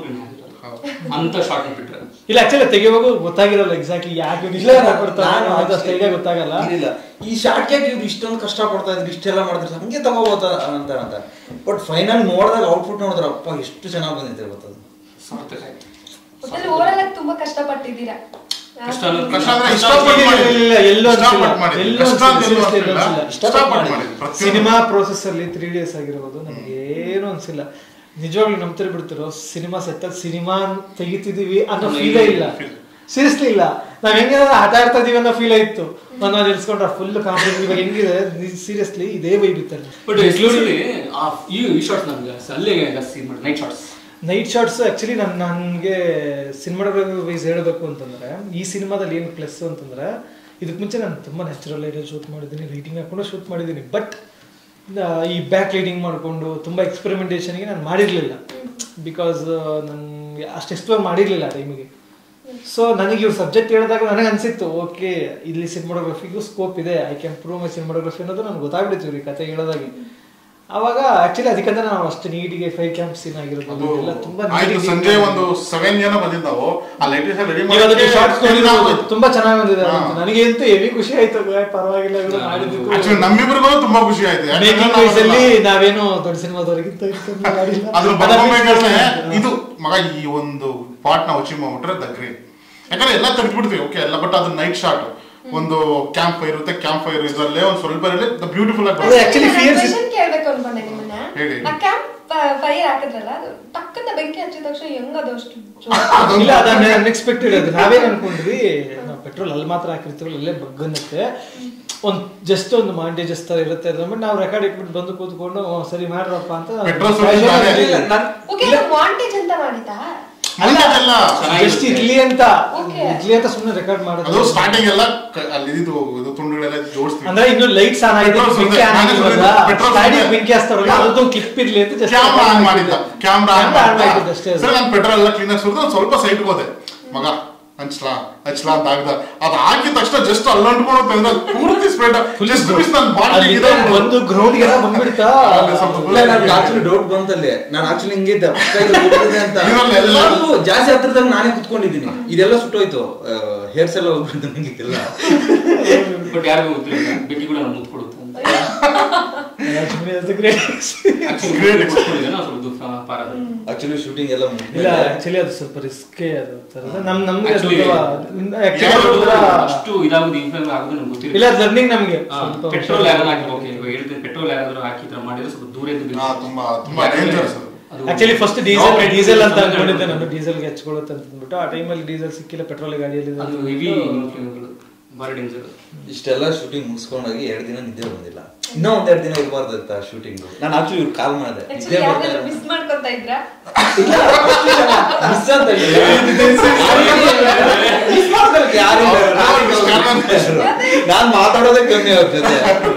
ಅಂತ ಶಾರ್ಟ್ ಬಿಟ್ರೆ ಇಲ್ಲ ಆಕ್ಚುಲಿ ತೆಗಿವಾಗ ಗೊತ್ತಾಗಿರಲ್ಲ ಎಕ್ಸಾಕ್ಟ್ಲಿ ಯಾಕೆ ಇವ್ನು ಇಲ್ಲ ಇಷ್ಟ ಪಡ್ತಾನೆ ನಾನು ಅನ್ನೋದು ಅಷ್ಟು idea ಗೊತ್ತಾಗಲ್ಲ ಇಲ್ಲ ಈ ಶಾರ್ಟ್ಗೆ ಇವ್ರು ಇಷ್ಟೊಂದು ಕಷ್ಟ ಪಡ್ತಾ ಇದ್ರು ಇಷ್ಟೆಲ್ಲ ಮಾಡ್ತಾರೆ ಹಂಗೆ ತಗೋಬೋದ ಅಂತ ಅಂತ ಬಟ್ ಫೈನಲ್ ನೋಡಿದಾಗ ಔಟ್ಪುಟ್ ನೋಡಿದ್ರೆ ಅಪ್ಪ ಎಷ್ಟು ಚೆನ್ನಾಗಿ ಬಂದಿದೆ ಗೊತ್ತದು ಸಾರ್ಥಕ ಆಯ್ತು ಒಟ್ಟಲ್ಲಿ ಓವರಾಲ್ ಆಗಿ ತುಂಬಾ ಕಷ್ಟಪಟ್ಟಿದ್ದೀರಾ ಕಷ್ಟ ಅನ್ನೋದು ಕಷ್ಟ ಅಂದ್ರೆ ಇಲ್ಲ, ಇಷ್ಟಪಟ್ಟು ಇಲ್ಲ, ಮಾಡಿದ್ವಿ. ಇಲ್ಲ, ಎಲ್ಲೂ ಇಷ್ಟಪಟ್ಟು ಅನ್ಸಿಲ್ಲ. ಮಾಡಿದ್ವಿ. ಎಲ್ಲೂ ಕಷ್ಟ ಅಂತ ಅನ್ಸಿಲ್ಲ, ಎಲ್ಲೂ seriously ಅನ್ಸಿಲ್ಲ. ಅನ್ಸಿಲ್ಲ. ಇಷ್ಟಪಟ್ಟು ಮಾಡಿದ್ವಿ. ಪ್ರತಿಯೊಂದು. ಸಿನಿಮಾ ಪ್ರೋಸೆಸ್ ಅಲ್ಲಿ ತ್ರೀ ಡೇಸ್ ಆಗಿರ್ಬೋದು ನಮ್ಗೆ ಏನು ಅನ್ಸಿಲ್ಲ ನಿಜವಾಗ್ಲೂ ನಂಬ್ತಿರ್ ಬಿಡ್ತಿರೋ ಸಿನಿಮಾ ಸೆಟ್ಟಲ್ಲಿ ಸಿನಿಮಾ ತೆಗಿತಿದೀವಿ ಅನ್ನೋ ಫೀಲೇ ಇಲ್ಲ ಸೀರಿಯಸ್ಲಿ ಇಲ್ಲ ನಾವ್ ಹೆಂಗೆ ಆಟ ಆಡ್ತಾ ಇದೀವಿ ಅನ್ನೋ ಫೀಲ್ ಇತ್ತು ಒಂದ್ ನಾವ್ ನಿಲ್ಸ್ಕೊಂಡ್ರೆ ಫುಲ್ ಕಾನ್ಫಿಡೆಂಟ್ ಇವಾಗ ಹೆಂಗಿದೆ ಸೀರಿಯಸ್ಲಿ ಇದೇ ವೈಬ್ ಇತ್ತಲ್ಲಿ ಬಟ್ ಎಕ್ಸ್ಕ್ಲೂಸಿವ್ಲಿ ಈ ಈ ಶಾರ್ಟ್ಸ್ ನಮ್ಗೆ ಅಲ್ಲೇ ಜಾಸ್ತಿ ಮಾಡಿ night shorts night shorts actually ನನ್ ನನಗೆ ಸಿನಿಮಾಟೋಗ್ರಫಿ ವೈಸ್ ಹೇಳಬೇಕು ಅಂತಂದ್ರೆ ಈ ಸಿನಿಮಾದಲ್ಲಿ ಏನು ಪ್ಲಸ್ ಅಂತಂದ್ರೆ ಇದಕ್ಕೆ ಮುಂಚೆ ನಾನು ತುಂಬ ನ್ಯಾಚುರಲ್ ಲೈಟಲ್ಲಿ ಶೂಟ್ ಮಾಡಿದ್ದೀನಿ ಲೈಟಿಂಗ್ ಹಾಕೊಂಡು ಶೂಟ್ ಮಾಡಿದ್ದೀನಿ ಬಟ್ ಈ ಬ್ಯಾಕ್ ಲೈಟಿಂಗ್ ಮಾಡಿಕೊಂಡು ತುಂಬ ಎಕ್ಸ್ಪೆರಿಮೆಂಟೇಷನ್ಗೆ ನಾನು ಮಾಡಿರಲಿಲ್ಲ ಬಿಕಾಸ್ ನನಗೆ ಅಷ್ಟು ಎಕ್ಸ್ಪ್ಲೋರ್ ಮಾಡಿರಲಿಲ್ಲ ಆ ಟೈಮಿಗೆ ಸೊ ನನಗೆ ಇವ್ರು ಸಬ್ಜೆಕ್ಟ್ ಹೇಳಿದಾಗ ನನಗೆ ಅನ್ಸಿತ್ತು ಓಕೆ ಇಲ್ಲಿ ಸಿನಿಮಾಟೋಗ್ರಫಿಗೂ ಸ್ಕೋಪ್ ಇದೆ I can prove my cinematography ಅನ್ನೋದು ನನಗೆ ಗೊತ್ತಾಗ್ಬಿಡ್ತು ಇವ್ರಿಗೆ ಕತೆ ಹೇಳೋದಾಗೆ ಅವಾಗ ಆಕ್ಚುಲಿ ಅದಕ್ಕಂತ ನಾವು ಅಷ್ಟು ನೀಟಿಗೆ ಫೈವ್ ಕ್ಯಾಂಪ್ ಸೀನ್ ಆಗಿರ್ಬೋದು ಅದು ಎಲ್ಲ ತುಂಬಾ ಆಯ್ತು ನೀಟಿಗೆ ಸಂಜೆ ಒಂದು ಸೆವೆನ್ ಜನ ಬಂದಿದ್ದಾವು ಆ ಲೈಟಿಂಗ್ ರೆಡಿ ನೀವು ಅದಕ್ಕೆ ಶಾರ್ಟ್ಸ್ ತುಂಬಾ ಚೆನ್ನಾಗಿ ಬಂದಿದೆ ಹಾ. ಅಂತ. ನನಗೆ ಅಂತೂ ಹೆವಿ ಖುಷಿ ಆಯ್ತು ಗುರು, ಪರವಾಗಿಲ್ಲ ಇವ್ರು ಮಾಡಿದ್ದಕ್ಕೂ. ಆಕ್ಚುಲಿ ನಮ್ಮಿಬ್ರಿಗೂ ತುಂಬಾ ಖುಷಿ ಆಯ್ತು ಯಾಕಂದ್ರೆ Making ನಾವು wise ಅಲ್ಲಿ ನಾವೇನು ದೊಡ್ಡ ಸಿನಿಮಾದವರೆಗಿಂತ ಮಾಡಿಲ್ಲ ಅದ್ರ ಅದನ್ನ ಪರ್ಫಾರ್ಮೆನ್ಸ್ ಬಿಟ್ಟು- ಇದು ಮಗ ಈ ಒಂದು ಪಾರ್ಟ್ ನಾವು ಅಚೀವ್ ಮಾಡ್ಬಿಟ್ರೆ ದ ಗ್ರೇಟ್ ಯಾಕಂದ್ರೆ ಎಲ್ಲ ತೆಗೆದ್ಬಿಡ್ತೀವಿ ಓಕೆ ಎಲ್ಲ ಬಟ್ ಅದು ನೈಟ್ ಶಾಟ್ ಒಂದು ಕ್ಯಾಂಪ್ ಫೈರ್ ಇರುತ್ತೆ ಕ್ಯಾಂಪ್ ಫೈರ್ ಇದ್ರಲ್ಲೇ ಒಂದು ಸ್ವಲ್ಪ ಇರಲಿ ದ ಬ್ಯೂಟಿಫುಲ್ ಆಗಿ ಅದೇ ಬರುತ್ತೆ. actually fears- ಕ್ವೆಶ್ಚನ್ ಕೇಳ್ಬೇಕು ಅನ್ಕೊಂಡೆ ನಿಮ್ಮನ್ನ ಹೇಳಿ. ಆ ಕ್ಯಾಂಪ್ ಫೈರ್ ಹಾಕಿದ್ರಲ್ಲ ಅದು ಟಕ್ಕಂತ ಬೆಂಕಿ ಹಚ್ಚಿದ ತಕ್ಷಣ ಹೆಂಗ್ ಅದು ಅಷ್ಟು ಜೋರು? ಅದೊಂದು- ಇಲ್ಲ ಅದು ಅನ್ಎಕ್ಸ್ಪೆಕ್ಟೆಡ್ ಅದು ನಾವೇನ್ ಅನ್ಕೊಂಡ್ವಿ ನಾವು ಪೆಟ್ರೋಲ್ ಅಲ್ಲಿ ಮಾತ್ರ ಹಾಕಿರ್ತೀವಲ್ಲ ಅಲ್ಲೇ ಬಗ್ಗನ್ನತ್ತೆ ಒಂದ್ ಜಸ್ಟ್ ಒಂದು ಮಾಂಟೇಜಸ್ ತರ ಇರುತ್ತೆ ಬಟ್ ನಾವು ರೆಕಾರ್ಡ್ ಇಟ್ಬಿಟ್ಟು ಬಂದು ಕೂತ್ಕೊಂಡು "ಹ್ಮ್, ಸರಿ ಮಾಡ್ರಪ್ಪ ಅಂತ Petrol ಸುರಿಯೋದು ನಾವೇ. ಓಕೆ ವಾಂಟೇಜ್ ಅಂತ ಮಾಡಿತಾ ಅಲ್ಲ ಅದೆಲ್ಲ ಜಸ್ಟ್ ಇರ್ಲಿ ಅಂತ Okay. ಇರ್ಲಿ ಅಂತ ಸುಮ್ಮನೆ ರೆಕಾರ್ಡ್ ಅದು ಮಾಡೋದು ಸ್ಟಾರ್ಟಿಂಗ್ ಎಲ್ಲ ಕ- ಅಲ್ಲಿ ಇದು ಇದು ತುಂಡುಗಳೆಲ್ಲ ಜೋಡಿಸ್ತೀವಿ ಅಂದ್ರೆ ಇನ್ನು ಲೈಟ್ಸ್ ಆನ್ ಆಗಿದೆ Petrol ಬೆಂಕಿ ಸುರಿದೆ. ಆನ್ ನಾನು ಆಗಿಲ್ವಲ್ಲ ಸುರಿದೆ. Petrol starting ಸುರಿದೆ. ಬೆಂಕಿ ಹಚ್ತಾರಲ್ಲ ಅದೊಂದು ಕ್ಲಿಪ್ ಇರ್ಲಿ ಅಂತ just ಕ್ಯಾಮ್ರಾ ಆನ್ ಹಾಕಿದ್ದೆ. ಮಾಡಿದ್ದ ಕ್ಯಾಮ್ರಾ ಆನ್ Camera on ಮಾಡಿದ್ದ ಮಾಡಿದ್ದು ಅಷ್ಟೇ ಅದು. ಸರಿ ನಾನು ಪೆಟ್ರೋಲ್ ಎಲ್ಲ ಕ್ಲೀನ್ ಆಗಿ ಸುರಿದು ಒಂದ್ ಸ್ವಲ್ಪ ಸೈಡ್ ಹೋದೆ ಮಗ ಹಂಚ್ಲಾ ಹಂಚ್ಲಾ ಅಂತ ಆಗ್ದ ಅದ್ ಹಾಕಿದ ತಕ್ಷಣ ಜಸ್ಟ್ ಅಲ್ಲಂಟ್ಕೊಂಡು ತೆಗ್ದ ಪೂರ್ತಿ ಸ್ಪ್ರೆಡ್ ಜಸ್ಟ್ ಮಿಸ್ ನನ್ನ ಬಾಡಿ ಅಲ್ಲಿಂದ ಒಂದು ಗ್ರೌಂಡ್ ಗೆಲ್ಲ ಬಂದ್ಬಿಡ್ತಾ ಅಲ್ಲಿ ಸ್ವಲ್ಪ ಇಲ್ಲ ನನ್ಗೆ ಆಕ್ಚುಲಿ ಡೌಟ್ ಬಂತಲ್ಲಿ ನಾನು ಆಕ್ಚುಲಿ ಹಿಂಗೆ ಇದ್ದೆ ಪಕ್ಕ ಇದು ಹೋಗ್ತಿದೆ ಅಂತ ಇದ್ರಲ್ಲಿ ಎಲ್ಲ- ಎಲ್ಲರೂ ಜಾಸ್ತಿ ಹತ್ರದಲ್ಲಿ ನಾನೇ ಕುತ್ಕೊಂಡಿದ್ದೀನಿ ಇದೆಲ್ಲ ಸುಟ್ಟೋಯ್ತು ಹೇರ್ಸ್ ಎಲ್ಲ ಹೋಗ್ಬಿಡ್ತು ನಂಗೆ ಎಲ್ಲ ಬಟ್ ಯಾರಿಗೂ ಗೊತ್ತಿಲ್ಲ ಬೆಂಕಿ ಕೂಡ ನಾನು ಮುತ್ಕೊಡುತ್ತೆ ಅಂತ ಗ್ರೇಟ್ ಆಕ್ಚುಲಿ ಸ್ವಲ್ಪ ದುಃಖ ಪಾರ ಆಕ್ಚುಲಿ ಶೂಟಿಂಗ್ ಎಲ್ಲ ಇಲ್ಲ ಮುಗ್ದ್ಮೇಲೆ ಆಕ್ಚುಲಿ ಅದು ಸ್ವಲ್ಪ ರಿಸ್ಕೇ ಅದು ಥರದ. ನಮ್ ನಮ್ಗೆ ಅದು Actually, actually ಯಾರು ಅದು ಒಂಥರ- ಅಷ್ಟು ಇದಾಗೋದು ಇನ್ಫ್ಲೂಯೆನ್ಸ್ ಆಗೋದು ನಂಗೆ ಇಲ್ಲ ಗೊತ್ತಿಲ್ಲ ಅದು ಲರ್ನಿಂಗ್ ನಮ್ಗೆ ಸ್ವಲ್ಪ ಪೆಟ್ರೋಲ್ ಯಾರು ಹಾಕಿ ಓಕೆ ಇವಾಗ ಹೇಳ್ತೀನಿ ಪೆಟ್ರೋಲ್ ಯಾರಾದ್ರೂ ಹಾಕಿ ಈ ತರ ಮಾಡಿದ್ರೆ ಸ್ವಲ್ಪ ದೂರ ಇದ್ದು ಹಾ, ತುಂಬಾ ತುಂಬಾ ಡೇಂಜರ್ಸ್ ಅದು ಆಕ್ಚುಲಿ ಫಸ್ಟ್ ಡೀಸೆಲ್ ನಾವು ಡೀಸೆಲ್ ಅಂತ petrol ಅನ್ಕೊಂಡಿದ್ದೆ ಸಮಯ ನಾನು ಡೀಸೆಲ್ಗೆ ಹಚ್ಕೊಳ್ಳುತ್ತೆ ಅಂತ ಅಂದ್ಬಿಟ್ಟು ಆ ಟೈಮಲ್ಲಿ ಡೀಸೆಲ್ ಸಿಕ್ಕಿಲ್ಲ ಪೆಟ್ರೋಲ್ ಗಾಡಿಯಲ್ಲಿ ಇದೆ ಅದು ಅಂತ ಹೆವಿ ಅಂದ್ಬಿಟ್ಟು ಭಾರಿ ಡೇಂಜರ್ ಇಷ್ಟೆಲ್ಲ ಶೂಟಿಂಗ್ ಮುಗಿಸ್ಕೊಂಡೋಗಿ ಎರಡು ದಿನ ನಿದ್ದೆ ಬಂದಿಲ್ಲ ಇನ್ನೂ ಒಂದೆರಡು ದಿನ ಇರಬಾರ್ದಂತ ಶೂಟಿಂಗ್ ನಾನು ಆಕ್ಚುಲಿ ಇವ್ರು ಕಾಲ್ ಮಾಡಿದೆ ನಿದ್ದೆ ಆಕ್ಚುಲಿ ಬರ್ತಾ ಯಾವ್ದಾದ್ರು ಇಲ್ಲ. ಮಿಸ್ ಮಾಡ್ಕೊಂತ ಇದ್ರಾ Miss ಅಂತ ಇಲ್ಲ. Miss ಮಾಡ್ಕೊಳಕ್ಕೆ ಯಾರಿಲ್ಲ, ನಾನಿಲ್ಲ. ನಾನ್ ಮಾತಾಡೋದೇ ಕಮ್ಮಿ ಅವ್ರ ಜೊತೆ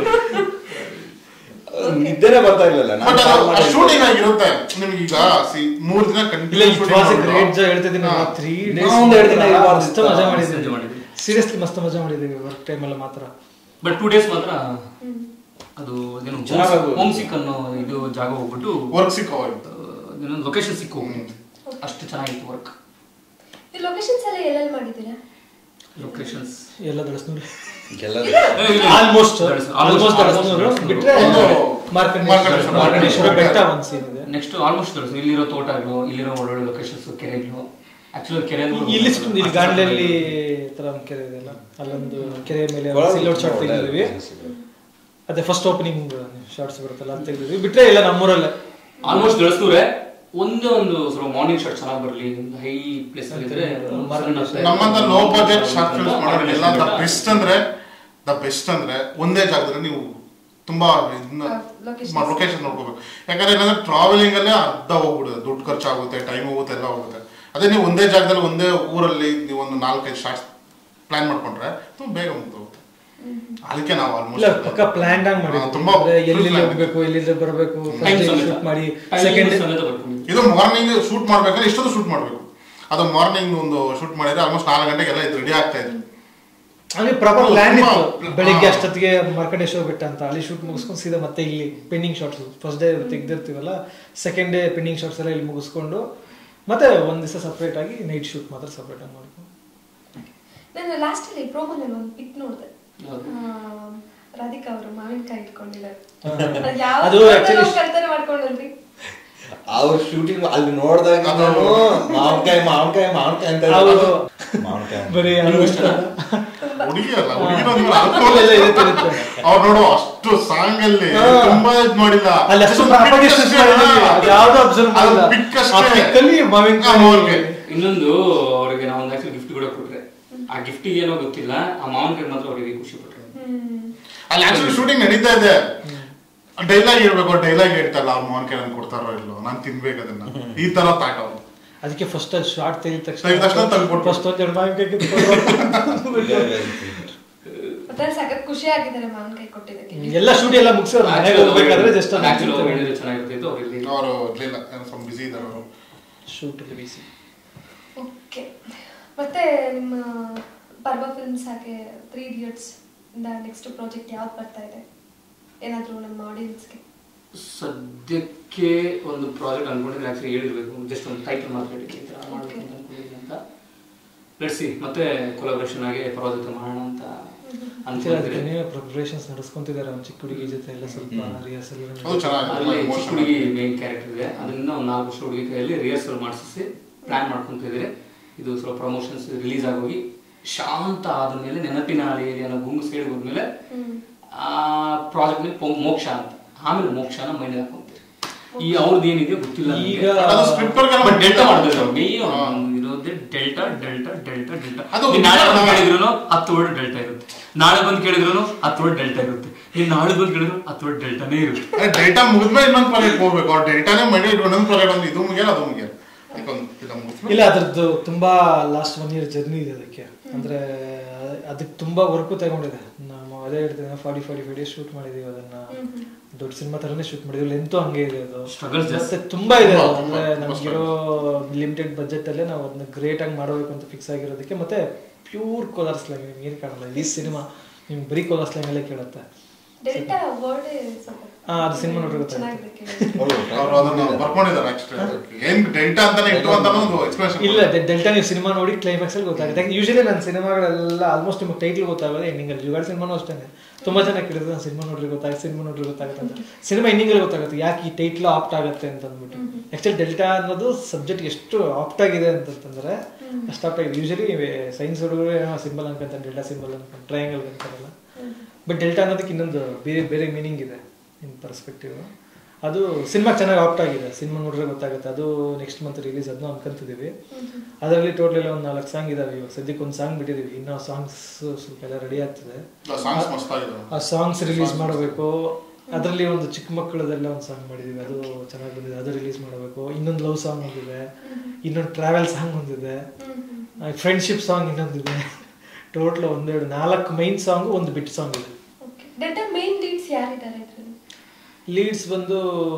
ನಿದ್ದೆನೆ ಬರ್ತಾ ಇರ್ಲಿಲ್ಲ ಬಟ್ ನಾನು call ಅದು ಮಾಡಿ- ಶೂಟಿಂಗ್ ಆಗಿರುತ್ತೆ ನಿಮ್ಗೆ ಈಗ ಸಿ ಮೂರ್ ದಿನ ಇಲ್ಲ ಕಂಟಿನ್ಯೂ ಇಟ್ ವಾಸ್ ಗ್ರೇಟ್ ಹೇಳ್ತಿದ್ದೀನಿ ಹಾ. ತ್ರೀ ನಾವು ಡೇಸ್ ಒಂದ್ ಎರಡು ದಿನ ಇರ್ಬಾರ್ದು ಮಸ್ತ್ ಇತ್ತು. ಮಜಾ ಮಸ್ತ್ ಮಾಡಿದ್ದೀವಿ enjoy ಮಾಡಿದ್ವಿ. ಸೀರಿಯಸ್ಲಿ ಮಸ್ತ್ ಮಜಾ ಮಾಡಿದ್ದೀವಿ ವರ್ಕ್ ಟೈಮಲ್ಲಿ ಮಾತ್ರ ಬಟ್ ಟೂ ಡೇಸ್ ಮಾತ್ರ ಅದು ಏನು ಚೆನ್ನಾಗಾಗೋದು. ಹೋಮ್ ಸಿಕ್ ಅನ್ನೋ ಇದು ಜಾಗ ಹೋಗ್ಬಿಟ್ಟು ವರ್ಕ್ ಸಿಕ್ಕೋಯ್ತು ಲೊಕೇಶನ್ ಸಿಕ್ ಹೋಗ್ಬಿಟ್ಟು ಅಷ್ಟು ಚೆನ್ನಾಗಿತ್ತು ವರ್ಕ್ ಈ ಲೊಕೇಶನ್ಸ್ ಎಲ್ಲ ಎಲ್ಲೆಲ್ಲಿ ಮಾಡಿದ್ದೀರಾ ಲೊಕೇಶನ್ಸ್ ಎಲ್ಲ ದಳಸ್ನೂರು ಗೆಲ್ಲೋದು. Almost Almost- almost almost Dalasnur Dalasnur. ಬಿಟ್ರೆ ಒಂದು ಮಾರ್ಕಂಡೇಶ್ವರ ಮಾರ್ಕಂಡೇಶ್ವರ ಬೆಟ್ಟ ಒಂದು ಸೀನ್ ಇದೆ ನೆಕ್ಸ್ಟ್ ಆಲ್ಮೋಸ್ಟ್ ಇಲ್ಲಿರೋ ತೋಟಗಳು ಇಲ್ಲಿರೋ ಒಳ್ಳೊಳ್ಳೆ ಲೊಕೇಶನ್ಸ್ ಕೆರೆಗಳು ಆಕ್ಚುಲಿ ಕೆರೆ ಇಲ್ಲಿ ಸುತ್ತ ಇಲ್ಲಿ ಗಾಂಡ್ಲಲ್ಲಿ ತರ ಒಂದು ಕೆರೆ ಇದೆ ಅಲ್ಲ ಅಲ್ಲೊಂದು ಕೆರೆ ಮೇಲೆ ಒಳ್ಳೆ- ಸಿಲ್ಲೋಟ್ ಶಾಟ್ ಒಳ್ಳೆ ತೆಗೆದಿದ್ವಿ places ಇದೆ. ಅದೇ ಫಸ್ಟ್ ಓಪನಿಂಗ್ ಶಾರ್ಟ್ಸ್ ಬರುತ್ತಲ್ಲ ಅಂತ ತೆಗೆದಿದ್ವಿ ಬಿಟ್ರೆ ಇಲ್ಲ ನಮ್ಮೂರಲ್ಲೇ ಆಲ್ಮೋಸ್ಟ್ ಗಳಿಸ್ತವ್ರೆ ಒಂದೇ ಒಂದು ಸ್ವಲ್ಪ ಮಾರ್ನಿಂಗ್ ಶಾಟ್ ಚೆನ್ನಾಗಿ ಬರಲಿ ಒಂದು ಹೈ ಪ್ಲೇಸ್ ಅಲ್ಲಿ ಇದ್ರೆ ಮಾರ್ಗದರ್ಶನ. ನಮ್ಮಂತ ಲೋ ಬಜೆಟ್ ಶಾರ್ಟ್ ಫಿಲ್ಮ್ಸ್ ಮಾಡೋದು ಎಲ್ಲ ದ ಬೆಸ್ಟ್ ಅಂದ್ರೆ ದ ಬೆಸ್ಟ್ ಅಂದ್ರೆ ಒಂದೇ ಜಾಗದಲ್ಲಿ ನೀವು ತುಂಬಾ ಇದನ್ನ Locations. ಲೊಕೇಶನ್ ನೋಡ್ಕೋಬೇಕು ಯಾಕಂದ್ರೆ ಇಲ್ಲಾಂದ್ರೆ ಟ್ರಾವೆಲಿಂಗ್ ಅಲ್ಲೇ ಅರ್ಧ ಹೋಗ್ಬಿಡುತ್ತೆ ದುಡ್ಡು ಖರ್ಚಾಗುತ್ತೆ ಟೈಮ್ ಹೋಗುತ್ತೆ ಎಲ್ಲ ಹೋಗುತ್ತೆ ಅದೇ ನೀವು ಒಂದೇ ಜಾಗದಲ್ಲಿ ಒಂದೇ ಊರಲ್ಲಿ ನೀವು ಒಂದು ನಾಲ್ಕೈದು ಶಾರ್ಟ್ಸ್ ಪ್ಲಾನ್ ಮಾಡ್ಕೊಂಡ್ರೆ ತುಂಬ ಬೇಗ ಮುಗ್ದೋಗುತ್ತೆ ಅದಕ್ಕೆ ನಾವು ಇಲ್ಲ ಆಲ್ಮೋಸ್ಟ್ ಪಕ್ಕ ಪ್ಲಾನ್ ಆಗಿ ಮಾಡಿ ತುಂಬಾ ಅಂದ್ರೆ full ಎಲ್ಲಿ plan. ಹೋಗ್ಬೇಕು ಎಲ್ಲಿಂದ ಬರಬೇಕು Time ಸಮೇತ. ಶೂಟ್ ಮಾಡಿ Time ಸೆಕೆಂಡ್ ಸಮೇತ ಬರ್ಕೊಂಡು ಇದು ಮಾರ್ನಿಂಗ್ ಶೂಟ್ ಮಾಡ್ಬೇಕಾದ್ರೆ ಇಷ್ಟೊಂದು ಶೂಟ್ ಮಾಡ್ಬೇಕು ಅದು ಮಾರ್ನಿಂಗ್ ಒಂದು ಶೂಟ್ ಮಾಡಿದ್ರೆ ಆಲ್ಮೋಸ್ಟ್ ನಾಲ್ಕು ಗಂಟೆಗೆಲ್ಲ ಇದು ರೆಡಿ ಆಗ್ತಾ ಇದೆ ಹಂಗೆ ಪ್ರಾಪರ್ ಹೌದು, ಪ್ಲಾನ್ ತುಂಬಾ- ಇತ್ತು ಬೆಳಿಗ್ಗೆ ಹಾ. ಅಷ್ಟೊತ್ತಿಗೆ ಮಾರ್ಕಂಡೇಶ್ವರ ಬೆಟ್ಟ ಅಂತ ಅಲ್ಲಿ ಶೂಟ್ ಮುಗಿಸ್ಕೊಂಡು ಸೀದಾ ಮತ್ತೆ ಇಲ್ಲಿ ಪೆಂಡಿಂಗ್ ಶಾರ್ಟ್ಸ್ ಫಸ್ಟ್ ಡೇ ತೆಗ್ದಿರ್ತೀವಲ್ಲ ಸೆಕೆಂಡ್ ಡೇ ಪೆಂಡಿಂಗ್ ಶಾರ್ಟ್ಸ್ ಎಲ್ಲ ಇಲ್ಲಿ ಮುಗಿಸ್ಕೊಂಡು ಮತ್ತೆ ಒಂದ್ ದಿವಸ ಸಪ್ರೇಟ್ ಆಗಿ ನೈಟ್ ಶೂಟ್ ಮಾತ್ರ ಸಪ್ರೇಟ್ ಆಗಿ ಮಾಡ್ಕೊಂಡು ನಾನು ಲಾಸ್ಟ್ ಅಲ್ಲಿ ಪ್ರೋಮೋನಲ್ಲಿ ಒಂದು ಪಿಕ್ ನೋಡಿದೆ ಯಾವ್ದು? ರಾಧಿಕಾ ಅವರು ಮಾವಿನಕಾಯಿ ಇಟ್ಕೊಂಡಿದ್ದಾರೆ ಹಾ. ಅದು ಯಾವ ಅದು actually- ಕಳ್ತನ ಮಾಡ್ಕೊಂಡಲ್ರಿ ಅವ್ರ ಶೂಟಿಂಗ್ ಅಲ್ಲಿ ನೋಡಿದಾಗ ನಾನು ಮಾವಿನಕಾಯಿ ಮಾವಿನಕಾಯಿ ಮಾವಿನಕಾಯಿ ಅಂತ ಹೌದು. ಮಾವಿನಕಾಯಿ ಬರೀ ನಿಮ್ಗೂ ಇಷ್ಟನಾ? ಹುಡುಗಿ ಅಲ್ಲ ಹುಡುಗಿನ ಅಲ್ಲ, ಇಲ್ಲ, ಇರುತ್ತೆ, ಇರುತ್ತೆ. ಅವ್ರು ನೋಡು ಅಷ್ಟು ಸಾಂಗ್ ಅಲ್ಲಿ ಹಾ. ತುಂಬಾ ಇದ್ ಮಾಡಿಲ್ಲ ಅಲ್ಲಿ ಅಷ್ಟು ಅದೊಂದು pic propagation ಅಷ್ಟೇ, ಮಾಡಿದ್ದೀವಿ. ಹಾ. ಅದು ಯಾವ್ದು observe ಅದು ಮಾಡಿಲ್ಲ. pic ಆ ಅಷ್ಟೇ. pic ಅಲ್ಲಿ ಮಾವಿನಕಾಯಿ. ಹಾ, ಮಾವಿನಕಾಯಿ. ಇನ್ನೊಂದು ಅವ್ರಿಗೆ ನಾವು ಒಂದು ಆಕ್ಚುಲಿ ಗಿಫ್ಟ್ ಕೂಡ ಕೊಟ್ರೆ ಆ ಗಿಫ್ಟಿಗೆ ಏನೋ ಗೊತ್ತಿಲ್ಲ ಆ ಮಾವಿನಕಾಯಿ ಮಾತ್ರ ಅವರಿಗೆ ಖುಷಿ ಪಟ್ರು ಅಲ್ಲಿ ಆಕ್ಚುಲಿ ಶೂಟಿಂಗ್ ನಡೀತಾ ಇದೆ ಡೈಲಾಗ್ ಹೇಳ್ಬೇಕು ಡೈಲಾಗ್ ಹೇಳ್ತಲ್ಲ ಅವ್ರ ಮಾವಿನಕಾಯಿ ನನ್ಗೆ ಕೊಡ್ತಾರೋ ಇಲ್ಲೋ ನಾನ್ ತಿನ್ಬೇಕು ಅದನ್ನ ಈ ತರ ತಾಟ ಅವ್ರು ಅದಕ್ಕೆ ಫಸ್ಟ್ ಅಲ್ಲಿ ಶಾರ್ಟ್ ತೆಗಿದ ತೆಗ್ದ ತಕ್ಷಣ ತೆಗ್ದ್ಬಿಟ್ರು. ಫಸ್ಟ್ ಒಂದ್ ಎರಡು ಮಾವಿನಕಾಯಿ ಕಿತ್ಕೊಂಡು ಮತ್ತೆ ಸಖತ್ ಖುಷಿ ಆಗಿದ್ದಾರೆ ಮಾವಿನಕಾಯಿ ಕೊಟ್ಟಿದ್ದಕ್ಕೆ ಎಲ್ಲ ಶೂಟ್ ಎಲ್ಲ ಮುಗಿಸೋರು ಮನೆಗೆ ಹೋಗ್ಬೇಕಾದ್ರೆ ಜಸ್ಟ್ ಆಕ್ಚುಲಿ ಅವ್ರು ಹೇಳಿದ್ರೆ ಚೆನ್ನಾಗಿರ್ತಿತ್ತು ಅವ್ರಿಗೆ ಅವರು ಇರ್ಲಿಲ್ಲ ಏನೋ ಸ್ವಲ್ಪ ಬಿಸಿ ಇದ್ದಾರೆ ಅವರು ಶೂಟ್ ಅಲ್ಲಿ ಬಿಸಿ ಓಕೆ ಮತ್ತೆ ನಿಮ್ಮ ಪರ್ವ ಫಿಲ್ಮ್ಸ್ ಹಾಗೆ ತ್ರೀ ಇಡಿಯಟ್ಸ್ ಇಂದ ನೆಕ್ಸ್ಟ್ ಪ್ರಾಜೆಕ್ಟ್ ಯಾವ್ದು ಬರ್ತಾ ಇದೆ ಏನಾದರೂ ನಮ್ಮ ಆಡಿಯನ್ಸ್ಗೆ ಸದ್ಯಕ್ಕೆ ಒಂದು ಪ್ರಾಜೆಕ್ಟ್ ಅನ್ಕೊಂಡಿದ್ರೆ ಆಕ್ಚುಲಿ ಹೇಳಿರ್ಬೇಕು ಜಸ್ಟ್ ಒಂದು ಟೈಟಲ್ ಮಾತ್ರ ಹೇಳಿದ್ದೆ ಈ ಥರ ಮಾಡ್ಬೇಕು ಅಂತ ಅನ್ಕೊಂಡಿದ್ದೀನಿ ಅಂತ ಲೆಟ್ಸಿ ಮತ್ತೆ ಕೊಲಾಬ್ರೇಷನ್ ಆಗಿ ಪ್ರಾಜೆಕ್ಟ್ ಮಾಡೋಣ ಅಂತ ಅನ್ಕೊಂಡಿದ್ರೆ ಪ್ರಿಪರೇಷನ್ಸ್ ನಡೆಸ್ಕೊಂತಿದ್ದಾರೆ ಅವ್ನ ಚಿಕ್ಕ ಹುಡುಗಿ ಜೊತೆ ಎಲ್ಲ ಸ್ವಲ್ಪ ರಿಹರ್ಸಲ್ ಅದು ಚೆನ್ನಾಗಿದೆ ಅಲ್ಲಿ emotional ಚಿಕ್ಕ ಹುಡುಗಿ ಮೇನ್ ಕ್ಯಾರೆಕ್ಟರ್ ಇದೆ ಅದನ್ನ ಒಂದು ನಾಲ್ಕು ವರ್ಷ ಹುಡುಗಿ ಕೈಯಲ್ಲಿ ರಿಹರ್ಸಲ್ ಮಾಡಿಸಿ ಪ್ಲಾನ್ ಮಾಡ್ಕೊಂತಿದ್ರೆ ಇದು ಸ್ವಲ್ಪ ಪ್ರಮೋಷನ್ಸ್ ರಿಲೀಸ್ ಆಗೋಗಿ ಶಾಂತ ಆದ್ಮೇಲೆ ನೆನಪಿನ ಅಲೆಯಲ್ಲಿ ಅನ್ನೋ ಗುಂಗು ಸೈಡ್ ಹೋದ್ಮೇಲೆ ಆ ಪ್ರಾಜೆಕ್ಟ್ ಮೇಲೆ ಪೊ- ಮೋಕ್ಷ ಅಂತ ಆಮೇಲೆ ಮೋಕ್ಷನ ಮೈಂಡ್ ಹಾಕೊಂತೀವಿ ಈ ಅವ್ರದ್ದು ಏನಿದೆ ಗೊತ್ತಿಲ್ಲ ನನಗೆ. ಈಗ ಅದು script ಅವ್ರಿಗೆ ಬಟ್ ಡೆಲ್ಟಾ ಮಾಡ್ಬೇಕು ಹಾ. ಮೇನ್ ಇರೋದೇ ಡೆಲ್ಟಾ ಡೆಲ್ಟಾ ಡೆಲ್ಟಾ ಡೆಲ್ಟಾ ಅದು ನೀನ್ ನಾಳೆ ಬಂದು ನಿಜ. ಕೇಳಿದ್ರು ಹತ್ತು ವರ್ಡ್ ಡೆಲ್ಟಾ ಇರುತ್ತೆ ನಾಳೆ ಬಂದು ಕೇಳಿದ್ರು ಹತ್ತು ವರ್ಡ್ ಡೆಲ್ಟಾ ಇರುತ್ತೆ ನೀನ್ ನಾಳೆ ಬಂದು ಕೇಳಿದ್ರು ಹತ್ತು ವರ್ಡ್ ಡೆಲ್ಟಾನೇ ಇರುತ್ತೆ ಡೇಟಾ ಮುಗಿದ್ಮೇಲೆ ಇನ್ನೊಂದು ಪ್ರಾಜೆಕ್ಟ್ ಹೋಗ್ಬೇಕು ಅವ್ರು ಡೇಟಾನೇ ಮೈಂಡ್ ಇಟ್ಕೊಂಡು ಇನ್ನೊಂದು ಪ್ರಾಜೆಕ್ಟ್ ಒಂದು ಇದು ಮುಗಿಯಲ್ಲ ಅದು ಮುಗಿಯಲ್ಲ ಅದಕ್ಕೊಂದು ಇದು ಮುಗಿದ್ಮೇಲೆ ಇಲ್ಲ ಅದ್ರದ್ದು ತುಂಬಾ ಲಾಸ್ಟ್ ಒನ್ ಇಯರ್ ಜರ್ನಿ ಇದೆ ಅದಕ್ಕೆ ಅಂದ್ರೆ ಅದಕ್ಕೆ ತುಂಬಾ ವರ್ಕು ತಗೊಂಡಿದೆ ನಾವು ಅದೇ ಹೇಳ್ತೇನೆ forty forty five days shoot ಮಾಡಿದೀವಿ ಅದನ್ನ ದೊಡ್ಡ ಸಿನಿಮಾ ತರನೇ ಶೂಟ್ ಮಾಡಿದ್ವಿ ಲೆಂತು ಹಂಗೆ ಇದೆ ಅದು Struggles ಜಾಸ್ತಿ. ಮತ್ತೆ ತುಂಬಾ ಇದೆ ಅದು. ತುಂಬಾ, ಅಂದ್ರೆ ತುಂಬಾ ನಮ್ಗಿರೋ ಲಿಮಿಟೆಡ್ ಬಜೆಟ್ ಅಲ್ಲೇ ನಾವು ಅದನ್ನ ಗ್ರೇಟ್ ಆಗಿ ಮಾಡಬೇಕು ಅಂತ ಫಿಕ್ಸ್ ಆಗಿರೋದಕ್ಕೆ ಮತ್ತೆ ಪ್ಯೂರ್ ಕೋಲಾರ್ ಸ್ಲ್ಯಾಂಗ್ ನಿಮ್ಗೆ ಏನು ಕಾಣಲ್ಲ ಈ ಸಿನಿಮಾ ನಿಮ್ಗೆ ಬರೀ ಕೋಲಾರ್ ಸ್ಲ್ಯಾಂಗ್ ಅಲ್ಲೇ ಕೇಳುತ್ತೆ ಡೆಲ್ಟಾ ವರ್ಡ್ ಸ್ವಲ್ಪ ಆ, ಅದು ಸಿನಿಮಾ ನೋಡ್ರೆ ಗೊತ್ತಾಗುತ್ತೆ ಚೆನ್ನಾಗಿದೆ ಕೇಳಿ ಅವ್ರು ಅದನ್ನ ಬರ್ಕೊಂಡಿದ್ದಾರೆ ಆಕ್ಚುಲಿ ಏನ್ ಡೆಲ್ಟಾ ಅಂತಾನೆ ಇಟ್ಟು ಅಂತ ಒಂದು ಎಕ್ಸ್ಪ್ರೆಷನ್ ಇಲ್ಲ ಡೆ- ಡೆಲ್ಟಾ ನೀವು ಸಿನಿಮಾ ನೋಡಿ ಕ್ಲೈಮ್ಯಾಕ್ಸ್ ಅಲ್ಲಿ ಗೊತ್ತಾಗುತ್ತೆ ಯೂಶಲಿ ನನ್ನ ಸಿನಿಮಾಗಳೆಲ್ಲ ಆಲ್ಮೋಸ್ಟ್ ನಿಮಗೆ ಟೈಟ್ಲ್ ಗೊತ್ತಾಗೋದು ಎಂಡಿಂಗ್ ಅಲ್ಲಿ ಯುಗಾಡ್ ಸಿನಿಮಾನು ಅಷ್ಟೇ ತುಂಬಾ ಜನ ಕೇಳಿದ್ರು ನಾನು ಸಿನಿಮಾ ನೋಡ್ರಿ ಗೊತ್ತಾಗುತ್ತೆ ಸಿನಿಮಾ ನೋಡ್ರಿ ಗೊತ್ತಾಗುತ್ತೆ ಅಂತ ಸಿನಿಮಾ ಎಂಡಿಂಗ್ ಅಲ್ಲಿ ಗೊತ್ತಾಗುತ್ತೆ ಯಾಕೆ ಈ ಟೈಟ್ಲ್ ಆಪ್ಟ್ ಆಗುತ್ತೆ ಅಂತ ಅಂದ್ಬಿಟ್ಟು ಆಕ್ಚುಲಿ ಡೆಲ್ಟಾ ಅನ್ನೋದು ಸಬ್ಜೆಕ್ಟ್ ಎಷ್ಟು ಆಪ್ಟ್ ಆಗಿದೆ ಅಂತಂದ್ರೆ ಅಷ್ಟು ಆಪ್ಟ್ ಆಗಿದೆ ಯೂಶಲಿ ಸೈನ್ಸ್ ಹುಡುಗರು ಏನೋ ಸಿಂಬಲ್ ಅನ್ಕೊಂತಾರೆ ಡೆಲ್ಟಾ ಸಿಂಬಲ್ ಅನ್ಕೊಂಡು ಟ್ರಯಾಂಗಲ್ ಅಂತಾರಲ್ಲ ಬಟ್ ಡೆಲ್ಟಾ ಅನ್ನೋದಕ್ಕೆ ಇನ್ನೊಂದು ಬೇರೆ ಬೇರೆ ಮೀನಿಂಗ್ ಇದೆ ಇನ್ ಪರ್ಸ್ಪೆಕ್ಟಿವ್ ಅದು ಸಿನಿಮಾ ಚೆನ್ನಾಗಿ ಆಪ್ಟ್ ಆಗಿದೆ ಸಿನಿಮಾ ನೋಡ್ರೆ ಗೊತ್ತಾಗುತ್ತೆ ಅದು ನೆಕ್ಸ್ಟ್ ಮಂತ್ ರಿಲೀಸ್ ಅದನ್ನು ಅನ್ಕೊಂತಿದೀವಿ ಅದರಲ್ಲಿ ಟೋಟಲ್ ಎಲ್ಲ ಒಂದು ನಾಲ್ಕು ಸಾಂಗ್ ಇದಾವೆ ಇವಾಗ ಸದ್ಯಕ್ಕೆ ಒಂದು ಸಾಂಗ್ ಬಿಟ್ಟಿದೀವಿ ಇನ್ನೂ ಸಾಂಗ್ಸ್ ಸ್ವಲ್ಪ ಎಲ್ಲ ರೆಡಿ ಆಗ್ತದೆ ಸಾಂಗ್ಸ್ ಮಸ್ತ್ ಆಗಿದೆ ಆ ಸಾಂಗ್ಸ್ ರಿಲೀಸ್ ಮಾಡಬೇಕು ಅದರಲ್ಲಿ ಒಂದು ಚಿಕ್ಕ ಮಕ್ಕಳದೆಲ್ಲ ಒಂದು ಸಾಂಗ್ ಮಾಡಿದೀವಿ ಅದು ಚೆನ್ನಾಗಿ ಬಂದಿದೆ ಅದು ರಿಲೀಸ್ ಮಾಡಬೇಕು ಇನ್ನೊಂದು ಲವ್ ಸಾಂಗ್ ಒಂದಿದೆ ಇನ್ನೊಂದು ಟ್ರಾವೆಲ್ ಸಾಂಗ್ ಒಂದಿದೆ ಫ್ರೆಂಡ್ಶಿಪ್ ಸಾಂಗ್ ಇನ್ನೊಂದಿದೆ ಟೋಟಲ್ ಒಂದೆರಡು ನಾಲ್ಕು ಮೈನ್ ಸಾಂಗ್ ಒಂದು ಬಿಟ್ ಸಾಂಗ್ ಇದೆ ಓಕೆ ಡೆಲ್ಟಾ ಮೇನ್ ಲೀಡ್ಸ್ ಯಾರಿದ್ದಾರೆ ಇದ್ರಲ್ಲಿ ಲೀಡ್ಸ್ ಬಂದು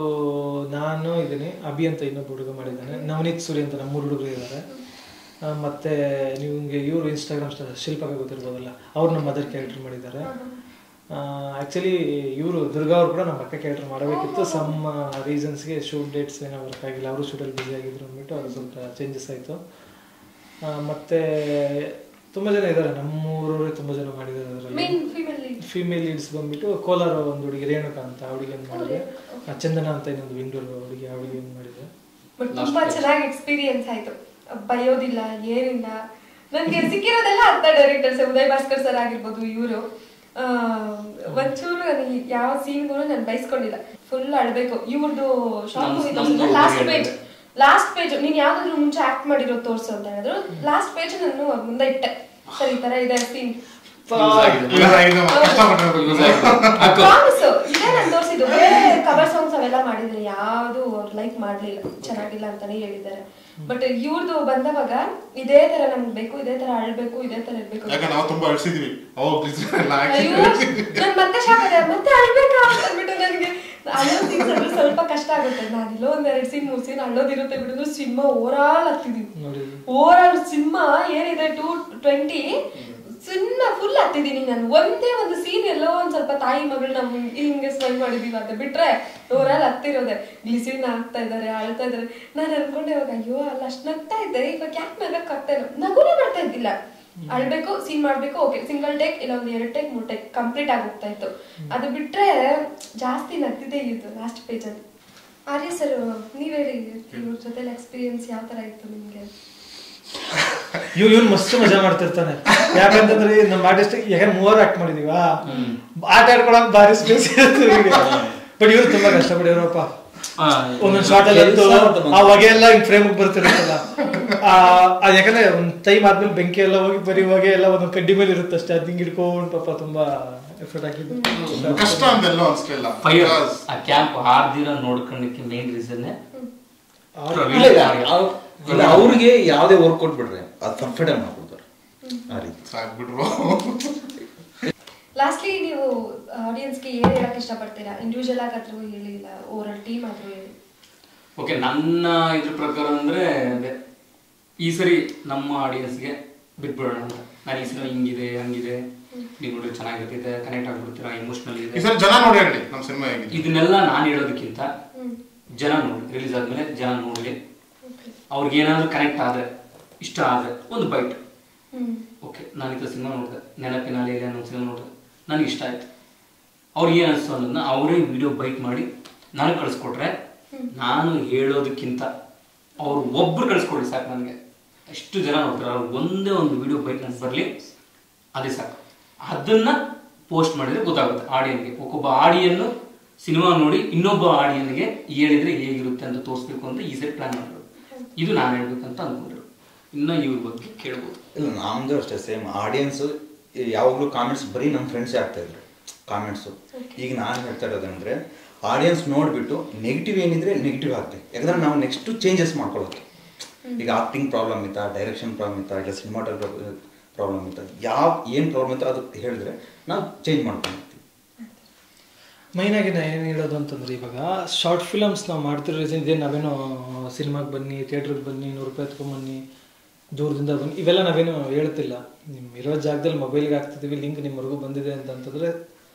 ನಾನು ಇದ್ದೀನಿ ಅಭಿ ಅಂತ ಇನ್ನೊಬ್ಬ ಹುಡುಗ ಮಾಡಿದ್ದಾನೆ ನವನೀತ್ ಸೂರಿ ಅಂತ ನಮ್ಮ ಮೂರು ಹುಡುಗರು ಇದ್ದಾರೆ ಆ, ಮತ್ತೆ ನೀವು ನಿಮಗೆ ಇವರು ಇನ್ಸ್ಟಾಗ್ರಾಮ್ ಸ್ಟಾರ್ ಶಿಲ್ಪಕ ಗೊತ್ತಿರ್ಬೋದಲ್ಲ ಅವ್ರು ನಮ್ಮ ಮದರ್ ಕ್ಯಾರೆಕ್ಟರ್ ಮಾಡಿದ್ದಾರೆ ಆ್ಯಕ್ಚುಲಿ ಇವರು ದುರ್ಗಾ ಅವರು ಕೂಡ ನಮ್ಮ ಅಕ್ಕ ಕ್ಯಾರೆಕ್ಟರ್ ಮಾಡಬೇಕಿತ್ತು ಸಮ್ ರೀಸನ್ಸ್ಗೆ ಶೂಟ್ ಡೇಟ್ಸ್ ಏನೋ ವರ್ಕ್ ಆಗಿಲ್ಲ ಅವರು ಶೂಟಲ್ಲಿ ಬ್ಯುಸಿ ಆಗಿದ್ರು ಅಂದ್ಬಿಟ್ಟು ಅದು ಸ್ವಲ್ಪ ಚೇಂಜಸ್ ಆಯಿತು ಮತ್ತೆ ತುಂಬ ಜನ ಇದ್ದಾರೆ ನಮ್ಮೂರವರೇ ತುಂಬ ಜನ ಮಾಡಿದ್ದಾರೆ ಅದರಲ್ಲಿ main female lead female leads ಬಂದ್ಬಿಟ್ಟು ಕೋಲಾರ ಒಂದು ಹುಡುಗಿ ರೇಣುಕಾ ಅಂತ ಆ ಹುಡುಗಿ ಒಂದು ಮಾಡಿದೆ ಆ ಚಂದನ ಅಂತ ಇನ್ನೊಂದು ಬೆಂಗಳೂರು ಹುಡುಗಿ ಆ ಹುಡುಗಿ ಒಂದು ಮಾಡಿದೆ ಬಟ್ ತುಂಬಾ ಚೆನ್ನಾಗಿ ಎಕ್ಸ್ಪೀರಿಯನ್ಸ್ ಆಯ್ತು ಬಯೋದಿಲ್ಲ ಏನಿಲ್ಲ ನನ್ಗೆ ಸಿಕ್ಕಿರೋದೆಲ್ಲ ಅಂತ ಡೈರೆಕ್ಟರ್ಸ್ ಉದಯ್ ಭಾಸ್ಕರ್ ಸರ್ ಆಗಿರ್ಬೋದು ಇವರು ಒಂಚೂರು ನನಗೆ ಯಾವ ಸೀನ್ಗೂ ನಾನು ಬಯಸ್ಕೊಂಡಿಲ್ಲ ಫುಲ್ ಅಳ್ಬೇಕು ಇವ್ರದ್ದು ಶಾರ್ಟ್ ನಮ್- ಮೂವಿ ನಮ್ದು ಲಾಸ್ಟ್ ಹುಡುಗಿ ಪೇಜ್ ಲಾಸ್ಟ್ ಪೇಜ್ ನೀನ್ ಯಾವ್ದಾದ್ರು ಮುಂಚೆ ಆಕ್ಟ್ ಮಾಡಿರೋ ತೋರ್ಸು ಅಂತ ಹೇಳಿದ್ರು ಲಾಸ್ಟ್ ಪೇಜ್ ನಾನು ಮುಂದೆ ಇಟ್ಟೆ ಸರ್ ಈ ತರ ಇದೆ ಸೀನ್ Use ಆಗಿದೆ. ಇಲ್ಲ, ಇದು ಕಷ್ಟಪಟ್ಟಿರೋದು. Use ಆಗಿದೆ. ಹಾಕು. ಸಾಂಗ್ಸ್ ಇದೇ ನಾನು ತೋರಿಸಿದ್ದು ಬೇರೆ ಕವರ್ ಸಾಂಗ್ಸ್ ಅವೆಲ್ಲ ಮಾಡಿದ್ರೆ ಯಾವುದು ಅವ್ರು ಲೈಕ್ ಮಾಡ್ಲಿಲ್ಲ ಚೆನ್ನಾಗಿಲ್ಲ ಅಂತಾನೆ ಹೇಳಿದ್ದಾರೆ ಬಟ್ ಇವ್ರದ್ದು ಬಂದವಾಗ ಇದೇ ತರ ನಮ್ಗೆ ಬೇಕು ಇದೇ ತರ ಅಳ್ಬೇಕು ಇದೇ ತರ ಇರ್ಬೇಕು ಯಾಕೆ ನಾವು ತುಂಬಾ ಅಳಿಸಿದ್ವಿ ಅವಾಗ ಗ್ಲಿಸರಿನ್ ಎಲ್ಲ ಅಯ್ಯೋ ಹಾಕಿ ನನ್ ಮತ್ತೆ ಶಾಕ್ ಆದೆ ಮತ್ತೆ ಅಳ್ಬೇಕಾ ಅಂದ್ಬಿಟ್ಟು ನನಗೆ ಅಳ್ಳೋ ಸೀನ್ಸ್ ಅಂದ್ರೆ ಸ್ವಲ್ಪ ಕಷ್ಟ ಆಗುತ್ತೆ ನಾನಿಲ್ಲೋ ಒಂದ್ ಎರಡ್ ಸೀನ್ ಮೂರ್ ಸೀನ್ ಅಳ್ಳೋದಿರುತ್ತೆ ಬಿಡೋದು ಸಿನಿಮಾ ಓವರಾಲ್ ಹತ್ತಿದೀವಿ ನೋಡಿದ್ವಿ. ಓವರಾಲ್ ಸಿನಿಮಾ ಏನಿದೆ ಟೂ ಟ್ವೆಂಟಿ ಸಿನಿಮಾ ಫುಲ್ ಹತ್ತಿದೀನಿ ನಾನು ಒಂದೇ ಒಂದು ಸೀನ್ ಎಲ್ಲೋ ಒಂದ್ ಸ್ವಲ್ಪ ತಾಯಿ ಮಗಳು ನಮ್ ಹಿಂಗೆ ಸ್ಮೈಲ್ ಮಾಡಿದೀವಿ ಅಂತ ಬಿಟ್ರೆ ಓವರಾಲ್ ಹತ್ತಿರೋದೆ ಗ್ಲಿಸಿನ್ ಆಗ್ತಾ ಇದಾರೆ ಅಳ್ತಾ ಇದಾರೆ ನಾನು ಅನ್ಕೊಂಡೆ ಇವಾಗ ಅಯ್ಯೋ ಅಲ್ಲ ಅಷ್ಟ್ ನಗ್ತಾ ಇದ್ದೆ ಇವಾಗ ಯಾಕೆ ನಗಕ್ ಆಗ್ತಾ ಇಲ್ಲ ನಗುನೇ ಮಾಡ್ತಾ ಇದ್ದಿಲ್ಲ ಅಳ್ಬೇಕು ಸೀನ್ ಮಾಡ್ಬೇಕು ಓಕೆ ಸಿಂಗಲ್ ಟೇಕ್ ಇಲ್ಲ ಒಂದ್ ಎರಡ್ ಟೇಕ್ ಮೂರ್ ಟೇಕ್ ಕಂಪ್ಲೀಟ್ ಆಗಿ ಹೋಗ್ತಾ ಇತ್ತು ಅದು ಬಿಟ್ರೆ ಜಾಸ್ತಿ ನಗ್ತಿದೆ ಇತ್ತು ಲಾಸ್ಟ್ ಪೇಜ್ ಅಲ್ಲಿ ಆರ್ಯ ಸರ್ ನೀವ್ ಹೇಳಿ ಇವ್ರ ಜೊತೆ ಎಕ್ಸ್ಪೀರಿಯನ್ಸ್ ಯಾವ ತರ ಇತ್ತು ನಿಮ್ಗೆ ಇವ್ ಇವ್ನು ಮಸ್ತ್ ಮಜಾ ಮಾಡ್ತಿರ್ತಾನೆ ಯಾಕಂತಂದ್ರೆ ನಮ್ಮ ಆರ್ಟಿಸ್ಟ್ ಯಾಕಂದ್ರೆ ಮೂವರು ಆಕ್ಟ್ ಮಾಡಿದೀವ ಆಟ ಆಡ್ಕೊಳಕ್ ಭಾರಿ ಸ್ಪೇಸ್ ಬಟ್ ಇವ್ರು ತುಂಬಾ ಕಷ್ಟಪಡಿರೋಪ್ಪ ಆ, ಒಂದೊಂದ್ ಶಾರ್ಟ್ ಅಲ್ಲಿ ಕೆಲ್ಸ ಅಂತ ಬಂತು. ಆ ಹೊಗೆ ಎಲ್ಲ ಹಿಂಗ್ ಫ್ರೇಮ್ ಬರ್ತಿರುತ್ತಲ್ಲ ಆ ಆ ಯಾಕಂದ್ರೆ ಒಂದ್ ಟೈಮ್ ಆದ್ಮೇಲೆ ಬೆಂಕಿ ಎಲ್ಲ ಹೋಗಿ ಬರೀ ಹೊಗೆ ಎಲ್ಲ ಒಂದೊಂದ್ ಕಡ್ಡಿ ಮೇಲೆ ಇರುತ್ತೆ ಅಷ್ಟೇ ಅದ್ ಹಿಂಗ್ ಹಿಡ್ಕೊಂಡು ಪಾಪ ತುಂಬಾ ಎಫರ್ಟ್ ಹಾಕಿದ್ದು ಕಷ್ಟ ಅಂತೆಲ್ಲ ಅನ್ಸ್ಲಿಲ್ಲ ಫೈರ್ Because ಆ ಕ್ಯಾಂಪ್ ಆರ್ದಿರ ನೋಡ್ಕೊಂಡಕ್ಕೆ ಮೇನ್ ರೀಸನ್ ಇಲ್ಲ ಇಲ್ಲ ಅವ್- ಇಲ್ಲ ಅವ್ರಿಗೆ ಯಾವ್ದೇ ವರ್ಕ್ ಕೊಟ್ಬಿಟ್ರೆ ಅದು ಪರ್ಫೆಕ್ಟ್ ಆಗಿ ಮಾಡ್ಕೊಡ್ತಾರೆ ಆ ರೀತಿ ಸಾಕ್ಬಿಟ್ರು ಲಾಸ್ಟ್ಲಿ ನೀವು ಆಡಿಯನ್ಸ್ಗೆ ಏನ್ ಹೇಳಕ್ ಇಷ್ಟಪಡ್ತೀರಾ ಇಂಡಿವಿಜುವಲ್ ಆಗಾದ್ರೂ ಹೇಳಿ ಇಲ್ಲ ಓವರ್ ಟೀಮ್ ಆದ್ರೂ ಹೇಳಿ ಓಕೆ ನನ್ನ ಇದ್ರ ಪ್ರಕಾರ ಅಂದ್ರೆ ಅದೇ ಈ ಸರಿ ನಮ್ಮ ಆಡಿಯನ್ಸ್ಗೆ ಬಿಟ್ಬಿಡೋಣ ಅಂತ ನಾನು ಈ ಸರಿ ಹಿಂಗಿದೆ ಹಂಗಿದೆ ನೀವು ನೋಡಿದ್ರೆ ಚೆನ್ನಾಗಿರ್ತಿದೆ ಕನೆಕ್ಟ್ ಆಗ್ಬಿಡ್ತೀರಾ ಇಮೋಷನಲ್ ಈ ಇದೆ ಸರಿ ಜನ ನೋಡಿ ಹೇಳಿ ನಮ್ಮ ಸಿನಿಮಾ ಹೇಗಿದೆ ಇದನ್ನೆಲ್ಲ ನಾನು ಹೇಳೋದಕ್ಕಿಂತ ಜನ ನೋಡಿ ರಿಲೀಸ್ ಆದ್ಮೇಲೆ ಜನ ನೋಡಲಿ ಅವ್ರಿಗೆ ಏನಾದ್ರು ಕನೆಕ್ಟ್ ಆದ್ರೆ ಇಷ್ಟ ಆದ್ರೆ ಒಂದು ಬೈಟ್ ಹ್ಮ್ ಓಕೆ ನಾನು ಇದು ಸಿನಿಮಾ ನೋಡಿದೆ ನೆನಪಿನ ಅಲೆಯಲ್ಲಿ ಅನ್ನೋ ಸಿನಿಮಾ ನೋಡಿದೆ ನನಗೆ ಇಷ್ಟ ಆಯ್ತು ಅವ್ರಿಗೆ ಏನು ಅನಿಸ್ತು ಅನ್ನೋದನ್ನ ಅವರೇ ವಿಡಿಯೋ ಬೈಟ್ ಮಾಡಿ ನನಗೆ ಕಳಿಸ್ಕೊಟ್ರೆ ನಾನು ಹೇಳೋದಕ್ಕಿಂತ ಅವ್ರು ಒಬ್ರು ಕಳಿಸ್ಕೊಡ್ಲಿ ಸಾಕು ನನಗೆ ಎಷ್ಟು ಜನ ನೋಡ್ತಾರೆ ಅವ್ರು ಒಂದೇ ಒಂದು ವಿಡಿಯೋ ಬೈಟ್ ನನಗೆ ಬರಲಿ ಅದೇ ಸಾಕು ಅದನ್ನ ಪೋಸ್ಟ್ ಮಾಡಿದ್ರೆ ಗೊತ್ತಾಗುತ್ತೆ ಆಡಿಯನ್ಗೆ ಒಬ್ಬೊಬ್ಬ ಆಡಿಯನ್ನು ಸಿನಿಮಾ ನೋಡಿ ಇನ್ನೊಬ್ಬ ಆಡಿಯನ್ಗೆ ಹೇಳಿದ್ರೆ ಹೇಗಿರುತ್ತೆ ಅಂತ ತೋರಿಸ್ಬೇಕು ಅಂತ ಈ ಸರಿ ಪ್ಲಾನ್ ಮಾಡಿರೋದು ಇದು ನಾನು ಹೇಳ್ಬೇಕಂತ ಅನ್ಕೊಂಡಿರೋದು ಇನ್ನ ಇವ್ರ ಬಗ್ಗೆ ಕೇಳ್ಬೋದು ಇಲ್ಲ ನಮ್ದು ಅಷ್ಟೇ ಸೇಮ್ ಆಡಿಯನ್ಸ್ ಯಾವಾಗಲೂ ಕಾಮೆಂಟ್ಸ್ ಬರೀ ನಮ್ಮ ಫ್ರೆಂಡ್ಸೇ ಆಗ್ತಾ ಇದ್ರು ಕಾಮೆಂಟ್ಸು ಈಗ ನಾನು ಹೇಳ್ತಾ ಇರೋದಂದ್ರೆ ಆಡಿಯನ್ಸ್ ನೋಡಿಬಿಟ್ಟು ನೆಗೆಟಿವ್ ಏನಿದ್ರೆ ನೆಗೆಟಿವ್ ಆಗ್ತದೆ ಯಾಕಂದ್ರೆ ನಾವು ನೆಕ್ಸ್ಟ್ ಚೇಂಜಸ್ ಮಾಡ್ಕೊಳ್ಳೋಕೆ ಈಗ ಆಕ್ಟಿಂಗ್ ಪ್ರಾಬ್ಲಮ್ ಇತ್ತಾ ಡೈರೆಕ್ಷನ್ ಪ್ರಾಬ್ಲಮ್ ಇತ್ತಾ ಇಲ್ಲ ಸಿನಿಮಾಟೋಗ್ರಫಿ ಪ್ರಾಬ್ಲಮ್ ಇತ್ತಾ ಯಾವ ಏನು ಪ್ರಾಬ್ಲಮ್ ಇತ್ತು ಅದು ಹೇಳಿದ್ರೆ ನಾವು ಚೇಂಜ್ ಮಾಡ್ಕೊಳ್ತೀವಿ ಮೈನ್ ಆಗಿ ನಾ ಏನು ಹೇಳೋದು ಅಂತಂದ್ರೆ ಇವಾಗ ಶಾರ್ಟ್ ಫಿಲಮ್ಸ್ ನಾವು ಮಾಡ್ತಿರೋ ರೀಸನ್ ಇದೆ ನಾವೇನೋ ಸಿನಿಮಾಗೆ ಬನ್ನಿ ಥಿಯೇಟ್ರಿಗೆ ಬನ್ನಿ ನೂರು ರೂಪಾಯಿ ಎತ್ಕೊಂಬನ್ನಿ ದೂರದಿಂದ ಬನ್ನಿ ಇವೆಲ್ಲ ನಾವೇನು ಹೇಳ್ತಿಲ್ಲ ನಿಮ್ಮ ಇರೋ ಜಾಗದಲ್ಲಿ ಮೊಬೈಲ್ಗೆ ಹಾಕ್ತಿದ್ದೀವಿ ಲಿಂಕ್ ನಿಮ್ಮವರೆಗೂ ಬಂದಿದೆ ಅಂತಂತಂದ್ರೆ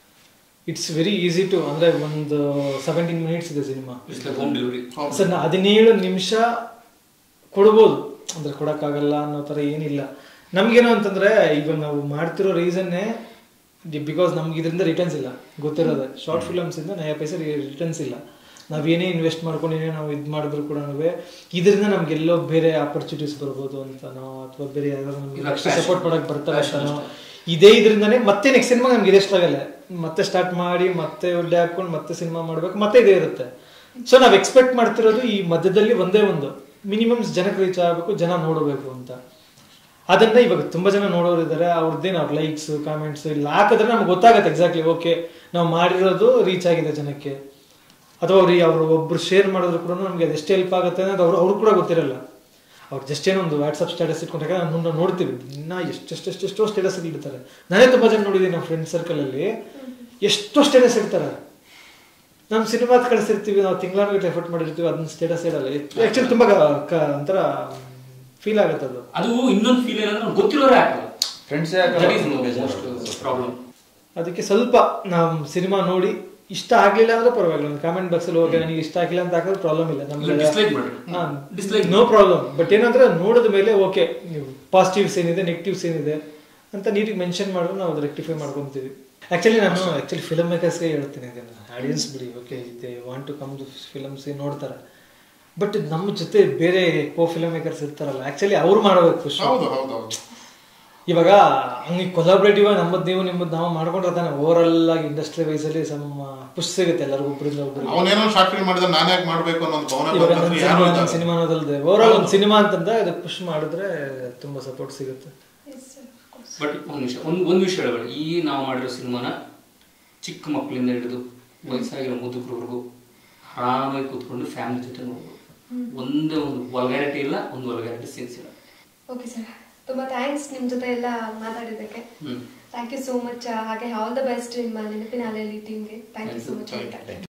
ಇಟ್ಸ್ ವೆರಿ ಈಸಿ ಟು ಅಂದರೆ ಒಂದು ಸೆವೆಂಟೀನ್ ಮಿನಿಟ್ಸ್ ಇದೆ cinema it's like home delivery sir ನಾ ಹದಿನೇಳು ನಿಮಿಷ ಕೊಡ್ಬೋದು ಅಂದ್ರೆ ಕೊಡೋಕ್ಕಾಗಲ್ಲ ಅನ್ನೋ ಥರ ಏನಿಲ್ಲ ನಮ್ಗೇನು ಅಂತಂದ್ರೆ ಇವಾಗ ನಾವು ಮಾಡ್ತಿರೋ ರೀಸನ್ನೇ ಬಿಕಾಸ್ ನಮ್ಗೆ ಇದರಿಂದ ರಿಟರ್ನ್ಸ್ ಇಲ್ಲ ಗೊತ್ತಿರೋದೆ ಶಾರ್ಟ್ ಫಿಲಮ್ಸ್ ಇಂದ ನಯ ಪೈಸೆ ರಿಟರ್ನ್ಸ್ ಇಲ್ಲ ನಾವೇನೇ ಇನ್ವೆಸ್ಟ್ ಮಾಡ್ಕೊಂಡು ಏನೇ ನಾವು ಇದು ಮಾಡಿದ್ರು ಕೂಡ ಇದರಿಂದ ನಮ್ಗೆ ಎಲ್ಲೋ ಬೇರೆ ಆಪರ್ಚುನಿಟೀಸ್ ಬರ್ಬೋದು ಅಂತನೋ ಅಥವಾ ಬೇರೆ ಯಾರು ನಮ್ಗೆ ಇವಾಗ ಸಪೋರ್ಟ್ ಮಾಡಕ್ ಬರ್ತಾರೆ passion ಅಂತನೋ ಇದೇ ಇದರಿಂದನೇ ಮತ್ತೆ ನೆಕ್ಸ್ಟ್ ಸಿನಿಮಾ ನಮ್ಗೆ ಇದೇ ಆಗಲ್ಲ ಮತ್ತೆ ಸ್ಟಾರ್ಟ್ ಮಾಡಿ ಮತ್ತೆ ಒಳ್ಳೆ ಹಾಕೊಂಡು ಮತ್ತೆ ಸಿನಿಮಾ ಮಾಡ್ಬೇಕು ಮತ್ತೆ ಇದೇ ಇರುತ್ತೆ ಸೊ ನಾವ್ ಎಕ್ಸ್ಪೆಕ್ಟ್ ಮಾಡ್ತಿರೋದು ಈ ಮಧ್ಯದಲ್ಲಿ ಒಂದೇ ಒಂದು ಮಿನಿಮಮ್ ಜನಕ್ಕೆ ರೀಚ್ ಆಗಬೇಕು ಜನ ನೋಡಬೇಕು ಅಂತ ಅದನ್ನ ಇವಾಗ ತುಂಬಾ ಜನ ನೋಡೋರು ಇದ್ದಾರೆ ಅವ್ರದ್ದೇನು ಅವ್ರ ಲೈಕ್ಸ್ ಕಾಮೆಂಟ್ಸ್ ಇಲ್ಲ ಹಾಕಿದ್ರೆ ನಮ್ಗೆ ಗೊತ್ತಾಗತ್ತೆ ಎಕ್ಸಾಕ್ಟ್ಲಿ ಓಕೆ ನಾವು ಮಾಡಿರೋದು ರೀಚ್ ಆಗಿದೆ ಜನಕ್ಕೆ ಅಥವಾ ಅವ್ರಿಗೆ ಅವರು ಒಬ್ರು ಶೇರ್ ಮಾಡಿದ್ರು ಕೂಡ ನಮ್ಗೆ ಅದು ಎಷ್ಟು ಹೆಲ್ಪ್ ಆಗುತ್ತೆ ಅನ್ನೋದು ಅವ್ರು ಅವ್ರು ಕೂಡ ಗೊತ್ತಿರಲ್ಲ ಅವ್ರು ಜಸ್ಟ್ ಏನೋ ಒಂದು ವಾಟ್ಸಪ್ ಸ್ಟೇಟಸ್ ಇಟ್ಕೊಂಡಾಗ ನಾವು ನೋಡ್ತೀವಿ ಇನ್ನ ಎಷ್ಟೆಷ್ಟೆಷ್ಟೆಷ್ಟೋ ಸ್ಟೇಟಸ್ ಇಡ್ತಾರೆ ನಾನೇ ತುಂಬಾ ಜನ ನೋಡಿದ್ದೀನಿ ನಮ್ಮ ಫ್ರೆಂಡ್ ಸರ್ಕಲ್ ಅಲ್ಲಿ ಎಷ್ಟೋ ಸ್ಟೇಟಸ್ ಇಡ್ತಾರೆ ನಮ್ಮ ಸಿನಿಮಾದ ಕಳಿಸಿರ್ತೀವಿ ನಾವು ತಿಂಗಳಾನುಗಟ್ಟಲೆ ಎಫರ್ಟ್ ಮಾಡಿರ್ತೀವಿ ಅದನ್ನ ಸ್ಟೇಟಸ್ ಇಡಲ್ಲ ಆಕ್ಚುಲಿ ತುಂಬಾ ಕ- ಕ- ಒಂಥರ ಫೀಲ್ ಆಗುತ್ತೆ ಅದು ಅದು ಇನ್ನೊಂದು ಫೀಲ್ ಏನಂದ್ರೆ ನಮ್ಗೆ ಗೊತ್ತಿರೋರೇ ಆಗಲ್ಲ ಫ್ರೆಂಡ್ಸೇ ಪ್ರಾಬ್ಲಮ್ ಅದಕ್ಕೆ ಸ್ವಲ್ಪ ನಾವು ಸಿನಿಮಾ ನೋಡಿ ಇಷ್ಟ ಆಗ್ಲಿಲ್ಲ ಅಂದ್ರೆ ಪರವಾಗಿಲ್ಲ ಒಂದು ಕಾಮೆಂಟ್ ಬಾಕ್ಸ್ ಅಲ್ಲಿ ಹೋಗಿ ನನಗೆ ಇಷ್ಟ ಆಗಿಲ್ಲ ಅಂತ ಹಾಕಿದ್ರೆ ಪ್ರಾಬ್ಲಮ್ ಇಲ್ಲ ಇಲ್ಲ, dislike ಮಾಡ್ರಿ. Dislike ನೋ ಪ್ರಾಬ್ಲಮ್ ಬಟ್ ಏನಂದ್ರೆ ನೋಡಿದ ಮೇಲೆ ಓಕೆ ನೀವು ಪಾಸಿಟಿವ್ಸ್ ಏನಿದೆ ನೆಗೆಟಿವ್ಸ್ ಏನಿದೆ ಅಂತ ನೀಟಿಗೆ ಮೆನ್ಷನ್ ಮಾಡಿದ್ರೆ ನಾವು ಅದು ರೆಕ್ಟಿಫೈ ಮಾಡ್ಕೊಂತೀವಿ ಆಕ್ಚುಲಿ ನಾನು ಆಕ್ಚುಲಿ ಫಿಲಮ್ ಮೇಕರ್ಸ್ಗೆ ಹೇಳ್ತೀನಿ ಇದನ್ನ ಆಡಿಯನ್ಸ್ ಬಿಡಿ okay they want to come to films ನೋಡ್ತಾರೆ ಬಟ್ ನಮ್ಮ ಜೊತೆ ಬೇರೆ ಕೋ ಫಿಲಮ್ ಮೇಕರ್ಸ್ ಇರ್ತಾರಲ್ಲ ಆಕ್ಚುಲಿ ಅವ್ರು ಮಾಡಬೇಕು ಖುಷಿ ಹೌದು ಹೌದು ಹೌದು ಇವಾಗ ಹಂಗೆ ಕೊಲಾಬ್ರೇಟಿವ್ ನಮ್ಮದ್ ನೀವು ನಿಮ್ಮದ್ ನಾವು ಮಾಡ್ಕೊಂಡ್ರೆ ತಾನೆ ಓವರ್ ಆಗಿ ಇಂಡಸ್ಟ್ರಿ ವೈಸ್ ಅಲ್ಲಿ ಸಮ್ ಪುಷ್ ಸಿಗುತ್ತೆ ಎಲ್ಲರಿಗೂ ಒಬ್ಬರಿಂದ ಒಬ್ಬರಿಗೆ ಅವನೇನೋ ಶಾರ್ಟ್ ಫಿಲ್ಮ್ ಮಾಡಿದ್ರೆ ನಾನು ಯಾಕೆ ಮಾಡ್ಬೇಕು ಅನ್ನೋ ಒಂದು ಭಾವನೆ ಇವಾಗ ಬಂತಂದ್ರೆ ಯಾರು ನನ್ನ ಇದ್ದಾರೆ? ಸಿನಿಮಾ ಅನ್ನೋದಲ್ದೆ ಓವರ್ ಆಲ್ ಒಂದು ಸಿನಿಮಾ ಅಂತಂದ್ರೆ ಅದಕ್ಕೆ ಪುಷ್ ಮಾಡಿದ್ರೆ ತುಂಬಾ ಸಪೋರ್ಟ್ ಸಿಗುತ್ತೆ ಬಟ್ ಒಂದು ವಿಷಯ ಒಂದು ಒಂದು ವಿಷಯ ಹೇಳಬೇಡ ಈ ನಾವು ಮಾಡಿರೋ ಸಿನಿಮಾನ ಚಿಕ್ಕ ಮಕ್ಕಳಿಂದ ಹಿಡಿದು ವಯಸ್ಸಾಗಿರೋ ಮುದುಕರವರೆಗೂ ಆರಾಮಾಗಿ ಕೂತ್ಕೊಂಡು ಫ್ಯಾಮಿಲಿ ಜೊತೆ ನೋಡ್ಬೋದು ಒಂದೇ ಒಂದು ವಲ್ಗಾರಿಟಿ ಇಲ್ಲ ಒಂದು ವಲ್ಗಾರಿಟಿ ಸೀನ್ಸ್ ಇಲ್ಲ ಓಕೆ ಸರ್ ತುಂಬಾ ಥ್ಯಾಂಕ್ಸ್ ನಿಮ್ ಜೊತೆ ಎಲ್ಲ ಮಾತಾಡಿದ್ದಕ್ಕೆ hmm thank you so much ಹಾಗೆ ಆಲ್ ದ ಬೆಸ್ಟ್ ನಿಮ್ಮ ನೆನಪಿನ ಅಲೆಯಲ್ಲಿ ಟೀಮ್ಗೆ ಥ್ಯಾಂಕ್ ಯು ಸೋ ಮಚ್ ಅಂತ